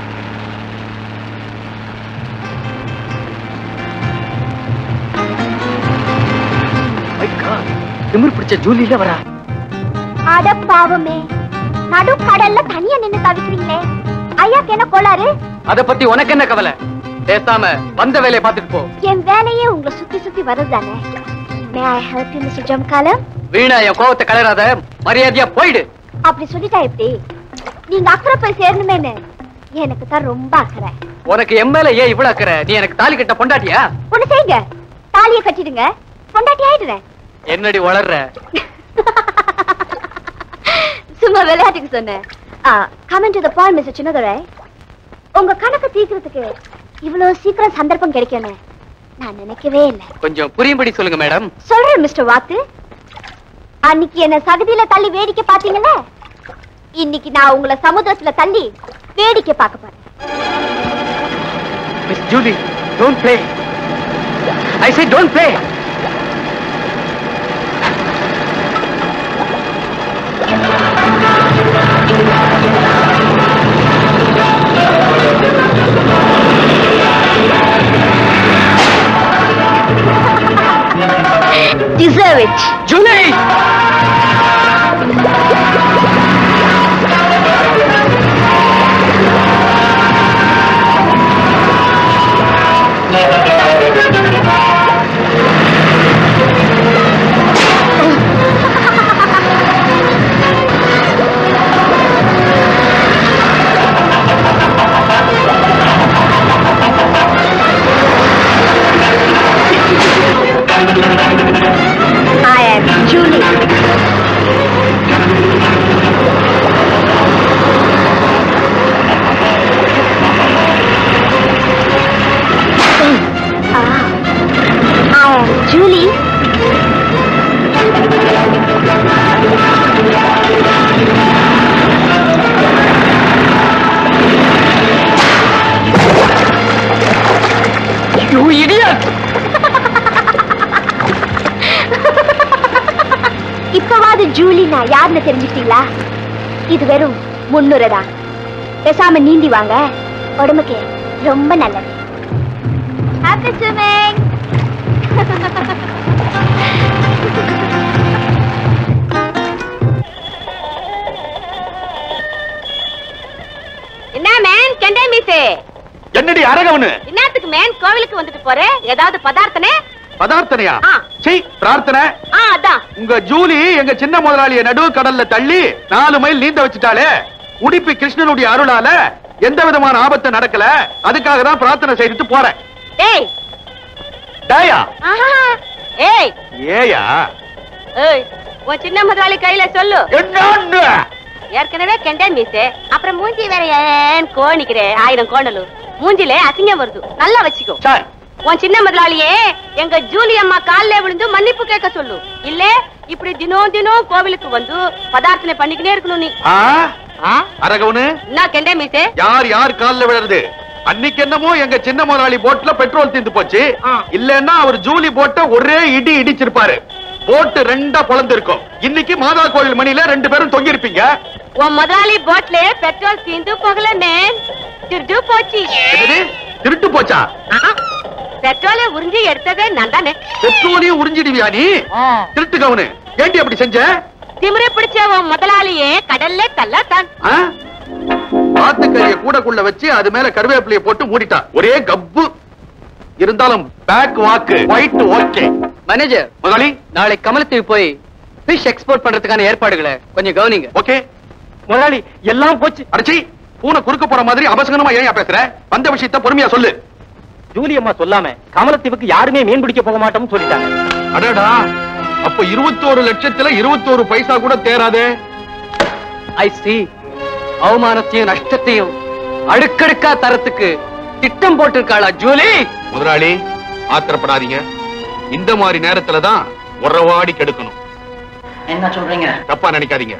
திமிர் பிடிச்ச ஜூலியில வரா அட பாவமே நடு கடல்ல தனியா நின்னு தவிக்கிறீங்களே ஐயாக்கு என்ன கோளாறு அத பத்தி உனக்கு என்ன கவலை பேசாம வந்த வேலையை பார்த்துட்டு போ என் வேலையே உங்களை சுத்தி சுத்தி வர்றதுதானே may I help you mister ஜம்காலம் வீணா என் கோவத்தை கலராத மரியாதையா போயிடு அப்படி சொல்லிட்டா எப்படி நீங்க அக்கறை போய் சேரணுமேன்னு எனக்கு தான் ரொம்ப அக்கறை உனக்கு என் மேல ஏன் இவ்வளவு அக்கறை நீ எனக்கு தாலி கட்ட பொண்டாட்டியா ஒண்ணு செய்யுங்க தாலியை கட்டிடுங்க பொண்டாட்டி ஆயிடுறேன் என்னடி வளர்ற சும்மா விளையாட்டுக்கு சொன்னேன் comment to the point mister Chinnadurai உங்க கணக்கு தீர்க்கறதுக்கு இவ்வளவு சீக்கிரம் சந்தர்ப்பம் கிடைக்கும்னு நான் நினைக்கவே இல்லை கொஞ்சம் புரியும்படி சொல்லுங்க மேடம் சொல்றேன் மிஸ்டர் வாத்து அன்னைக்கு என்ன சகதியில தள்ளி வேடிக்கை பாத்தீங்கல்ல இன்னைக்கு நான் உங்களை சமுத்திரத்துல தள்ளி வேடிக்கை பார்க்க போறேன் miss Julie don't play I say don't play deserve it Julie I am Julie. Ah, I am Julie. You idiot! இப்பவாது ஜூலி நான் யாருன்னு தெரிஞ்சுக்கிட்டீங்களா இது வெறும் முன்னுரை தான் பேசாம நீந்தி வாங்க உடம்புக்கு ரொம்ப நல்லது ஹாப்பி ஸ்விமிங் என்ன மேன் கெண்டை மீசே என்னடி அரகவனு என்னத்துக்கு மேன் கோவிலுக்கு வந்துட்டு போற ஏதாவது பதார்த்தனே பதார்த்தனையா ஆ. சீ பிரார்த்தனை ஆ அதான் உங்க ஜூலி எங்க சின்ன முதலாளிய நடு கடல்ல தள்ளி நாலு மைல் நீந்த வச்சுட்டாளே உடுப்பி கிருஷ்ணனுடைய அருளால எந்த விதமான ஆபத்து நடக்கல அதுக்காக தான் பிரார்த்தனை செய்துட்டு போறேன் ஏய் டேயா ஆஹா ஏய் ஏயா ஏய் உன் சின்ன முதலாளி கையில சொல்லு என்னன்னு ஏற்கனவே கெண்டை மீசே அப்புறம் மூஞ்சி வேற ஏன் கோணிக்கிறே ஆயிரம் கோணலு மூஞ்சில அசிங்கம் வருது நல்லா வச்சுக்கோ சார் உன் சின்ன முதலாளியே எங்க ஜூலி அம்மா கால்ல விழுந்து மன்னிப்பு கேட்க சொல்லு இல்ல இப்படி தினம் தினம் கோவிலுக்கு வந்து பதார்த்தனை பண்ணிக்கினே இருக்கணும் நீ ஆ ஆ? அரகவனு என்ன கெண்டை மீசே யார் யார் கால்ல விழுறது அன்னைக்கு என்னமோ எங்க சின்ன முதலாளி போட்ல பெட்ரோல் தீர்ந்து போச்சு ஆ. இல்லன்னா அவர் ஜூலி போட்ட ஒரே இடி இடிச்சிருப்பாரு போட்டு ரெண்டா பொழந்து இருக்கும் இன்னைக்கு மாதா கோயில் மணியில ரெண்டு பேரும் தொங்கி இருப்பீங்க உன் முதலாளி போட்ல பெட்ரோல் தீந்து போகலன்னு திருட்டு போச்சு திருட்டு போச்சா பெட்ரோலை உறிஞ்சி எடுத்ததே நான் தானே பெட்ரோலையும் உறிஞ்சிடுவியா நீ திருட்டு கவனு ஏண்டி அப்படி செஞ்ச திமிரை பிடிச்ச உன் முதலாளியே கடல்ல தள்ளத்தான் ஆ? ஆத்துக்கறிய கூடக்குள்ள வச்சு அது மேல கருவேப்பிலைய போட்டு மூடிட்டா ஒரே கப்பு இருந்தாலும் பேக் வாக்கு ஒயிட் ஓகே மேனேஜர் முதலாளி நாளை கமலத்தீவு போய் ஃபிஷ் எக்ஸ்போர்ட் பண்றதுக்கான ஏற்பாடுகளை கொஞ்சம் கவனிங்க ஓகே முதலாளி எல்லாம் போச்சு அடிச்சி பூனை குறுக்க போற மாதிரி அபசகனமா ஏன் பேசுற வந்த விஷயத்த பொறுமையா சொல்லு ஜூலி அம்மா சொல்லாம கமலத்தீவுக்கு யாருமே மீன் பிடிக்க போக மாட்டோம்னு சொல்லிட்டாங்க அடடா அப்ப இருபத்தோரு லட்சத்துல இருபத்தோரு பைசா கூட தேராதே ஐ சி அவமானத்தையும் நஷ்டத்தையும் அடுக்கடுக்கா தரத்துக்கு திட்டம் போட்டிருக்காளா ஜூலி முதலாளி ஆத்திரப்படாதீங்க இந்த மாதிரி நேரத்துல தான் உறவாடி கெடுக்கணும் என்ன சொல்றீங்க தப்பா நினைக்காதீங்க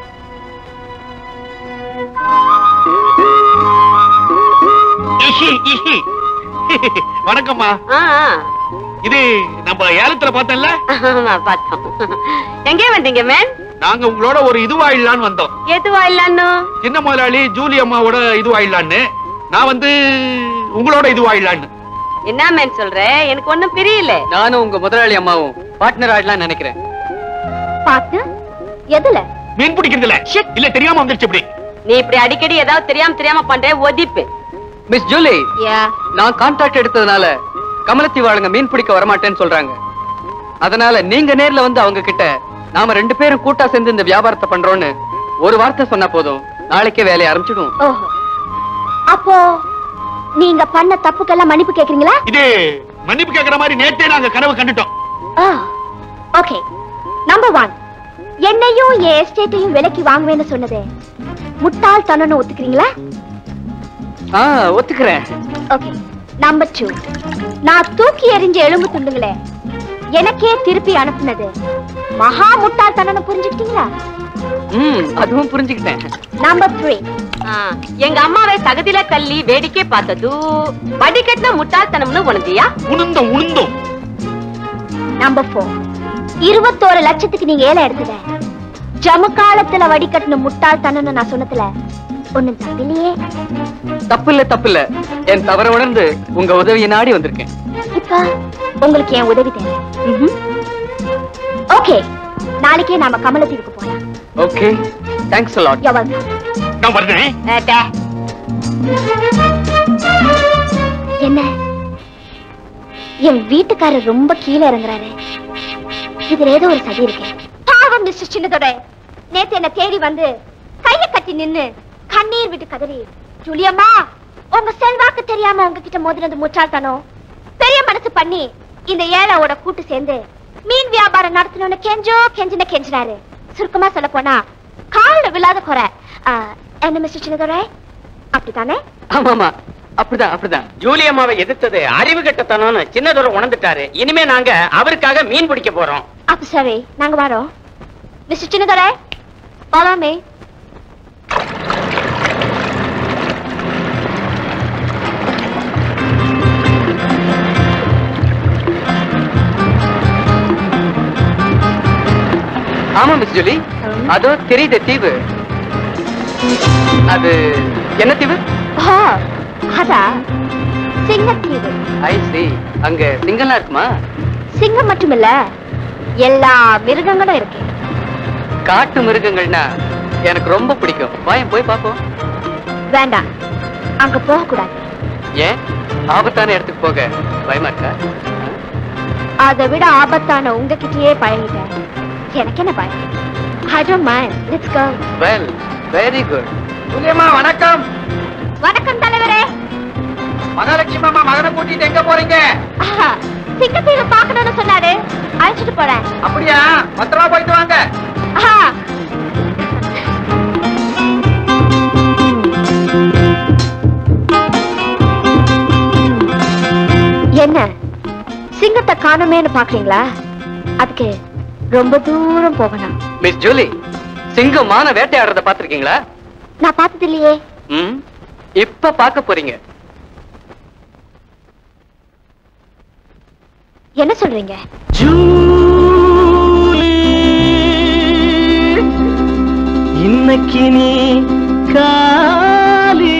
இஹி, இஹி. வணக்கம்மா ஆ, ஆ. இது நம்ம ஏலத்துல பார்த்தோம்ல ஆமா, பார்த்தோம் எங்கே வந்தீங்க மேன் நாங்க உங்களோட ஒரு இதுவாயிடலான்னு வந்தோம் எதுவா இல்லான்னு சின்ன முதலாளி ஜூலி அம்மாவோட இதுவாயிடலான்னு நான் வந்து உங்களோட இதுவாயிடலான்னு என்ன மேன் சொல்ற எனக்கு ஒண்ணும் புரியல நானும் உங்க முதலாளி அம்மாவும் பார்ட்னர் ஆயிடலாம் நினைக்கிறேன் பார்த்து எதுல மீன் பிடிக்கிறதுல இல்ல தெரியாம வந்துருச்சு இப்படி நீ இப்படி அடிக்கடி ஏதாவது தெரியாம தெரியாம பண்ற ஒதிப்பு மிஸ் ஜூலி யா நான் கான்ட்ராக்ட் எடுத்ததுனால கமலத்தீவு ஆளுங்க மீன் பிடிக்க வரமாட்டேன்னு சொல்றாங்க அதனால நீங்க நேர்ல வந்து அவங்க கிட்ட நாம ரெண்டு பேரும் கூட்டா சேர்ந்து இந்த வியாபாரத்தை பண்றோம்னு ஒரு வார்த்தை சொன்னா போதும் நாளைக்கே வேலையை ஆரம்பிச்சிடுவோம் ஓஹோ அப்போ நீங்க பண்ண தப்புக்கெல்லாம் மன்னிப்பு கேக்குறீங்களா இது மன்னிப்பு கேட்கற மாதிரி நேத்தே நாங்க கனவு கண்டுட்டோம் ஓகே நம்பர் ஒன் என்னையும் என் எஸ்டேட்டையும் விலைக்கு வாங்குவேன்னு சொன்னது முட்டாள் தனன்னு ஒத்துக்கிறீங்களா ஆ ஒத்துக்கிறேன் ஓகே நம்பர் டூ நான் தூக்கி எறிஞ்ச எலும்பு துண்டுங்களே எனக்கே திருப்பி அனுப்புனது மகா முட்டாள்தனம்னு புரிஞ்சுக்கிட்டீங்களா ம் அதுவும் புரிஞ்சுக்கிட்டேன் நம்பர் த்ரீ ஆ, எங்க அம்மாவை தகுதியில தள்ளி வேடிக்கை பார்த்தது வடிகட்டின முட்டாள்தனம்னு உணர்ந்தியா உளுந்தோம் உளுந்தோம் நம்பர் ஃபோர் இருபத்தோரு லட்சத்துக்கு நீங்க ஏலம் எடுத்தத ஜமக்காலத்துல வடிகட்டின முட்டாள்தனம்னு நான் சொன்னதுல ஒண்ணும் தப்பில்லையே தப்பு இல்ல தப்பு இல்ல என் தவற உணர்ந்து உங்க உதவியை நாடி வந்திருக்கேன் இப்ப உங்களுக்கு என் உதவி தேவை ஓகே நாளைக்கே நாம கமலத்தீவுக்கு போலாம் okay thanks lot You're welcome. நான் வருதேன் என்ன என் வீட்டுக்காரர் ரொம்ப கீழே இறங்குறாரு இதுல ஏதோ ஒரு சதி இருக்கு பாவம் மிஸ்டர் சின்னதோட நேத்து என்ன தேடி வந்து கைய கட்டி நின்னு கண்ணீர் விட்டு கதறி ஜூலியம்மா உங்க செல்வாக்கு தெரியாம உங்ககிட்ட மோதினது முட்டாள்தனம் பெரிய மனசு பண்ணி இந்த ஏழாவோட கூட்டு சேர்ந்து மீன் வியாபாரம் நடத்தணும்னு கெஞ்சோ கெஞ்சின கெஞ்சினாரு சுருக்கமா சொல்ல போனா கால்ல விழாத குறை ஆ, என்ன மிஸ்டர் சின்னதுரை அப்படித்தானே ஆமாமா அப்படிதான் அப்படிதான் ஜூலி அம்மாவை எதிர்த்தது அறிவு கெட்டத்தனம்னு சின்னதொரு உணர்ந்துட்டாரு இனிமே நாங்க அவருக்காக மீன் பிடிக்க போறோம் அப்ப சரி நாங்க வரோம் மிஸ்டர் சின்னதுரை follow me ஆமா மிஸ் ஜூலி அதோ தெரியுது தீவு அது என்ன தீவு ஓ அதா சிங்கத்தீவு ஐ see அங்க சிங்கம்லாம் இருக்குமா சிங்கம் மட்டுமில்ல எல்லா மிருகங்களும் இருக்கு காட்டு மிருகங்கள்னா எனக்கு ரொம்ப பிடிக்கும் வாயம் போய் பாப்போம் வேண்டாம் அங்க போக கூடாது ஏன் ஆபத்தான இடத்துக்கு போக பயமா இருக்கா அதை விட ஆபத்தான உங்ககிட்டயே பழகிட்டேன் எனக்கு என்ன பயம் I don't mind let's go well very good புலியம்மா வணக்கம் வணக்கம் தலைவரே மகாலட்சுமி அம்மா மகனை கூட்டிட்டு எங்க போறீங்க ஆஹா, சிங்கத்தீவு பார்க்கணும்னு சொன்னாரு அழைச்சிட்டு போறேன் அப்படியா பத்திரமா போயிட்டு வாங்க ஆஹா. என்ன சிங்கத்தை காணுமேன்னு பாக்குறீங்களா அதுக்கு ரொம்ப தூரம் போகணும் மிஸ் ஜூலி சிங்கம் மான வேட்டையாடுறத பாத்திருக்கீங்களா நான் பார்த்தது இல்லையே ம் இப்ப பார்க்க போறீங்க என்ன சொல்றீங்க இன்னைக்கு நீ காலி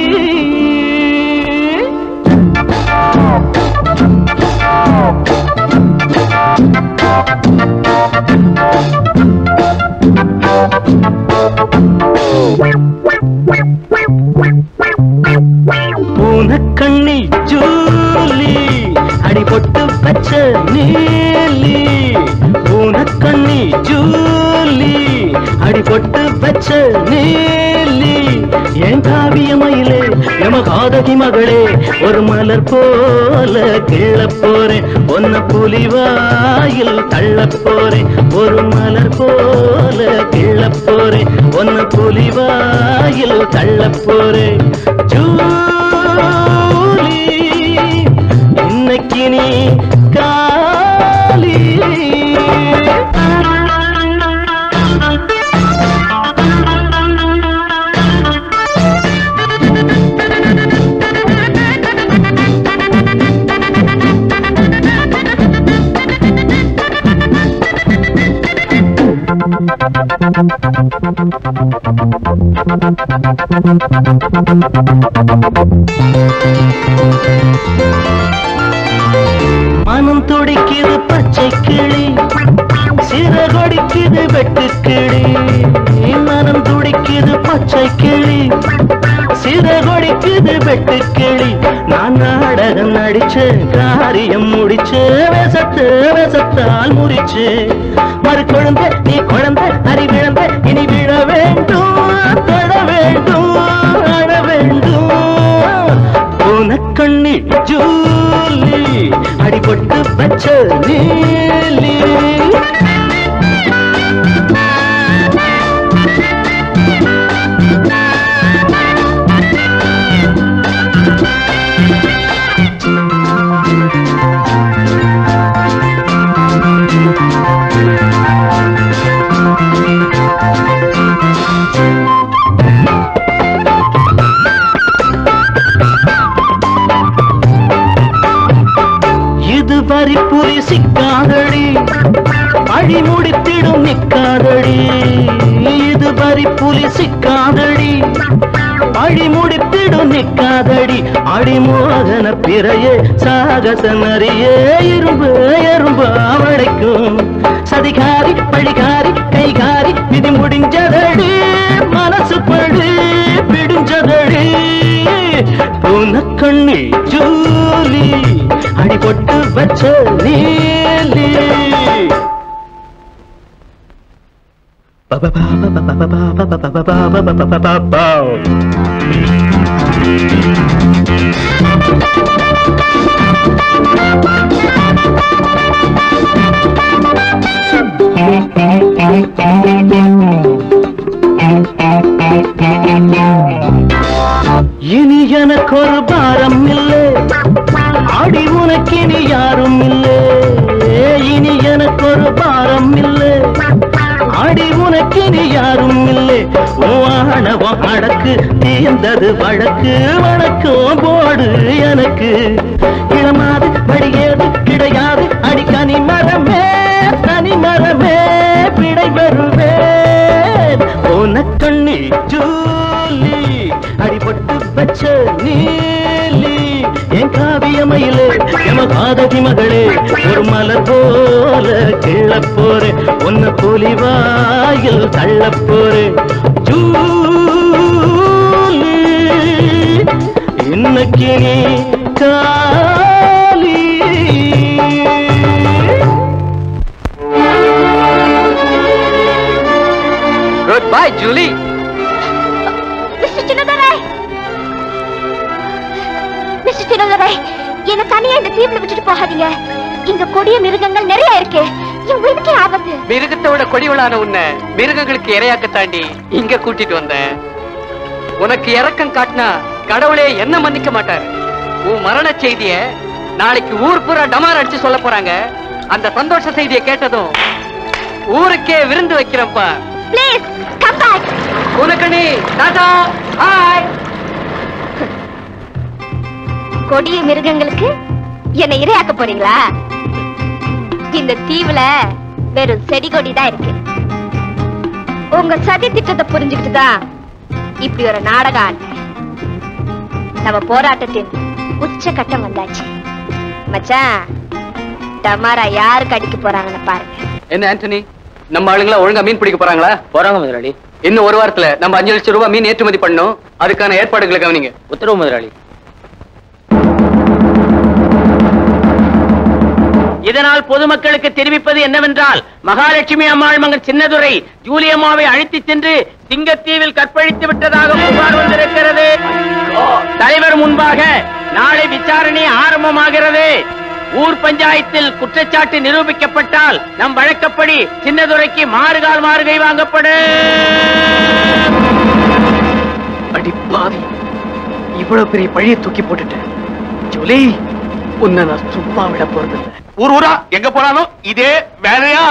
பூனக்கண்ணி ஜூலி அடிபொட்டு பச்ச நீலி பூனக்கண்ணி ஜூலி அடிபொட்டு பச்ச நீலி என் காவிய மயிலே எம காதகி மகளே ஒரு மலர் போல கிள்ள போறேன் ஒன்ன புலிவாயில் தள்ள போறேன் ஒரு மலர் போல கிள்ள போறேன் ஒன்ன புலிவாயில் தள்ள போறேன் ஜூலி இன்னைக்கு நீ காலி மனம் துடிக்குது பச்சை கிளி சிறகொடிக்குது வெட்டு கிளி மனம் துடிக்குது பச்சை கிளி சிறகொடிக்குது வெட்டு கிளி நான் நாடகம் நடிச்சு காரியம் முடிச்சு விசத்து விசத்தால் முறிச்சு மறு குழந்தை நீ குழந்தை அறிவிழந்த இனி விழ வேண்டும் தொட வேண்டும் அழ வேண்டும் உனக்கண்ணி ஜூலி அடிபட்டு பச்ச நீலி இது வரி புரி சிக்காதடி பழி முடித்திடும் நிக்காதடி இது வரி புலி சிக்காதடி பழி முடித்திடும் நிக்காதடி அடிமோகன பிறையே சாகச நரியே இரும்பு எறும்பு அவளைக்கும் சதிகாரி பழிகாரி கைகாரி விதி முடிஞ்சதடி மனசு படி பிடிஞ்சதடி உனக்கண்ணி ஜூலி அடிபட்டு வச்ச நீலி Thank you. என்னவோ அடக்கு தீர்ந்தது வழக்கு வணக்கம் போடு எனக்கு இளமாது வழியேது கிடையாது அடி கனி மரமே தனி மரமே பிழை வருவேன் போன கண்ணி ஜூலி அடிபட்டு வச்ச நீலி என் காவியமையிலே எம காதகி மகளே ஒரு மலர் போல கிள்ள போறேன் உன்ன புலிவாயில் தள்ள போறேன் ஜூலி இன்னைக்கு நீ காலி good bye Julie mister Chinnadurai mister Chinnadurai என்ன தனியா இந்த தீவுல விட்டுட்டு போகாதீங்க இங்க கொடிய மிருகங்கள் நிறைய இருக்கு என் உயிருக்கு ஆபத்து மிருகத்தோட கொடிவளான உன்னை மிருகங்களுக்கு இரையாக்க தாண்டி இங்க கூட்டிட்டு வந்தேன் உனக்கு இறக்கம் காட்டினா கடவுளே என்ன மன்னிக்க மாட்டாரு உன் மரண செய்திய நாளைக்கு ஊர் பூரா டமார் அடிச்சு சொல்ல போறாங்க அந்த சந்தோஷ செய்தியை கேட்டதும் ஊருக்கே விருந்து வைக்கிறேன்ப்பா ப்ளீஸ் கம் பேக் உனக்கு நீ டாடா ஹாய் கொடிய மிருகங்களுக்கு என்னை இரையாக்க போறீங்களா இந்த தீவுல வெறும் செடி கொடி தான் இருக்கு உங்க சதி திட்டத்தை புரிஞ்சுக்கிட்டு தான் இப்படி ஒரு நாடகம் ஆடினேன் நம்ம போராட்டத்தின் உச்ச கட்டம் வந்தாச்சு மச்சான் டமாரா யாருக்கு அடிக்க போறாங்கன்னு பாருங்க என்ன ஆண்டனி நம்ம ஆளுங்களா ஒழுங்கா மீன் பிடிக்க போறாங்களா போறாங்க முதலாளி இன்னும் ஒரு வாரத்துல நம்ம அஞ்சு லட்சம் ரூபாய் மீன் ஏற்றுமதி பண்ணணும் அதுக்கான ஏற்பாடுகளை கவனிங்க உத்தரவு முதலாளி இதனால் பொதுமக்களுக்கு தெரிவிப்பது என்னவென்றால் மகாலட்சுமி அம்மாள் மகன் சின்னதுரை ஜூலியம்மாவை அழைத்துச் சென்று சிங்கத்தீவில் கற்பழித்து விட்டதாக புகார் வந்திருக்கிறது தலைவர் முன்பாக நாளை விசாரணை ஆரம்பமாகிறது ஊர் பஞ்சாயத்தில் குற்றச்சாட்டு நிரூபிக்கப்பட்டால் நம் வழக்கப்படி சின்னதுரைக்கு மாறுகால் மாறுகை வாங்கப்படும் அடி பாவி இவ்வளவு பெரிய பழிய தூக்கி போட்டுட்டேன் ஜூலி உன்னை நான் சும்மா விட போறதில்ல ஊர் ஊரா எங்க போனாலும் இதே வேலையா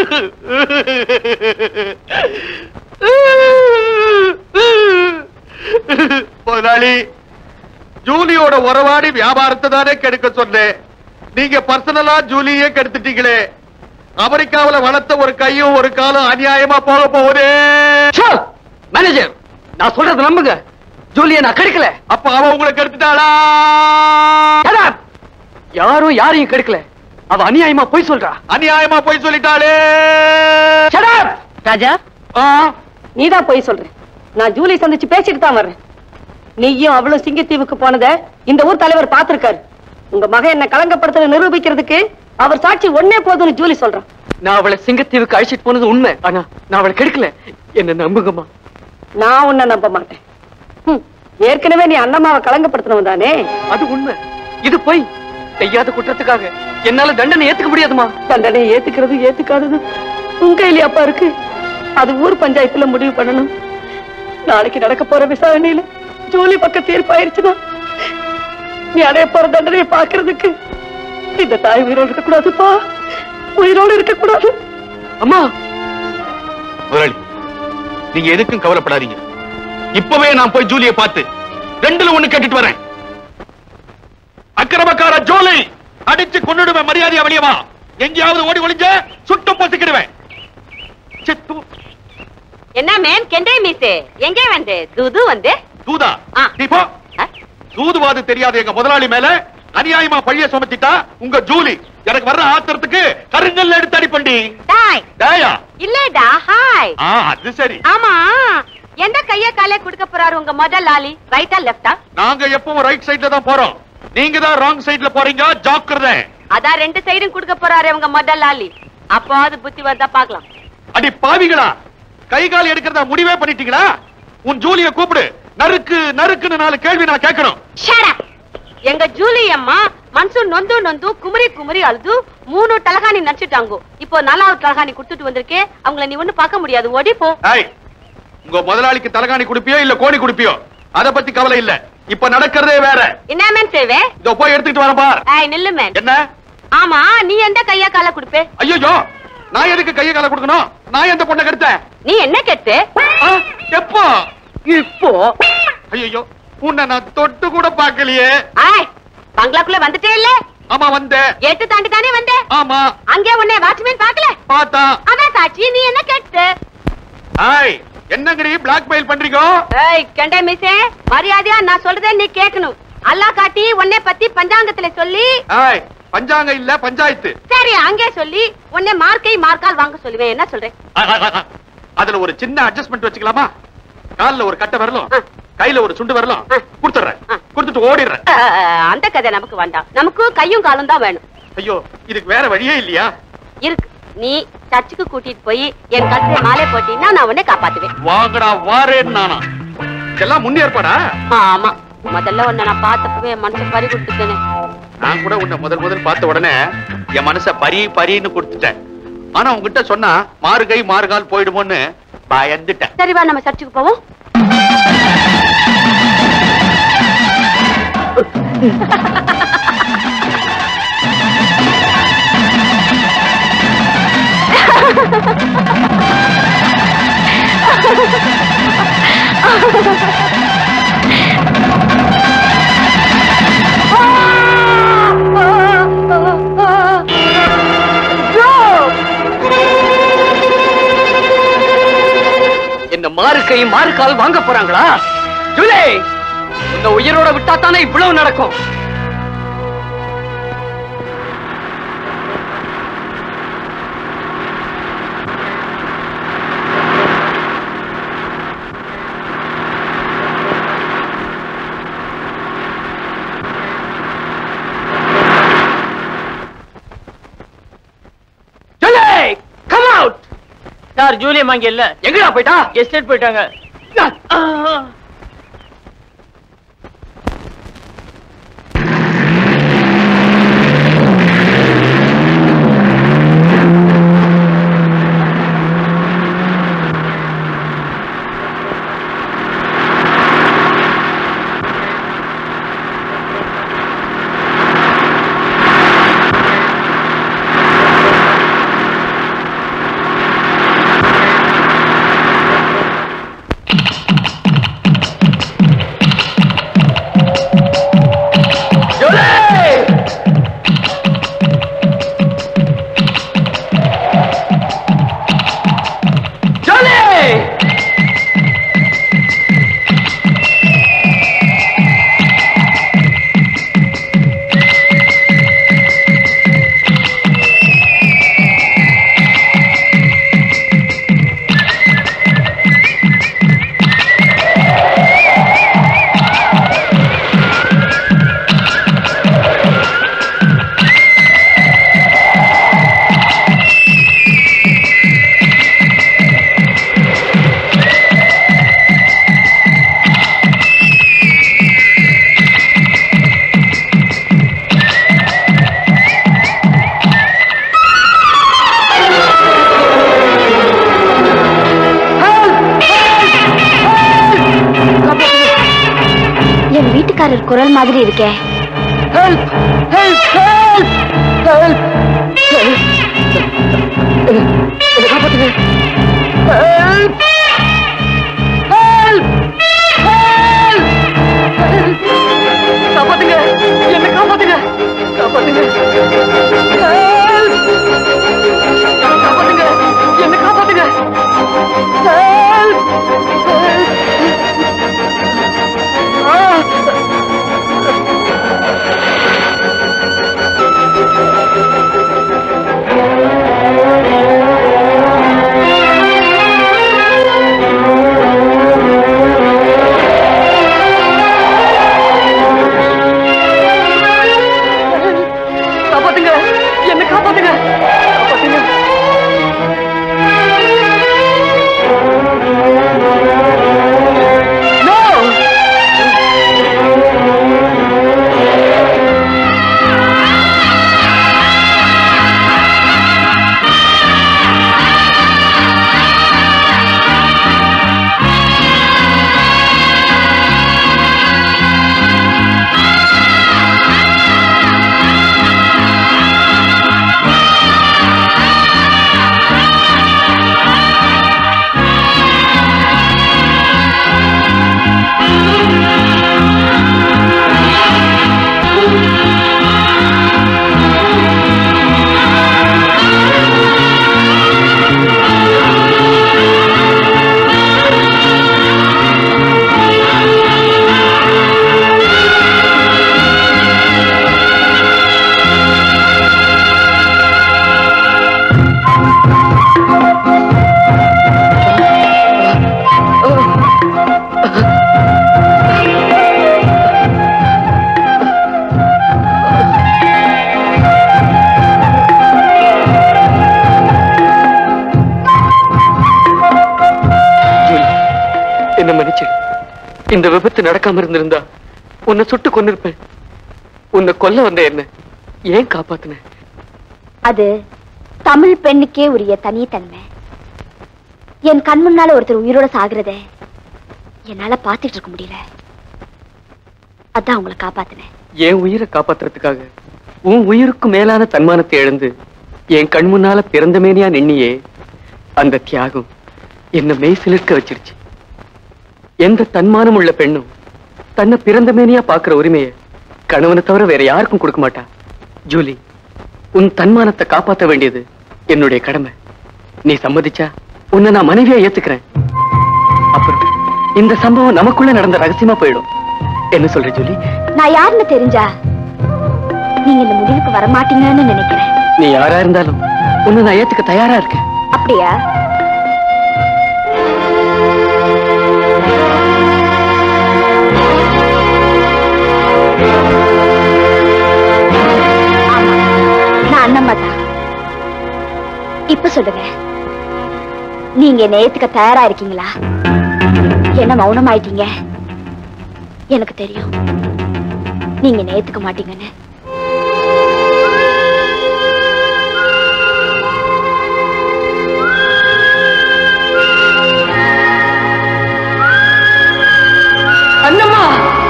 முதலாளி ஜூலியோட உறவாடி வியாபாரத்தை தானே கெடுக்க சொன்னேன் நீங்க பர்சனலா ஜூலியே கெடுத்துட்டீங்களே அமெரிக்காவுல வளர்த்த ஒரு கையும் ஒரு காலும் அநியாயமா போக போகுதே மேனேஜர் நான் சொல்றது நம்புங்க ஜூலிய நான் கெடுக்கல அப்ப அவ உங்களை கெடுத்துட்டாளா Shut up! யாரும் யாரையும் கெடுக்கல அவ அநியாயமா போய் சொல்றா அநியாயமா போய் சொல்லிட்டாளே Shut up! ராஜா நீதான் போய் சொல்ற நான் ஜூலி சந்திச்சு பேசிட்டு தான் வர்றேன் நீயும் அவளும் சிங்கத்தீவுக்கு போனத இந்த ஊர் தலைவர் பார்த்திருக்காரு உங்க மகன் என்ன கலங்கப்படுத்த நிரூபிக்கிறதுக்கு அவர் சாட்சி ஒன்னே போதும்னு ஜூலி சொல்றான் நான் அவளை சிங்கத்தீவுக்கு அழைச்சிட்டு போனது உண்மை ஆனா நான் அவளை கெடுக்கல என்ன நம்புங்கம்மா நான் உன்னை நம்ப மாட்டேன் ஹம், ஏற்கனவே நீ அண்ணம்மாவை கலங்கப்படுத்தினவன் தானே அது உண்மை இது போய் செய்யாத குற்றத்துக்காக என்னால தண்டனை ஏத்துக்க முடியாதுமா தண்டனை ஏத்துக்கிறது ஏத்துக்காதது உங்க கையில அப்பா இருக்கு அது ஊர் பஞ்சாயத்துல முடிவு பண்ணணும் நாளைக்கு நடக்க போற விசாரணையில ஜூலி பக்கம் தீர்ப்பாயிருச்சுன்னா நீ அடைய போற தண்டனையை பாக்குறதுக்கு இந்த தாய் உயிரோடு இருக்க கூடாதுப்பா உயிரோடு இருக்க கூடாது அம்மா முதலாளி நீங்க எதுக்கும் கவலைப்படாதீங்க இப்பவே நான் போய் ஜூலியை பார்த்து ரெண்டுல ஒண்ணு கேட்டுட்டு வரேன் அக்கிரமக்கார ஜூலி அடிச்சு கொன்னுடுவேன் மரியாதையா வெளியே வா எங்கேயாவது ஓடி ஒளிஞ்ச சுட்டு பொசுக்கிடுவேன் சித்து என்ன மேம் கெண்டை மீசு எங்கே வந்து தூது வந்து தூதா நீ போ தூதுவாது தெரியாத எங்க முதலாளி மேல அநியாயமா பழிய சுமத்திட்டா உங்க ஜூலி எனக்கு வர்ற ஆத்திரத்துக்கு கருங்கல்ல எடுத்து அடிப்பண்டி டாய் டேயா இல்லடா ஹாய் ஆ அது சரி ஆமா எந்த கைய காலே குடுக்க போறாரு உங்க முதல் லாலி ரைட்டா லெஃப்டா நாங்க எப்பவும் ரைட் சைடுல தான் போறோம் நீங்க தான் ராங் சைடுல போறீங்க ஜாக்கிரதை அதான் ரெண்டு சைடும் குடுக்க போறாரு உங்க முதல் லாலி அப்பாவது புத்தி வந்தா பாக்கலாம் அடி பாவிகளா கை கால் எடுக்கிறதா முடிவே பண்ணிட்டீங்களா உன் ஜூலிய கூப்பிடு நறுக்கு நறுக்குன்னு நாலு கேள்வி நான் கேட்கணும் Shut up. எங்க ஜூலி அம்மா மனசு நொந்து நொந்து குமரி குமரி அழுது மூணு தலகாணி நடிச்சுட்டாங்க இப்போ நாலாவது தலகாணி கொடுத்துட்டு வந்திருக்கே அவங்கள நீ ஒண்ணு பார்க்க முடியாது ஓடி போ ஏய் உங்க முதலாளிக்கு தலகாணி குடுப்பியோ இல்ல கோணி குடுப்பியோ அத பத்தி கவலை இல்ல இப்ப நடக்கிறதே வேற என்ன மேன் சேவே இதோ போய் எடுத்துட்டு வரேன் பார் ஏய் நில்லு மேன் என்ன ஆமா நீ எந்த கையா கால குடுப்பே ஐயோ நான் எதுக்கு கைய கால கொடுக்கணும் நான் எந்த பொண்ணை கெடுத்தேன் நீ என்ன கெட்டு எப்போ இப்போ ஐயோ உன்னை நான் தொட்டு கூட பார்க்கலையே ஆய் பங்களாக்குள்ள வந்துட்டே இல்ல ஆமா வந்தேன் எட்டு தாண்டி தானே வந்தே ஆமா அங்கே உன்னை வாட்ச்மேன் பாக்கல பார்த்தா அதான் சாட்சி நீ என்ன கேட்டு ஆய் என்னங்கடி பிளாக்மெயில் பண்றீங்க ஏய் கெண்டை மிஸ்ஸே மரியாதையா நான் சொல்றதை நீ கேட்கணும் அல்லா காட்டி உன்னை பத்தி பஞ்சாங்கத்துல சொல்லி ஆய் பஞ்சாங்க இல்ல பஞ்சாயத்து சரி அங்கே சொல்லி உன்னை மார்க்கை மார்க்கால் வாங்க சொல்லுவேன் என்ன சொல்றேன் அதுல ஒரு சின்ன அட்ஜஸ்ட்மெண்ட் வச்சுக்கலாமா கால்ல ஒரு கட்டை வரலாம் கையில ஒரு சுண்டு வரலாம் கொடுத்துறேன் கொடுத்துட்டு ஓடிடுறேன் அஹ், அந்த கதை நமக்கு வேண்டாம் நமக்கு கையும் காலும் தான் வேணும் ஐயோ இதுக்கு வேற வழியே இல்லையா இருக்கு நீ சர்ச்சுக்கு கூட்டிட்டு போய் என் கழுத்துல மாலை போட்டீங்கன்னா நான் உன்னை காப்பாத்துவேன் வாங்கடா வாரேன்னு நானா இதெல்லாம் முன்னேற்பாடா ஆமா முதல்ல உன்னை நான் பார்த்தப்பவே என் மனசு பறி கொடுத்துட்டேனே நான் கூட உன்னை முதல் முதல் பார்த்த உடனே என் மனச பரி பரின்னு கொடுத்துட்டேன் ஆனா உன்கிட்ட சொன்னா மாறுகை மாறுகால் போயிடுமோன்னு பயந்துட்டேன் சரி வா நம்ம சர்ச்சுக்கு போவோம் என்ன மாறு கை மாறு கால் வாங்க போறாங்களா ஜூலே உன்னை உயிரோட விட்டா தானே இவ்வளவு நடக்கும் ஜூலே கம் அவுட் சார் ஜூலியம் அங்க இல்ல எங்கடா போயிட்டா எஸ்டேட் போயிட்டாங்க என் வீட்டுக்காரர் குரல் மாதிரி இருக்கே ஹெல்ப் ஹெல்ப் ஹெல்ப் ஹெல்ப் என்ன காப்பாத்துங்க ஹெல்ப் ஹெல்ப் ஹெல்ப் காப்பாத்துங்க என்ன காப்பாத்துங்க காப்பாத்துங்க ஹெல்ப் காப்பாத்துங்க என்ன காப்பாத்துங்க ஹெல்ப் ஆ இந்த விபத்து நடக்காம இருந்திருந்தா உன்னை சுட்டு கொன்னிருப்பேன் உன்னை கொல்ல வந்த என்ன ஏன் காப்பாத்துன அது தமிழ் பெண்ணுக்கே உரிய தனித்தன்மை என் கண் முன்னால ஒருத்தர் உயிரோட சாகுறத என்னால பாத்துட்டு இருக்க முடியல அதான் உங்களை காப்பாத்தினேன் என் உயிரை காப்பாத்துறதுக்காக உன் உயிருக்கு மேலான தன்மானத்தை இழந்து என் கண் முன்னால பிறந்த மேனியா நின்னியே அந்த தியாகம் என்ன மெய் சிலிர்க்க வச்சிருச்சு எந்த தன்மானம் உள்ள பெண்ணும் தன்னை பிறந்த மேனியா பாக்குற உரிமையை கணவனை தவிர வேற யாருக்கும் கொடுக்க மாட்டா ஜூலி உன் தன்மானத்தை காப்பாத்த வேண்டியது என்னுடைய கடமை நீ சம்மதிச்சா உன்னை நான் மனைவியா ஏத்துக்கிறேன் அப்புறம் இந்த சம்பவம் நமக்குள்ள நடந்த ரகசியமா போயிடும் என்ன சொல்ற ஜூலி நான் யாருன்னு தெரிஞ்சா நீங்க இந்த முடிவுக்கு வரமாட்டீங்கன்னு நினைக்கிறேன் நீ யாரா இருந்தாலும் உன்னை நான் ஏத்துக்க தயாரா இருக்கேன் அப்படியா ஆமா, நான் அண்ணம்மா தான் இப்ப சொல்லுங்க நீங்க என்னை ஏத்துக்க தயாரா இருக்கீங்களா என்ன மௌனமாயிட்டீங்க எனக்கு தெரியும் நீங்க என்னை ஏத்துக்க மாட்டீங்கன்னு அண்ணம்மா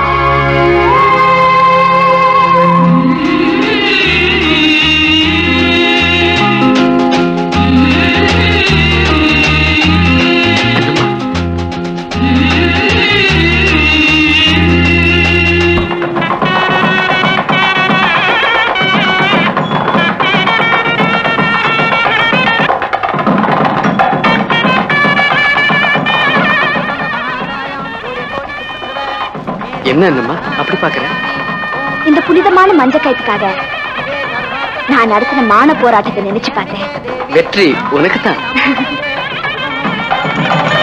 என்ன என்னம்மா அப்படி பாக்குற இந்த புனிதமான மஞ்ச கயிற்றுக்காக நான் நடத்தின மான போராட்டத்தை நினைச்சு பார்த்தேன் வெற்றி உனக்கு தான்